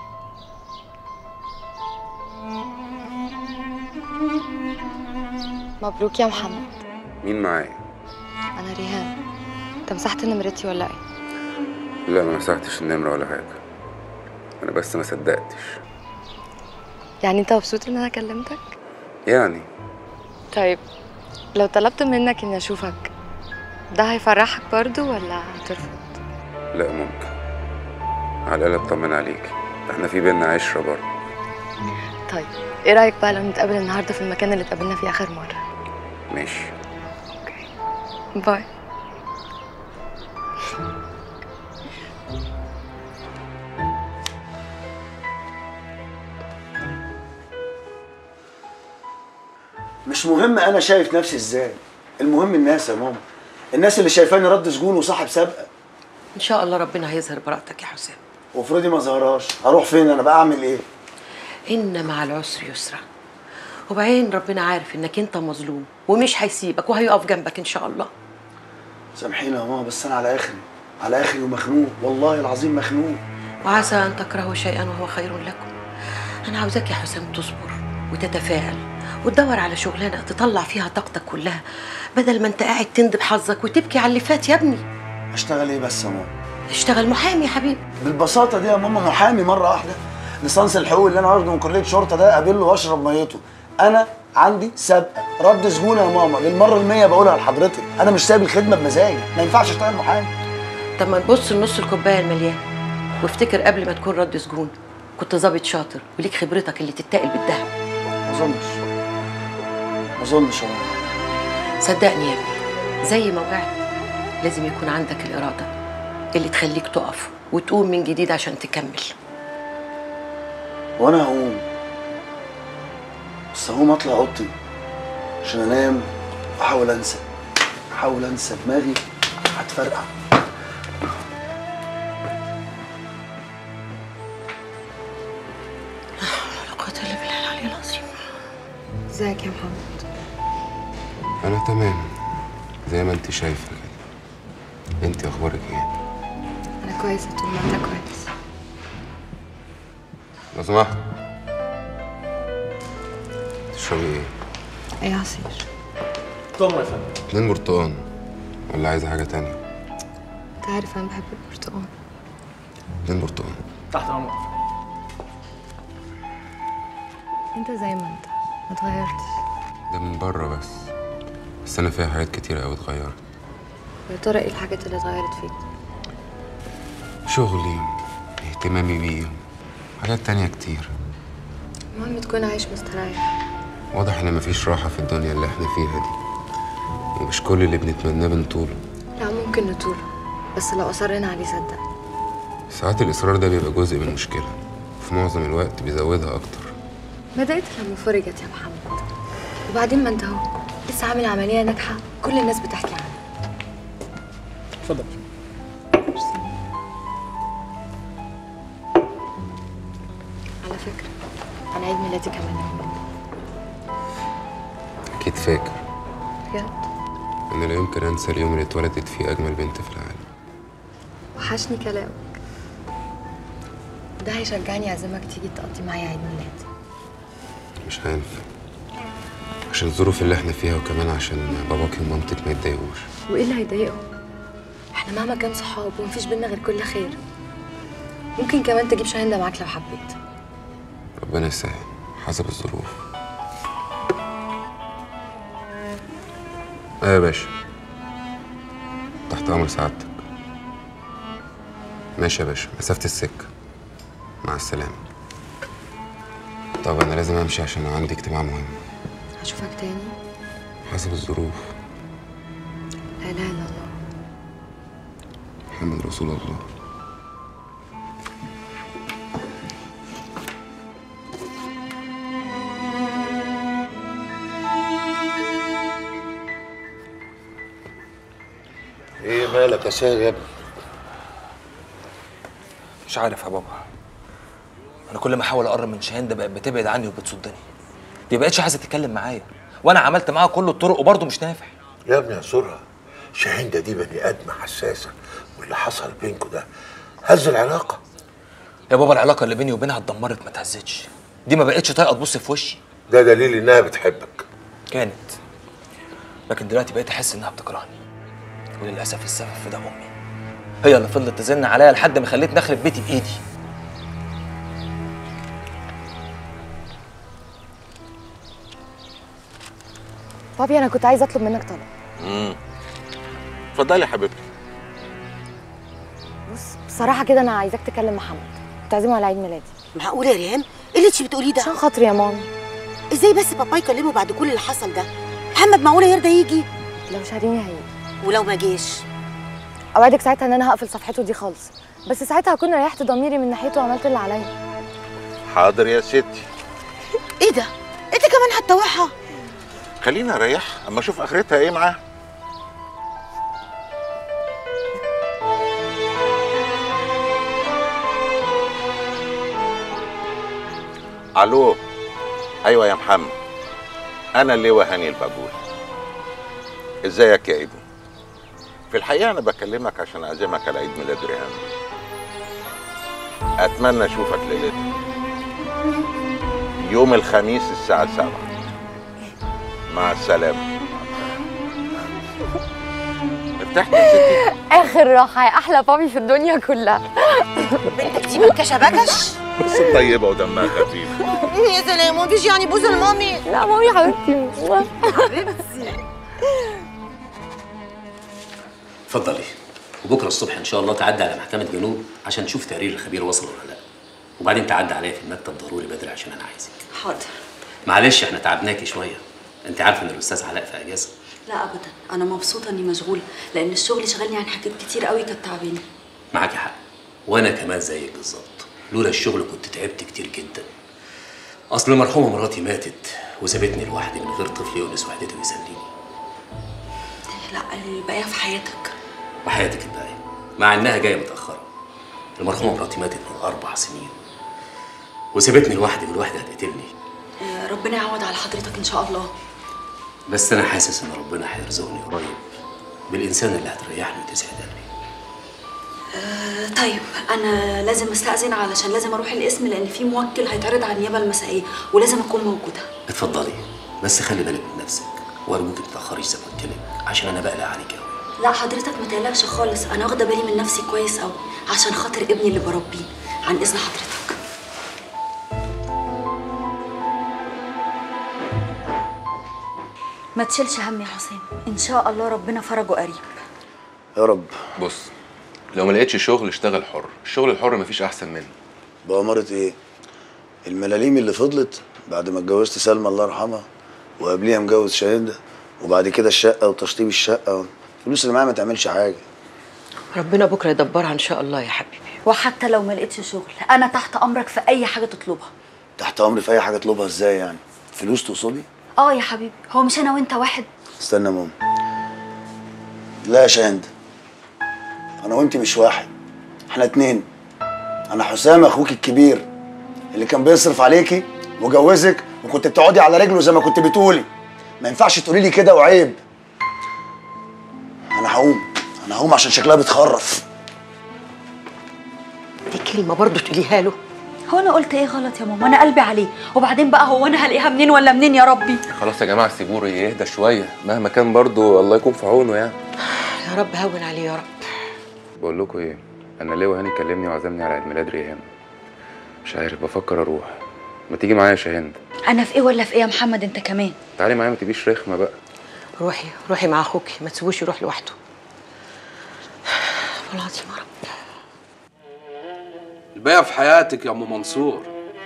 مبروك يا محمد مين معايا انا ريهام انت مسحت نمرتي ولا ايه لا ما مسحتش النمره ولا حاجه انا بس ما صدقتش يعني انت مبسوط ان انا كلمتك يعني طيب لو طلبت منك اني اشوفك ده هيفرحك برضو ولا هترفض لا ممكن على الاقل اطمن عليك احنا في بينا عشره برضه طيب ايه رايك بقى لو نتقابل النهارده في المكان اللي اتقابلنا فيه اخر مره ماشي باي مش مهم انا شايف نفسي ازاي المهم الناس يا ماما الناس اللي شايفاني رد سجون وصاحب سابقه ان شاء الله ربنا هيظهر براءتك يا حسام وافرضي ما ظهرهاش هروح فين انا بقى اعمل ايه ان مع العسر يسرا وبعدين ربنا عارف انك انت مظلوم ومش هيسيبك وهيقف جنبك ان شاء الله سامحيني يا ماما بس انا على اخري على اخري ومخنوق والله العظيم مخنوق وعسى ان تكرهوا شيئا وهو خير لكم انا عاوزاك يا حسام تصبر وتتفائل وتدور على شغلانه تطلع فيها طاقتك كلها بدل ما انت قاعد تندب حظك وتبكي على اللي فات يا ابني اشتغل ايه بس يا ماما اشتغل محامي يا حبيبي بالبساطه دي يا ماما محامي مره واحده ليسانس الحقوق اللي انا واخده من كليه شرطه ده اقابله واشرب ميته انا عندي سابقه رد سجون يا ماما للمره المية بقولها لحضرتك انا مش سايب الخدمه بمزاجي ما ينفعش اشتغل محامي طب ما تبص لنص الكوبايه المليان وافتكر قبل ما تكون رد سجون كنت ظابط شاطر وليك خبرتك اللي تتقل بالذهب ما اظنش ما اظنش يا ماما صدقني يا ابني زي ما وقعت لازم يكون عندك الإرادة اللي تخليك تقف وتقوم من جديد عشان تكمل وانا هقوم بس هقوم اطلع اوضتي عشان انام واحاول انسى احاول انسى دماغي هتفرقع لا قوة إلا بالله العلي العظيم ازيك يا محمد انا تمام زي ما انت شايفه كده انت اخبارك ايه انا كويسه طول ما انت كويس لو سمحت تشربي ايه اي عصير طم يا فندم اتنين برتقان ولا عايزه حاجه تانية انت عارف انا بحب البرتقال اتنين برتقان تحت امرك انت زي ما انت ما اتغيرتش ده من بره بس بس انا فيها حاجات كتير قوي اتغيرت يا ترى ايه الحاجات اللي اتغيرت فيك شغلي اهتمامي بيه حاجات تانية كتير المهم تكون عايش مستريح واضح ان مفيش راحة في الدنيا اللي احنا فيها دي ومش كل اللي بنتمناه بنطوله لا ممكن نطوله بس لو اصرينا عليه صدق ساعات الإصرار ده بيبقى جزء من المشكلة وفي معظم الوقت بيزودها أكتر بدأت لما فرجت يا محمد وبعدين ما انت اهو لسه عامل عملية ناجحة كل الناس بتحكي عنها اتفضل على فكرة أنا عيد ميلادي كمان يوم أكيد فاكر بجد أنا لا يمكن أنسى اليوم اللي اتولدت فيه أجمل بنت في العالم وحشني كلامك ده هيشجعني أعزمك تيجي تقضي معايا عيد ميلادي مش هينفع عشان الظروف اللي احنا فيها وكمان عشان باباك ومامتك ما يتضايقوش وإيه اللي هيضايقهم؟ احنا مهما كان صحاب ومفيش بينا غير كل خير ممكن كمان تجيب شاهين ده معاك لو حبيت ربنا يسهل حسب الظروف ايه يا باشا تحت امر سعادتك ماشي يا باشا مسافة السكة مع السلامة طب انا لازم امشي عشان عندي اجتماع مهم هشوفك تاني حسب الظروف لا اله الا الله محمد رسول الله ايه مالك يا سيد يا ابني مش عارف يا بابا انا كل ما احاول اقرب من شاهين ده بقت بتبعد عني وبتصدني دي بقتش عايزه تتكلم معايا وانا عملت معاها كل الطرق وبرضه مش نافع يا ابني يا سرة شاهين ده دي بني ادم حساسه واللي حصل بينكوا ده هز العلاقه يا بابا العلاقه اللي بيني وبينها اتدمرت ما اتهزتش دي ما بقتش طايقه تبص في وشي ده دليل انها بتحبك كانت لكن دلوقتي بقيت احس انها بتكرهني وللاسف السبب في ده امي هي اللي فضلت تزن عليا لحد ما خلتني اخرب بيتي بايدي بابي انا كنت عايزه اطلب منك طلب امم اتفضلي يا حبيبتي بص بصراحه كده انا عايزاك تكلم محمد تعزمه على عيد ميلادي معقول يا ريهام ايه اللي انت بتقوليه ده عشان خاطري يا مامي ازاي بس بابا يكلمه بعد كل اللي حصل ده محمد معقوله يرضى يجي لو شاريني هيجي ولو ما جاش اوعدك ساعتها ان انا هقفل صفحته دي خالص بس ساعتها هكون ريحت ضميري من ناحيته وعملت اللي عليا حاضر يا ستي ايه ده انت كمان هتطوعها خليني اريحها اما اشوف اخرتها ايه معاها الو ايوه يا محمد انا اللواء هاني الباجول ازيك يا ابني في الحقيقه انا بكلمك عشان اعزمك على عيد ميلاد ريهام اتمنى اشوفك ليلتها يوم الخميس الساعه 7 مع السلامه ارتحت يا ستي اخر راحه يا احلى بابي في الدنيا كلها بنتك دي بكشه بكش بس طيبه ودمها خفيف يا سلام مفيش يعني بوزه لمامي لا مامي حبيبتي حبيبتي اتفضلي وبكره الصبح ان شاء الله تعدي على محكمه جنوب عشان تشوف تقرير الخبير وصل ولا لا وبعدين تعدي عليا في المكتب ضروري بدري عشان انا عايزك حاضر معلش احنا تعبناكي شويه انت عارفه ان الاستاذ علاء في اجازه لا ابدا انا مبسوطه اني مشغوله لان الشغل شغلني عن حاجات كتير قوي كانت تعباني معاكي حق وانا كمان زيك بالظبط لولا الشغل كنت تعبت كتير جدا اصل المرحومه مراتي ماتت وسابتني لوحدي من غير طفل يونس وحدته يسليني لا الباقيه في حياتك وحياتك الباقيه مع انها جايه متاخره المرحومه مراتي ماتت من اربع سنين وسابتني لوحدي والوحده هتقتلني آه، ربنا يعوض على حضرتك ان شاء الله بس انا حاسس ان ربنا هيرزقني قريب بالانسان اللي هتريحني وتسعد قلبي آه، طيب انا لازم استاذن علشان لازم اروح القسم لان في موكل هيتعرض على النيابه المسائيه ولازم اكون موجوده اتفضلي بس خلي بالك من نفسك وارجوك ما تتاخريش زي ما قلت لك عشان انا بقلق عليك قوي لا حضرتك ما تقلقش خالص انا واخده بالي من نفسي كويس قوي عشان خاطر ابني اللي بربيه عن اذن حضرتك ما تشيلش هم يا حسام ان شاء الله ربنا فرجه قريب يا رب بص لو ما لقيتش شغل اشتغل حر الشغل الحر مفيش احسن منه بأمارة ايه الملاليم اللي فضلت بعد ما اتجوزت سلمى الله يرحمها وقبليها مجوز شاهدة وبعد كده الشقة وتشطيب الشقة الفلوس اللي معايا ما تعملش حاجة ربنا بكره يدبرها ان شاء الله يا حبيبي وحتى لو ما لقيتش شغل انا تحت امرك في اي حاجه تطلبها تحت أمري في أي حاجة أطلبها ازاي يعني فلوس توصلي اه يا حبيبي هو مش انا وانت واحد استنى يا ماما لا يا شاهندة أنا وأنت مش واحد احنا اتنين أنا حسام أخوك الكبير اللي كان بيصرف عليكي وجوزك وكنت بتقعدي على رجله زي ما كنت بتقولي ما ينفعش تقولي لي كده وعيب أنا هقوم أنا هقوم عشان شكلها بتخرف دي كلمه برضه تقوليها له هو انا قلت ايه غلط يا ماما انا قلبي عليه وبعدين بقى هو انا هلاقيها منين ولا منين يا ربي خلاص يا جماعه سيبوه يهدى شويه مهما كان برضو الله يكون في عونه يعني يا رب هون عليه يا رب بقول لكم ايه انا لواء هاني كلمني وعزمني على عيد ميلاد ريهام مش عارف بفكر اروح ما تيجي معايا يا شاهند انا في ايه ولا في ايه يا محمد انت كمان تعالي معايا ما تبقيش رخمه بقى روحي روحي مع اخوكي ما تسيبوش يروح لوحده والله العظيم يا رب الباقي في حياتك يا ام منصور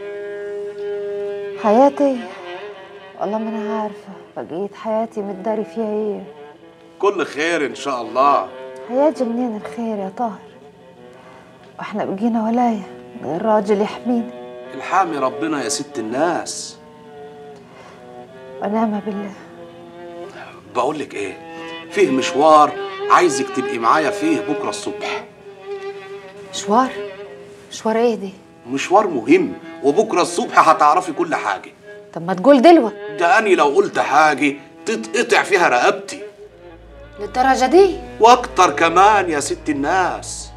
حياتي والله ما انا عارفه بقيت حياتي متداري فيها ايه كل خير ان شاء الله هيجي منين الخير يا طاهر واحنا بقينا ولايه من الراجل يحمينا الحامي ربنا يا ست الناس ونعم بالله بقول لك ايه فيه مشوار عايزك تبقي معايا فيه بكره الصبح مشوار مشوار ايه دي مشوار مهم وبكره الصبح هتعرفي كل حاجه طب ما تقول دلوقتي ده اني لو قلت حاجه تتقطع فيها رقبتي للدرجه دي واكتر كمان يا ست الناس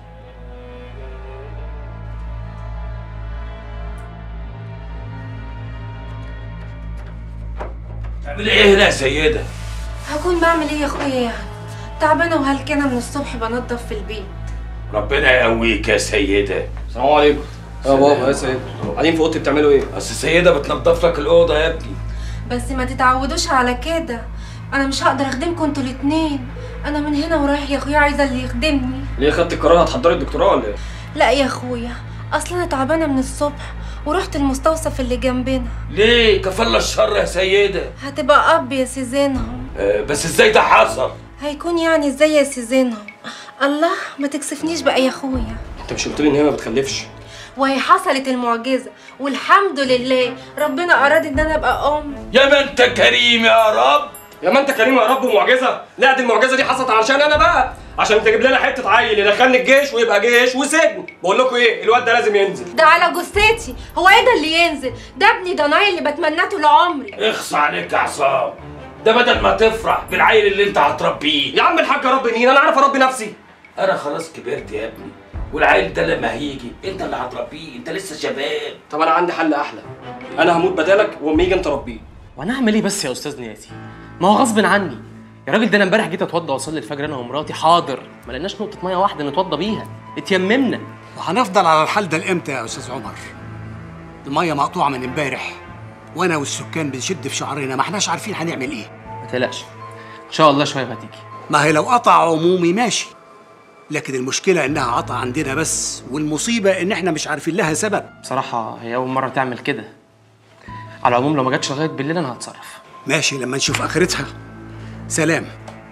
تعملي ايه هنا يا سيده هكون بعمل ايه يا اخويا يعني تعبانه وهلكانه من الصبح بنضف في البيت ربنا يقويك يا سيده السلام عليكم يا بابا يا سيد قاعدين في اوضتي بتعملوا ايه اصل سيده بتنضف لك الاوضه يا ابني بس ما تتعودوش على كده انا مش هقدر اخدمكم انتوا الاتنين انا من هنا ورايح يا اخويا عايزه اللي يخدمني ليه خدت القرار هتحضري الدكتوراه ولا ايه لا يا اخويا اصل انا تعبانه من الصبح ورحت المستوصف اللي جنبنا ليه كفل الشر يا سيده هتبقى اب يا سيزينهم آه بس ازاي ده حصل هيكون يعني ازاي يا سيزينهم الله ما تكسفنيش بقى يا اخويا انت مش قلت لي ان هي ما بتخلفش وهي حصلت المعجزه والحمد لله ربنا اراد ان انا ابقى ام يا ما انت كريم يا رب يا ما انت كريم يا رب ومعجزه لا دي المعجزه دي حصلت علشان انا بقى عشان تجيب لنا حته عيل يدخلني الجيش ويبقى جيش وسجن بقول لكم ايه الواد ده لازم ينزل ده على جثتي هو ايه ده اللي ينزل ده ابني ضناي اللي بتمناه طول عمري اخص عليك يا عصام ده بدل ما تفرح بالعيل اللي انت هتربيه يا عم الحاج ربي مين انا عارف اربي نفسي انا خلاص كبرت يا ابني والعيل ده لما هيجي انت اللي هتربيه انت لسه شباب طب انا عندي حل احلى انا هموت بدالك واما يجي انت ربيه وانا اعمل ايه بس يا استاذ نياتي ما هو غصب عني يا راجل ده انا امبارح جيت اتوضى واصلي الفجر انا ومراتي حاضر ما لقيناش نقطه ميه واحده نتوضى بيها اتيممنا وهنفضل على الحال ده لامتى يا استاذ عمر الميه مقطوعه من امبارح وانا والسكان بنشد في شعرنا ما احناش عارفين هنعمل ايه ما تقلقش ان شاء الله شويه هتيجي ما هي لو قطع عمومي ماشي لكن المشكله انها قطع عندنا بس والمصيبه ان احنا مش عارفين لها سبب بصراحه هي اول مره تعمل كده على العموم لو ما جاتش لغايه بالليل انا هتصرف ماشي لما نشوف اخرتها سلام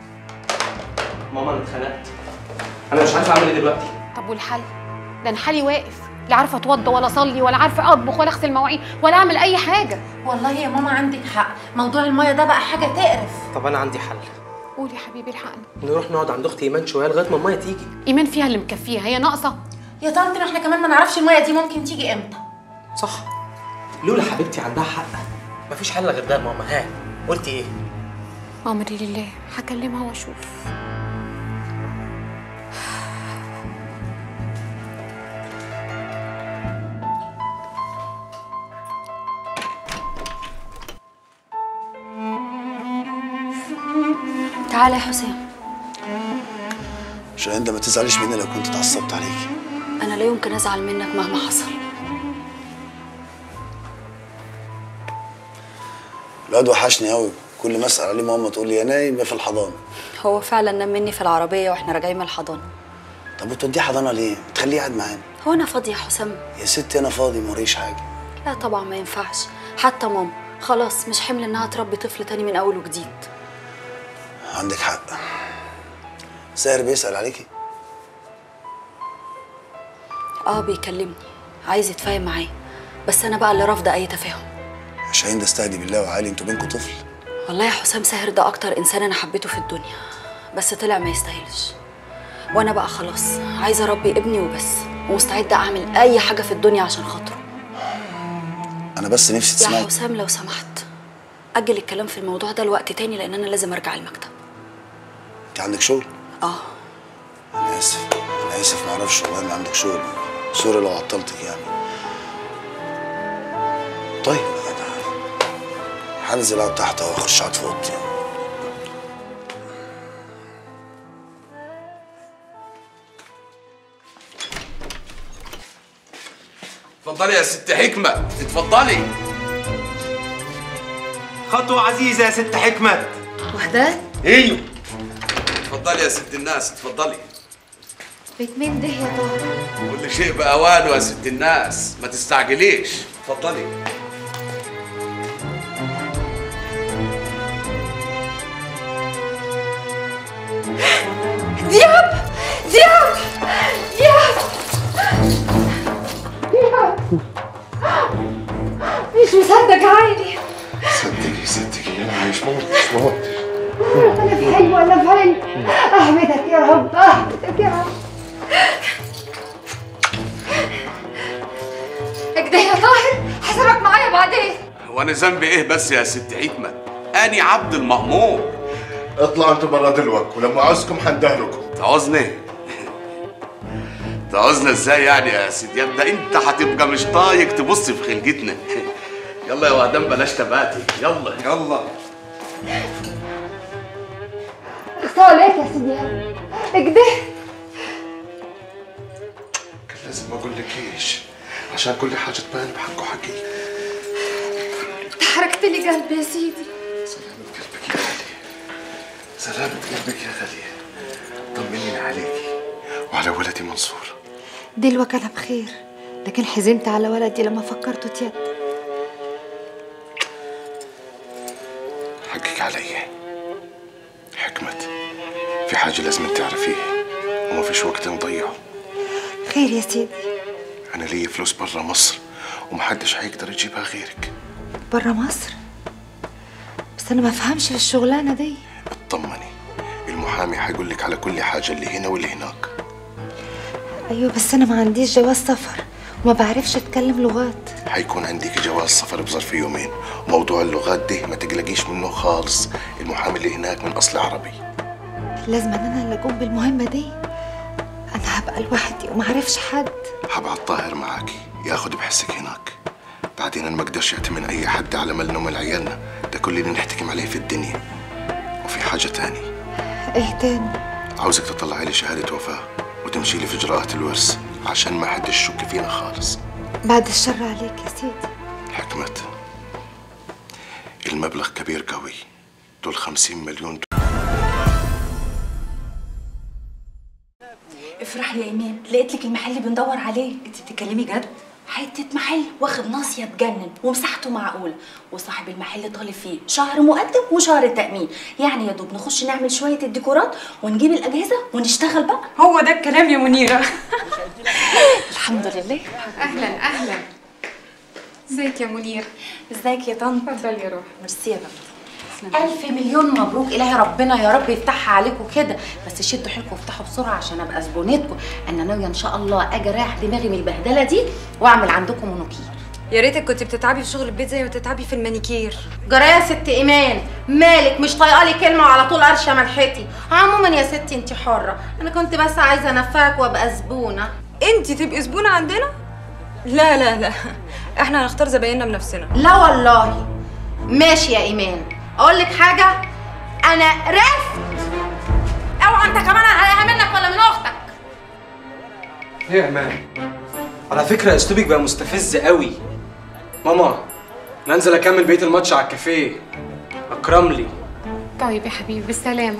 ماما انا اتخنقت انا مش عارف اعمل ايه دلوقتي طب والحل ده انا حالي واقف لا عارفه اتوضى ولا اصلي ولا عارفه اطبخ ولا اغسل مواعين ولا اعمل اي حاجه والله يا ماما عندك حق موضوع الميه ده بقى حاجه تقرف طب انا عندي حل قول يا حبيبي الحقني نروح نقعد عند اختي ايمان شويه لغايه ما الميه تيجي ايمان فيها اللي مكفيها هي ناقصه يا طنط احنا كمان ما نعرفش الميه دي ممكن تيجي امتى صح لولا حبيبتي عندها حق مفيش حل غير ده يا ماما ها قلتي ايه امري لله هكلمها واشوف تعالى يا حسام عشان انت ما تزعليش مني لو كنت اتعصبت عليكي انا لا يمكن ازعل منك مهما حصل الواد وحشني قوي كل ما اسال عليه ماما تقول لي يا نايم يا في الحضانه هو فعلا نام مني في العربيه واحنا راجعين من الحضانه طب وتوديه حضانه ليه؟ تخليه قاعد معانا هو انا فاضيه يا حسام يا ستي انا فاضي موريش حاجه لا طبعا ما ينفعش حتى ماما خلاص مش حمل انها تربي طفل تاني من اول وجديد عندك حق ساهر بيسال عليكي اه بيكلمني عايز يتفاهم معايا بس انا بقى اللي رافضه اي تفاهم عشان ده استهدي بالله وعالي انتوا بينكم طفل والله يا حسام ساهر ده اكتر انسان انا حبيته في الدنيا بس طلع ما يستاهلش وانا بقى خلاص عايزه اربي ابني وبس ومستعده اعمل اي حاجه في الدنيا عشان خاطره انا بس نفسي يا تسمعي حسام لو سمحت اجل الكلام في الموضوع ده لوقت تاني لان انا لازم ارجع المكتب انت عندك شغل اه انا اسف انا اسف ما اعرفش والله ان عندك شغل سوري لو عطلتك يعني طيب انا هنزل اقعد تحت واخش اقعد في اوضتي اتفضلي يا ست حكمة اتفضلي خطوة عزيزة يا ست حكمة وحدات ايوه اتفضلي يا ست الناس اتفضلي بيت مين ده يا طارق كل شيء بأوانه يا ست الناس ما تستعجليش اتفضلي دياب دياب دياب دياب مش مصدق عيني صدقي صدقي انا عايش موت مش موت انا في حلم ولا في حلم احمدك يا رب احمدك يا رب كده يا طاهر حسابك معايا بعدين وانا ذنبي ايه بس يا ست حكمة اني عبد المأمور اطلعوا انتوا برا دلوقتي ولما عاوزكم حندهلكم تعوزني تعوزنا ازاي يعني يا سيدي يا ده انت هتبقى مش طايق تبص في خلقتنا يلا يا وهدان بلاش تباتي يلا يلا اخطأ عليك يا سيدي كده كان لازم ما اقول لك ايش عشان كل حاجه تبان بحق وحقي انت حركت لي قلبي يا سيدي سلامة قلبك يا غالية طمنيني عليكي وعلى ولدي منصور دلوقتي انا بخير لكن حزنت على ولدي لما فكرته تيد حقك علي حكمة في حاجة لازم تعرفيها وما فيش وقت نضيعه خير يا سيدي أنا ليا فلوس برا مصر ومحدش هيقدر يجيبها غيرك برا مصر بس انا ما فهمش في الشغلانه دي اطمني المحامي هيقول لك على كل حاجة اللي هنا واللي هناك ايوه بس انا ما عنديش جواز سفر وما بعرفش اتكلم لغات هيكون عندك جواز سفر بظرف يومين موضوع اللغات ده ما تقلقيش منه خالص المحامي اللي هناك من أصل عربي لازم انا اللي اقوم بالمهمه دي انا هبقى لوحدي وما اعرفش حد هبعت طاهر معاكي ياخد بحسك هناك بعدين انا ما اقدرش اعتمد اي حد على مالنا ومال عيالنا ده كل اللي نحتكم عليه في الدنيا وفي حاجه تاني ايه تاني عاوزك تطلعي لي شهاده وفاه وتمشي لي في اجراءات الورث عشان ما حدش يشك فينا خالص بعد الشر عليك يا سيدي حكمة المبلغ كبير قوي دول خمسين مليون افرح يا ايمان لقيت لك المحل اللي بندور عليه انت بتتكلمي جد حته محل واخد ناصيه تجنن ومساحته معقوله وصاحب المحل طالب فيه شهر مقدم وشهر تامين يعني يا دوب نخش نعمل شويه الديكورات ونجيب الاجهزه ونشتغل بقى هو ده الكلام يا منيرة الحمد لله أهلا أهلا ازيك يا منير ازيك يا طنط اتفضل يا روح ميرسي يا بابا ألف مليون مبروك إلهي ربنا يا رب يفتحها عليكم كده بس شدوا حيلكم وافتحوا بسرعة عشان أبقى زبونتكم أنا ناوية إن شاء الله أجي أريح دماغي من البهدلة دي وأعمل عندكم منوكير يا ريتك كنت بتتعبي في شغل البيت زي ما بتتعبي في المانيكير جرى يا ست ايمان مالك مش طايقه لي كلمه وعلى طول قرشه ملحتي عموما يا ستي انت حره انا كنت بس عايزه انفعك وابقى زبونه انت تبقي زبونه عندنا لا لا لا احنا هنختار زبايننا بنفسنا لا والله ماشي يا ايمان اقول لك حاجه انا رفت اوعى انت كمان هلاقيها منك ولا من اختك ايه يا امان على فكره اسلوبك بقى مستفز قوي ماما انا انزل اكمل بقيه الماتش على الكافيه اكرم لي طيب يا حبيبي بالسلامة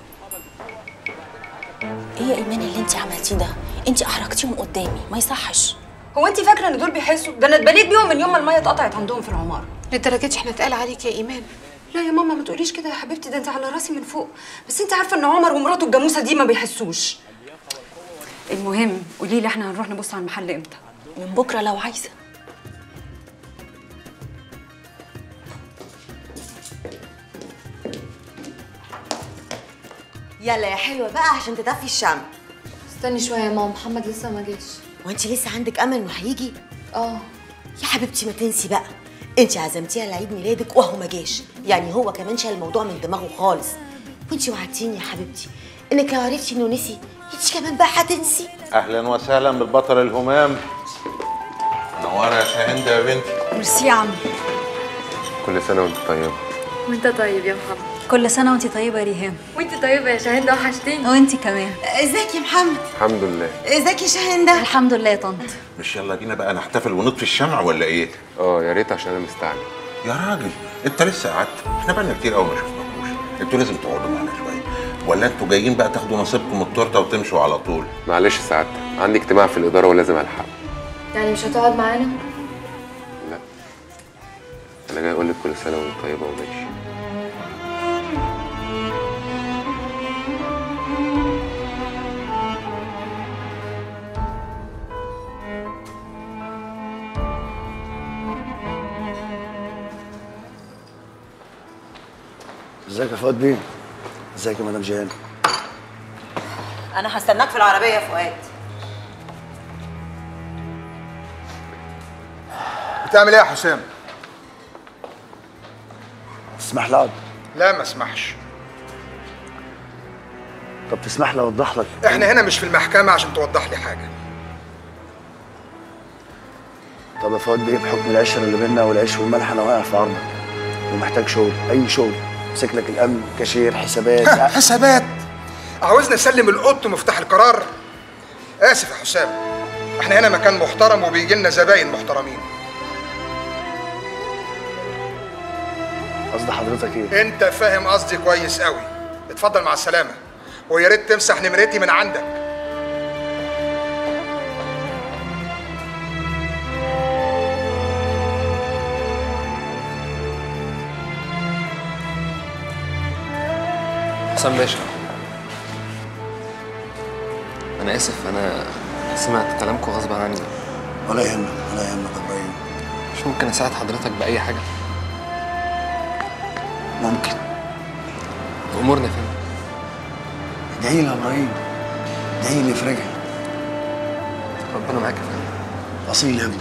ايه يا ايمان اللي انت عملتيه ده انت احرجتيهم قدامي ما يصحش هو انت فاكره ان دول بيحسوا ده انا اتبليت بيهم من يوم ما الميه اتقطعت عندهم في العماره لدرجة احنا اتقال عليك يا ايمان لا يا ماما ما تقوليش كده يا حبيبتي ده انت على راسي من فوق بس انت عارفه ان عمر ومراته الجاموسه دي ما بيحسوش المهم قولي لي احنا هنروح نبص على المحل امتى من بكره لو عايزه يلا يا حلوه بقى عشان تطفي الشمع استني شوية يا ماما محمد لسه ما جاش وانت لسه عندك امل انه هيجي اه يا حبيبتي ما تنسي بقى انت عزمتيها لعيد ميلادك وهو ما جاش يعني هو كمان شال الموضوع من دماغه خالص وانت وعدتيني يا حبيبتي انك لو عرفتي انه نسي انت كمان بقى هتنسي اهلا وسهلا بالبطل الهمام نوارة يا شاهندة يا بنتي ميرسي يا عم كل سنه وانت طيبه وانت طيب يا محمد كل سنة وانتي طيبة يا ريهام وانت طيبه يا شاهين ده وحشتيني وانتي كمان ازيك يا محمد الحمد لله ازيك يا شاهندة الحمد لله يا طنط مش يلا بينا بقى نحتفل ونطفي الشمع ولا ايه؟ اه يا ريت عشان انا مستعجل يا راجل انت لسه قعدت احنا بقالنا كتير قوي ما شفناكوش انتوا لازم تقعدوا معانا شويه ولا انتوا جايين بقى تاخدوا نصيبكم من التورته وتمشوا على طول معلش سعادتك عندي اجتماع في الاداره ولازم الحق يعني مش هتقعد معانا انا جاي اقول لك كل سنه وانت طيبه وماشي ازيك يا فؤاد بيه ازيك يا مدام جيهان انا هستناك في العربيه يا فؤاد بتعمل ايه يا حسام؟ تسمح لي اقعد لا ما اسمحش طب تسمح لي اوضح لك احنا هنا مش في المحكمة عشان توضح لي حاجة طب يا فؤاد بيه بحكم العشره اللي بينا والعيش والملح انا واقع في عرضك ومحتاج شغل اي شغل امسك لك الامن كاشير حسابات حسابات عاوزني اسلم القط مفتاح القرار اسف يا حسام احنا هنا مكان محترم وبيجي لنا زباين محترمين قصد حضرتك ايه انت فاهم قصدي كويس قوي اتفضل مع السلامة ويا ريت تمسح نمرتي من عندك حسام باشا انا اسف انا سمعت كلامكم غصب عني ولا يهمك ولا يهمك يا ابراهيم مش ممكن اساعد حضرتك باي حاجه ممكن امورنا فين ادعي لي يا ابراهيم ادعي لي في رجعي ربنا معاك يا فندم اصيل يا ابني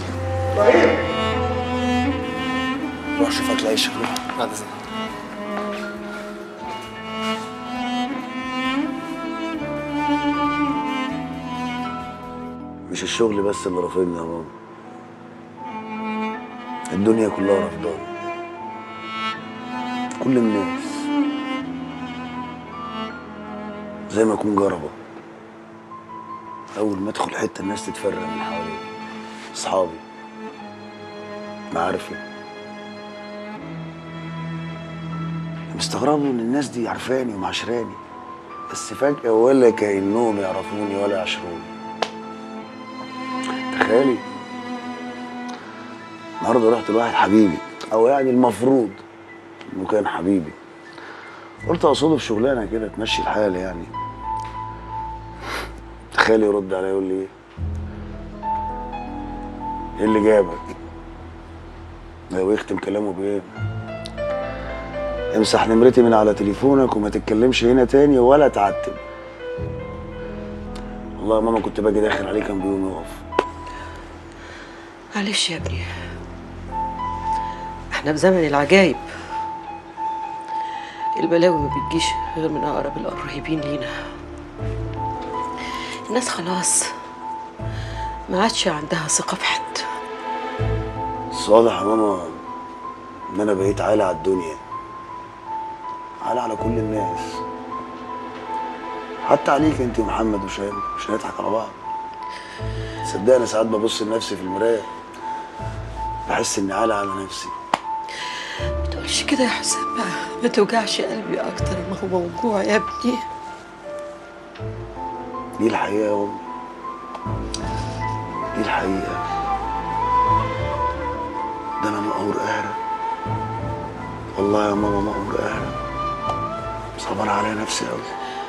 روح شوف اكل عيشك روح بعد اذنك مش الشغل بس اللي رافضني يا ماما الدنيا كلها رافضاني كل الناس زي ما اكون جربة اول ما ادخل حته الناس تتفرق من حواليا اصحابي معارفي مستغربوا ان الناس دي عارفاني ومعاشراني بس فجأة ولا كأنهم يعرفوني ولا يعاشروني تخيلي النهارده رحت لواحد حبيبي او يعني المفروض انه كان حبيبي قلت اقصده في شغلانه كده تمشي الحال يعني تخيلي يرد عليا يقول لي ايه ايه اللي جابك لو يختم كلامه بايه امسح نمرتي من على تليفونك وما تتكلمش هنا تاني ولا تعتب والله يا ماما كنت باجي داخل عليه كان بيقوم يقف معلش يا ابني احنا في زمن العجايب البلاوي ما بتجيش غير من اقرب القريبين لينا الناس خلاص ما عادش عندها ثقة في حد بس واضح يا ماما ان انا بقيت عالي على الدنيا عالي على كل الناس حتى عليك انت ومحمد وشام مش هنضحك على بعض صدقني ساعات ببص لنفسي في المرايه بحس اني عالي على نفسي ما تقولش كده يا حسام بقى ما توجعش قلبي اكتر ما هو موجوع يا ابني دي الحقيقه يا امي دي الحقيقه ده انا مقهور قهرة والله يا ماما مقهور قهرة صبر على نفسي قوي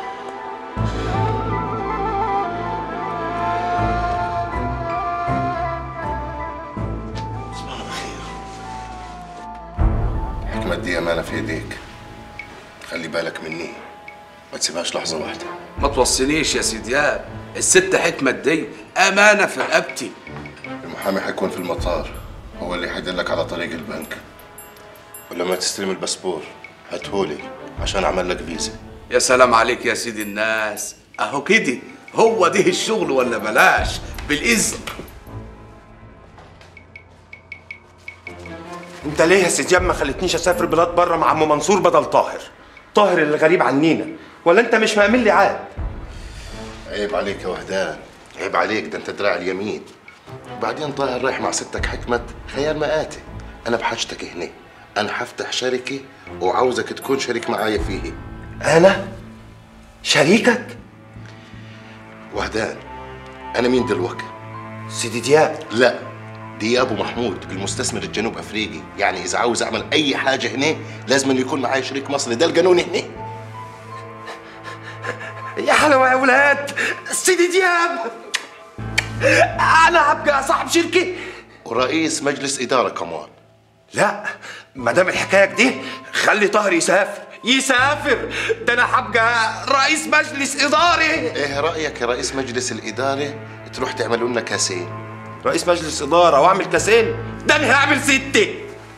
حكمة دي أمانة في إيديك خلي بالك مني ما تسيبهاش لحظة واحدة ما توصينيش يا سيدياب الست حكمة دي أمانة في رقبتي المحامي هيكون في المطار هو اللي هيدلك على طريق البنك ولما تستلم الباسبور هاتهولي عشان أعمل لك فيزا يا سلام عليك يا سيدي الناس أهو كده هو ده الشغل ولا بلاش بالإذن انت ليه يا سيدياب ما خلتنيش اسافر بلاد بره مع ام منصور بدل طاهر طاهر اللي غريب عنينا ولا انت مش مأمن لي عاد عيب عليك يا وهدان عيب عليك ده أنت دراع اليمين وبعدين طاهر رايح مع ستك حكمة خيال مآتي أنا بحاجتك هنا انا هفتح شركه وعاوزك تكون شريك معايا فيه انا شريكك وهدان انا مين دلوقتي سيدي دياب لا دياب ومحمود المستثمر الجنوب افريقي يعني اذا عاوز اعمل اي حاجه هنا لازم أن يكون معايا شريك مصري ده القانون هنا يا حلاوه يا ولاد سيدي دياب انا هبقى صاحب شركه ورئيس مجلس اداره كمان لا ما دام الحكايه دي خلي طاهر يسافر يسافر ده انا هبقى رئيس مجلس اداري ايه رايك يا رئيس مجلس الاداره تروح تعملوا لنا كاسين رئيس مجلس اداره واعمل كاسين ده انا هعمل سته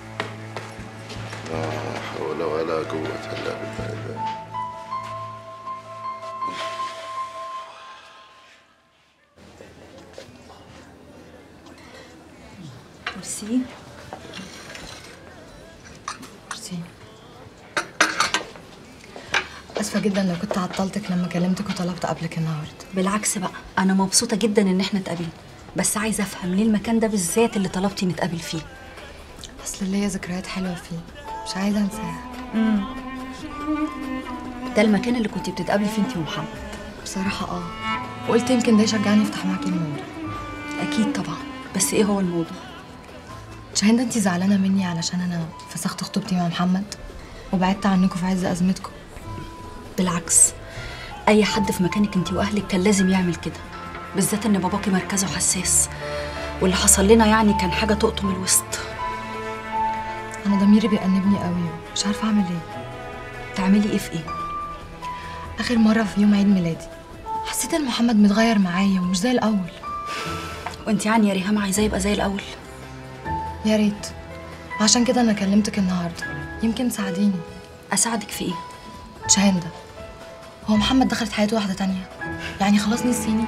لا حول ولا قوه الا بالله ميرسي ميرسي اسفه جدا لو كنت عطلتك لما كلمتك وطلبت قبلك النهارده بالعكس بقى انا مبسوطه جدا ان احنا اتقابلنا بس عايزه افهم ليه المكان ده بالذات اللي طلبتي نتقابل فيه اصل ليا ذكريات حلوه فيه مش عايزه انساها امم ده المكان اللي كنتي بتتقابلي فيه انت ومحمد بصراحه اه وقلت يمكن ده يشجعني افتح معاكي الموضوع اكيد طبعا بس ايه هو الموضوع شاهين انت زعلانه مني علشان انا فسخت خطوبتي مع محمد وبعدت عنكم في عز ازمتكم بالعكس اي حد في مكانك انت واهلك كان لازم يعمل كده بالذات ان باباكي مركزه حساس واللي حصل لنا يعني كان حاجه تقطم الوسط انا ضميري بيأنبني قوي مش عارفه اعمل ايه تعملي ايه في ايه اخر مره في يوم عيد ميلادي حسيت ان محمد متغير معايا ومش زي الاول وانت يعني يا ريهام عايزاه يبقى زي الاول يا ريت وعشان كده انا كلمتك النهارده يمكن تساعديني اساعدك في ايه شاهين ده هو محمد دخلت حياته واحده تانية يعني خلاص نسيني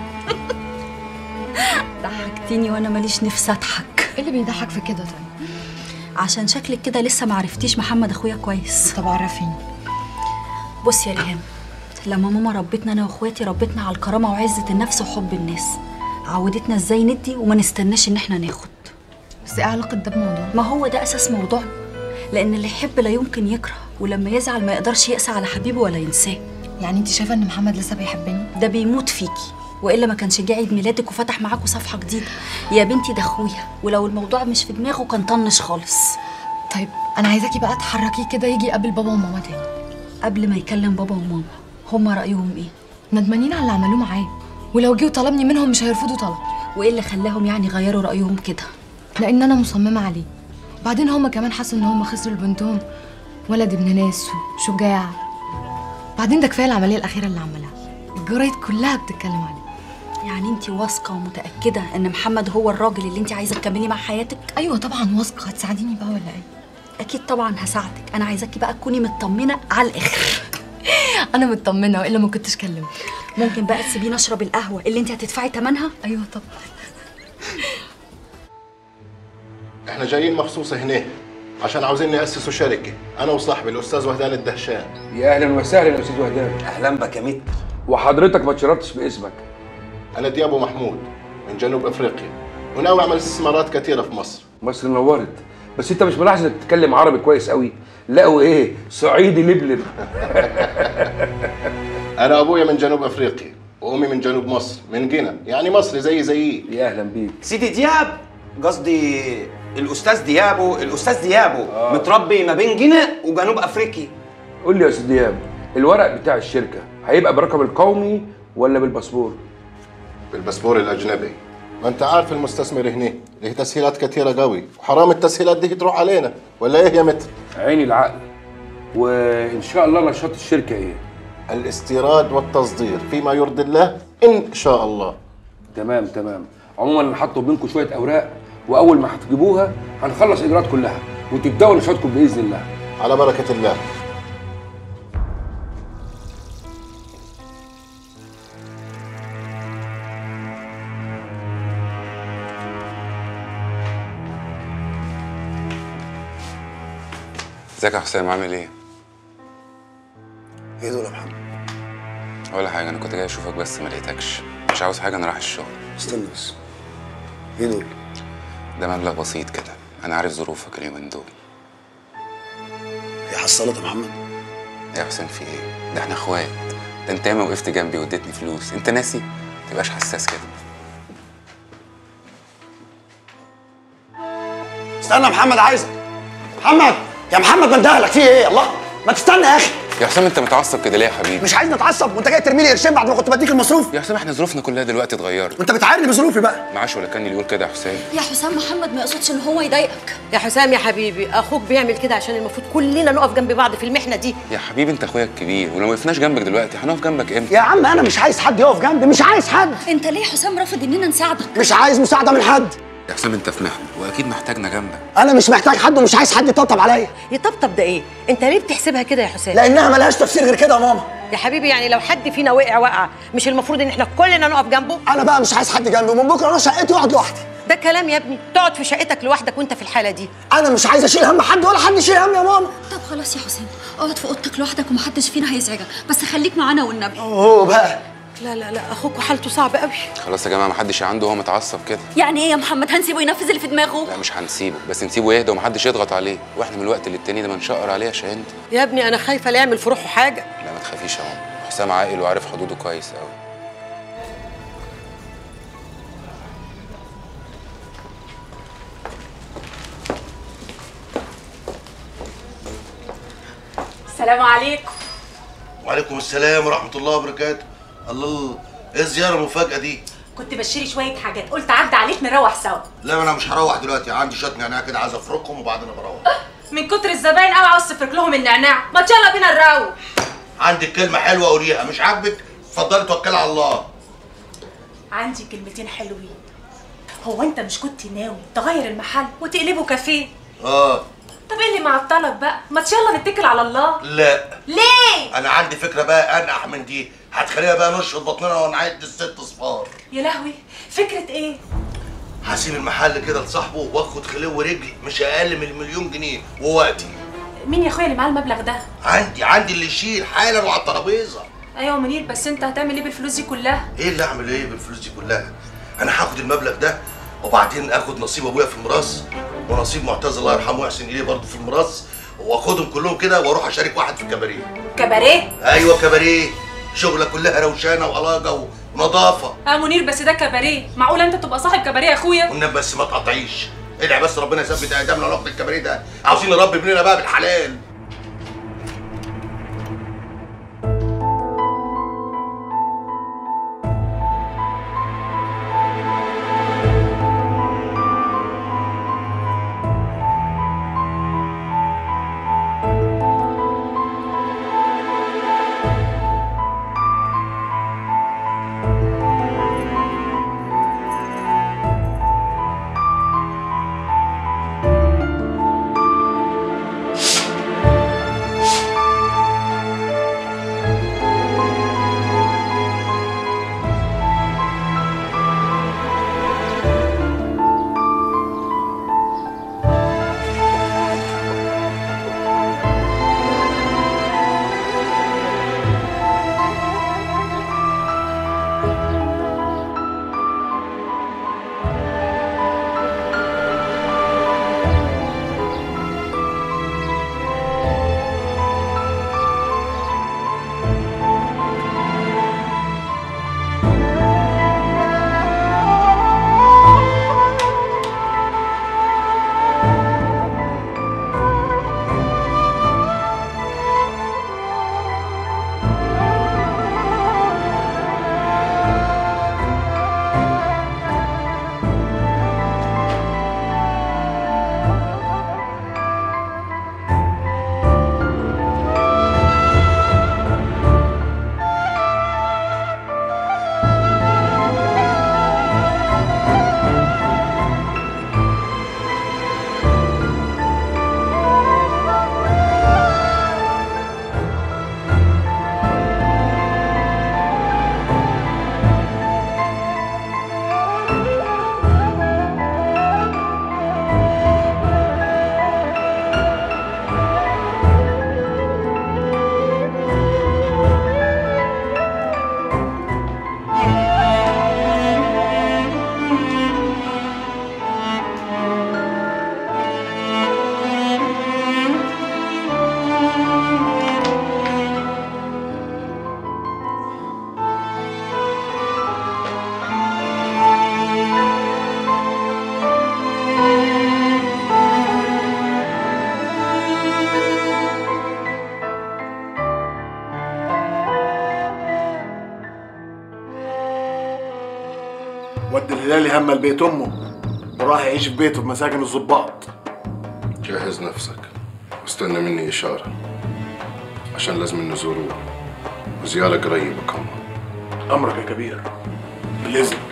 ضحكتيني وانا ماليش نفسي اضحك ايه اللي بيضحك في كده طيب عشان شكلك كده لسه معرفتيش محمد اخويا كويس طب عرفيني بصي يا ريهام لما ماما ربتنا انا واخواتي ربتنا على الكرامه وعزه النفس وحب الناس عودتنا ازاي ندي وما نستناش ان احنا ناخد بس ايه علاقه ده بموضوع ما هو ده اساس موضوعنا لان اللي يحب لا يمكن يكره ولما يزعل ما يقدرش يقسى على حبيبه ولا ينساه يعني انت شايفه ان محمد لسه بيحبني ده بيموت فيكي والا ما كانش جه عيد ميلادك وفتح معاكوا صفحه جديده يا بنتي ده اخويا ولو الموضوع مش في دماغه كان طنش خالص طيب انا عايزاكي بقى تحركيه كده يجي يقابل بابا وماما تاني قبل ما يكلم بابا وماما هما رايهم ايه ندمانين على اللي عملوه معاه ولو جه وطلبني منهم مش هيرفضوا طلب وايه اللي خلاهم يعني يغيروا رايهم كده لان انا مصممه عليه بعدين هما كمان حسوا ان هما خسروا لبنتهم ولد ابن ناس وشجاع بعدين ده كفايه العمليه الاخيره اللي عملها الجرايد كلها بتتكلم عليه يعني انت واثقه ومتاكده ان محمد هو الراجل اللي انت عايزه تكملي مع حياتك ايوه طبعا واثقه هتساعديني بقى ولا ايه اكيد طبعا هساعدك انا عايزاكي بقى تكوني مطمنه على الاخر انا مطمنه والا ما كنتش كلمت ممكن بقى تسيبيني اشرب القهوه اللي انت هتدفعي ثمنها ايوه طبعا احنا جايين مخصوص هنا عشان عاوزين نأسسوا شركة أنا وصاحبي الأستاذ وهدان الدهشان يا اهلا وسهلا يا استاذ وهدان اهلا بك يا ميت وحضرتك ما تشرفتش باسمك أنا ديابو محمود من جنوب أفريقيا وناوي أعمل استثمارات كثيرة في مصر مصر نورت بس انت مش ملاحظ انك بتتكلم عربي كويس قوي لا وايه صعيدي لبلب أنا أبويا من جنوب أفريقيا وأمي من جنوب مصر من جنة يعني مصري زي زيي يا أهلا بيك سيدي دياب قصدي الاستاذ ديابو الاستاذ ديابو آه. متربي ما بين جنة وجنوب افريقيا قول لي يا استاذ دياب الورق بتاع الشركه هيبقى بالرقم القومي ولا بالباسبور بالباسبور الأجنبي ما أنت عارف المستثمر هنا له تسهيلات كثيرة قوي وحرام التسهيلات دي تروح علينا ولا إيه يا متر؟ عيني العقل وان شاء الله نشاط الشركه ايه الاستيراد والتصدير فيما يرضي الله إن شاء الله تمام تمام عموما انا هطلب منكم شويه اوراق واول ما هتجيبوها هنخلص الاجراءات كلها وتبداوا نشاطكم باذن الله على بركة الله ازيك يا حسام عامل ايه؟ ايه دول يا محمد؟ ولا حاجة أنا كنت جاي أشوفك بس ما لقيتكش مش عاوز حاجة أنا رايح الشغل استنى بس ايه دول؟ ده مبلغ بسيط كده أنا عارف ظروفك اليومين دول حصلت يا محمد يا حسام في ايه ده احنا اخوات ده انت ياما وقفت جنبي واديتني فلوس انت ناسي متبقاش حساس كده استنى يا محمد عايزك محمد يا محمد ما اندهلك في ايه الله ما تستنى يا اخي يا حسام انت متعصب كده ليه يا حبيبي مش عايز نتعصب وانت جاي ترمي لي قرشين بعد ما كنت بديك المصروف يا حسام احنا ظروفنا كلها دلوقتي اتغيرت وانت بتعايرني بظروفي بقى معاش ولا كان اللي يقول كده يا حسام يا حسام محمد ما يقصدش ان هو يضايقك يا حسام يا حبيبي اخوك بيعمل كده عشان المفروض كلنا نقف جنب بعض في المحنه دي يا حبيبي انت اخويا الكبير ولو ما وقفناش جنبك دلوقتي هنقف جنبك امتى يا عم انا مش عايز حد يقف جنبي مش عايز حد انت ليه يا حسام رافض اننا نساعدك مش عايز مساعده من حد يا حسام انت في محنه واكيد محتاجنا جنبك انا مش محتاج حد ومش عايز حد يطبطب عليا يطبطب ده ايه انت ليه بتحسبها كده يا حسام لانها ملهاش تفسير غير كده يا ماما يا حبيبي يعني لو حد فينا وقع وقع مش المفروض ان احنا كلنا نقف جنبه انا بقى مش عايز حد جنبي ومن بكره انا شقتي واقعد لوحدي ده كلام يا ابني تقعد في شقتك لوحدك وانت في الحاله دي انا مش عايز اشيل هم حد ولا حد يشيل هم يا ماما طب خلاص يا حسام اقعد في اوضتك لوحدك ومحدش فينا هيزعجك بس خليك معانا والنبي اوه بقى لا لا لا اخوك حالته صعبه قوي خلاص يا جماعه محدش عنده هو متعصب كده يعني ايه يا محمد هنسيبه ينفذ اللي في دماغه لا مش هنسيبه بس نسيبه يهدى ومحدش يضغط عليه واحنا من الوقت للتاني ده ما نشقر عليه عشان انت يا ابني انا خايفه لا يعمل في روحه حاجه لا ما تخافيش يا ماما حسام عاقل وعارف حدوده كويس قوي السلام عليكم وعليكم السلام ورحمه الله وبركاته الله الله ايه الزياره المفاجاه دي كنت بشتري شويه حاجات قلت عدى عليك نروح سوا لا انا مش هروح دلوقتي عندي شويه نعناع كده عايز افركهم وبعدين بروح من كتر الزباين قوي عاوز تفرك لهم النعناع ما يلا بينا نروح عندك كلمه حلوه قوليها مش عاجبك اتفضلي توكلي على الله عندي كلمتين حلوين هو انت مش كنت ناوي تغير المحل وتقلبه كافيه اه طب ايه اللي معطلك بقى ما يلا نتكل على الله لا ليه انا عندي فكره بقى انقح من دي هتخلينا بقى نشفط بطننا ونعد الست صفار يا لهوي فكره ايه هسيب المحل كده لصاحبه واخد خليه ورجل مش اقل من المليون جنيه ووقتي مين يا اخويا اللي معاه المبلغ ده عندي عندي اللي يشيل حالا وعلى الترابيزه ايوه منير بس انت هتعمل ايه بالفلوس دي كلها ايه اللي اعمل ايه بالفلوس دي كلها انا هاخد المبلغ ده وبعدين اخد نصيب ابويا في الميراث ونصيب معتز الله يرحمه ويحسن اليه برضه في الميراث واخدهم كلهم كده واروح اشارك واحد في الكباريه كباريه ايوه كباريه شغله كلها روشانه وعلاقه ونظافه اه منير بس ده كباريه معقول انت تبقى صاحب كباريه يا اخويا والنبي بس ما تقطعيش ادعي بس ربنا يثبت اقدامنا على وقت الكباريه ده عاوزين نربي ابننا بقى بالحلال ودي الهلالي هم البيت امه وراح يعيش في بيته في مساكن الضباط جهز نفسك واستنى مني إشارة عشان لازم نزوروه وزيارة قريبة كمان امرك يا كبير بالاذن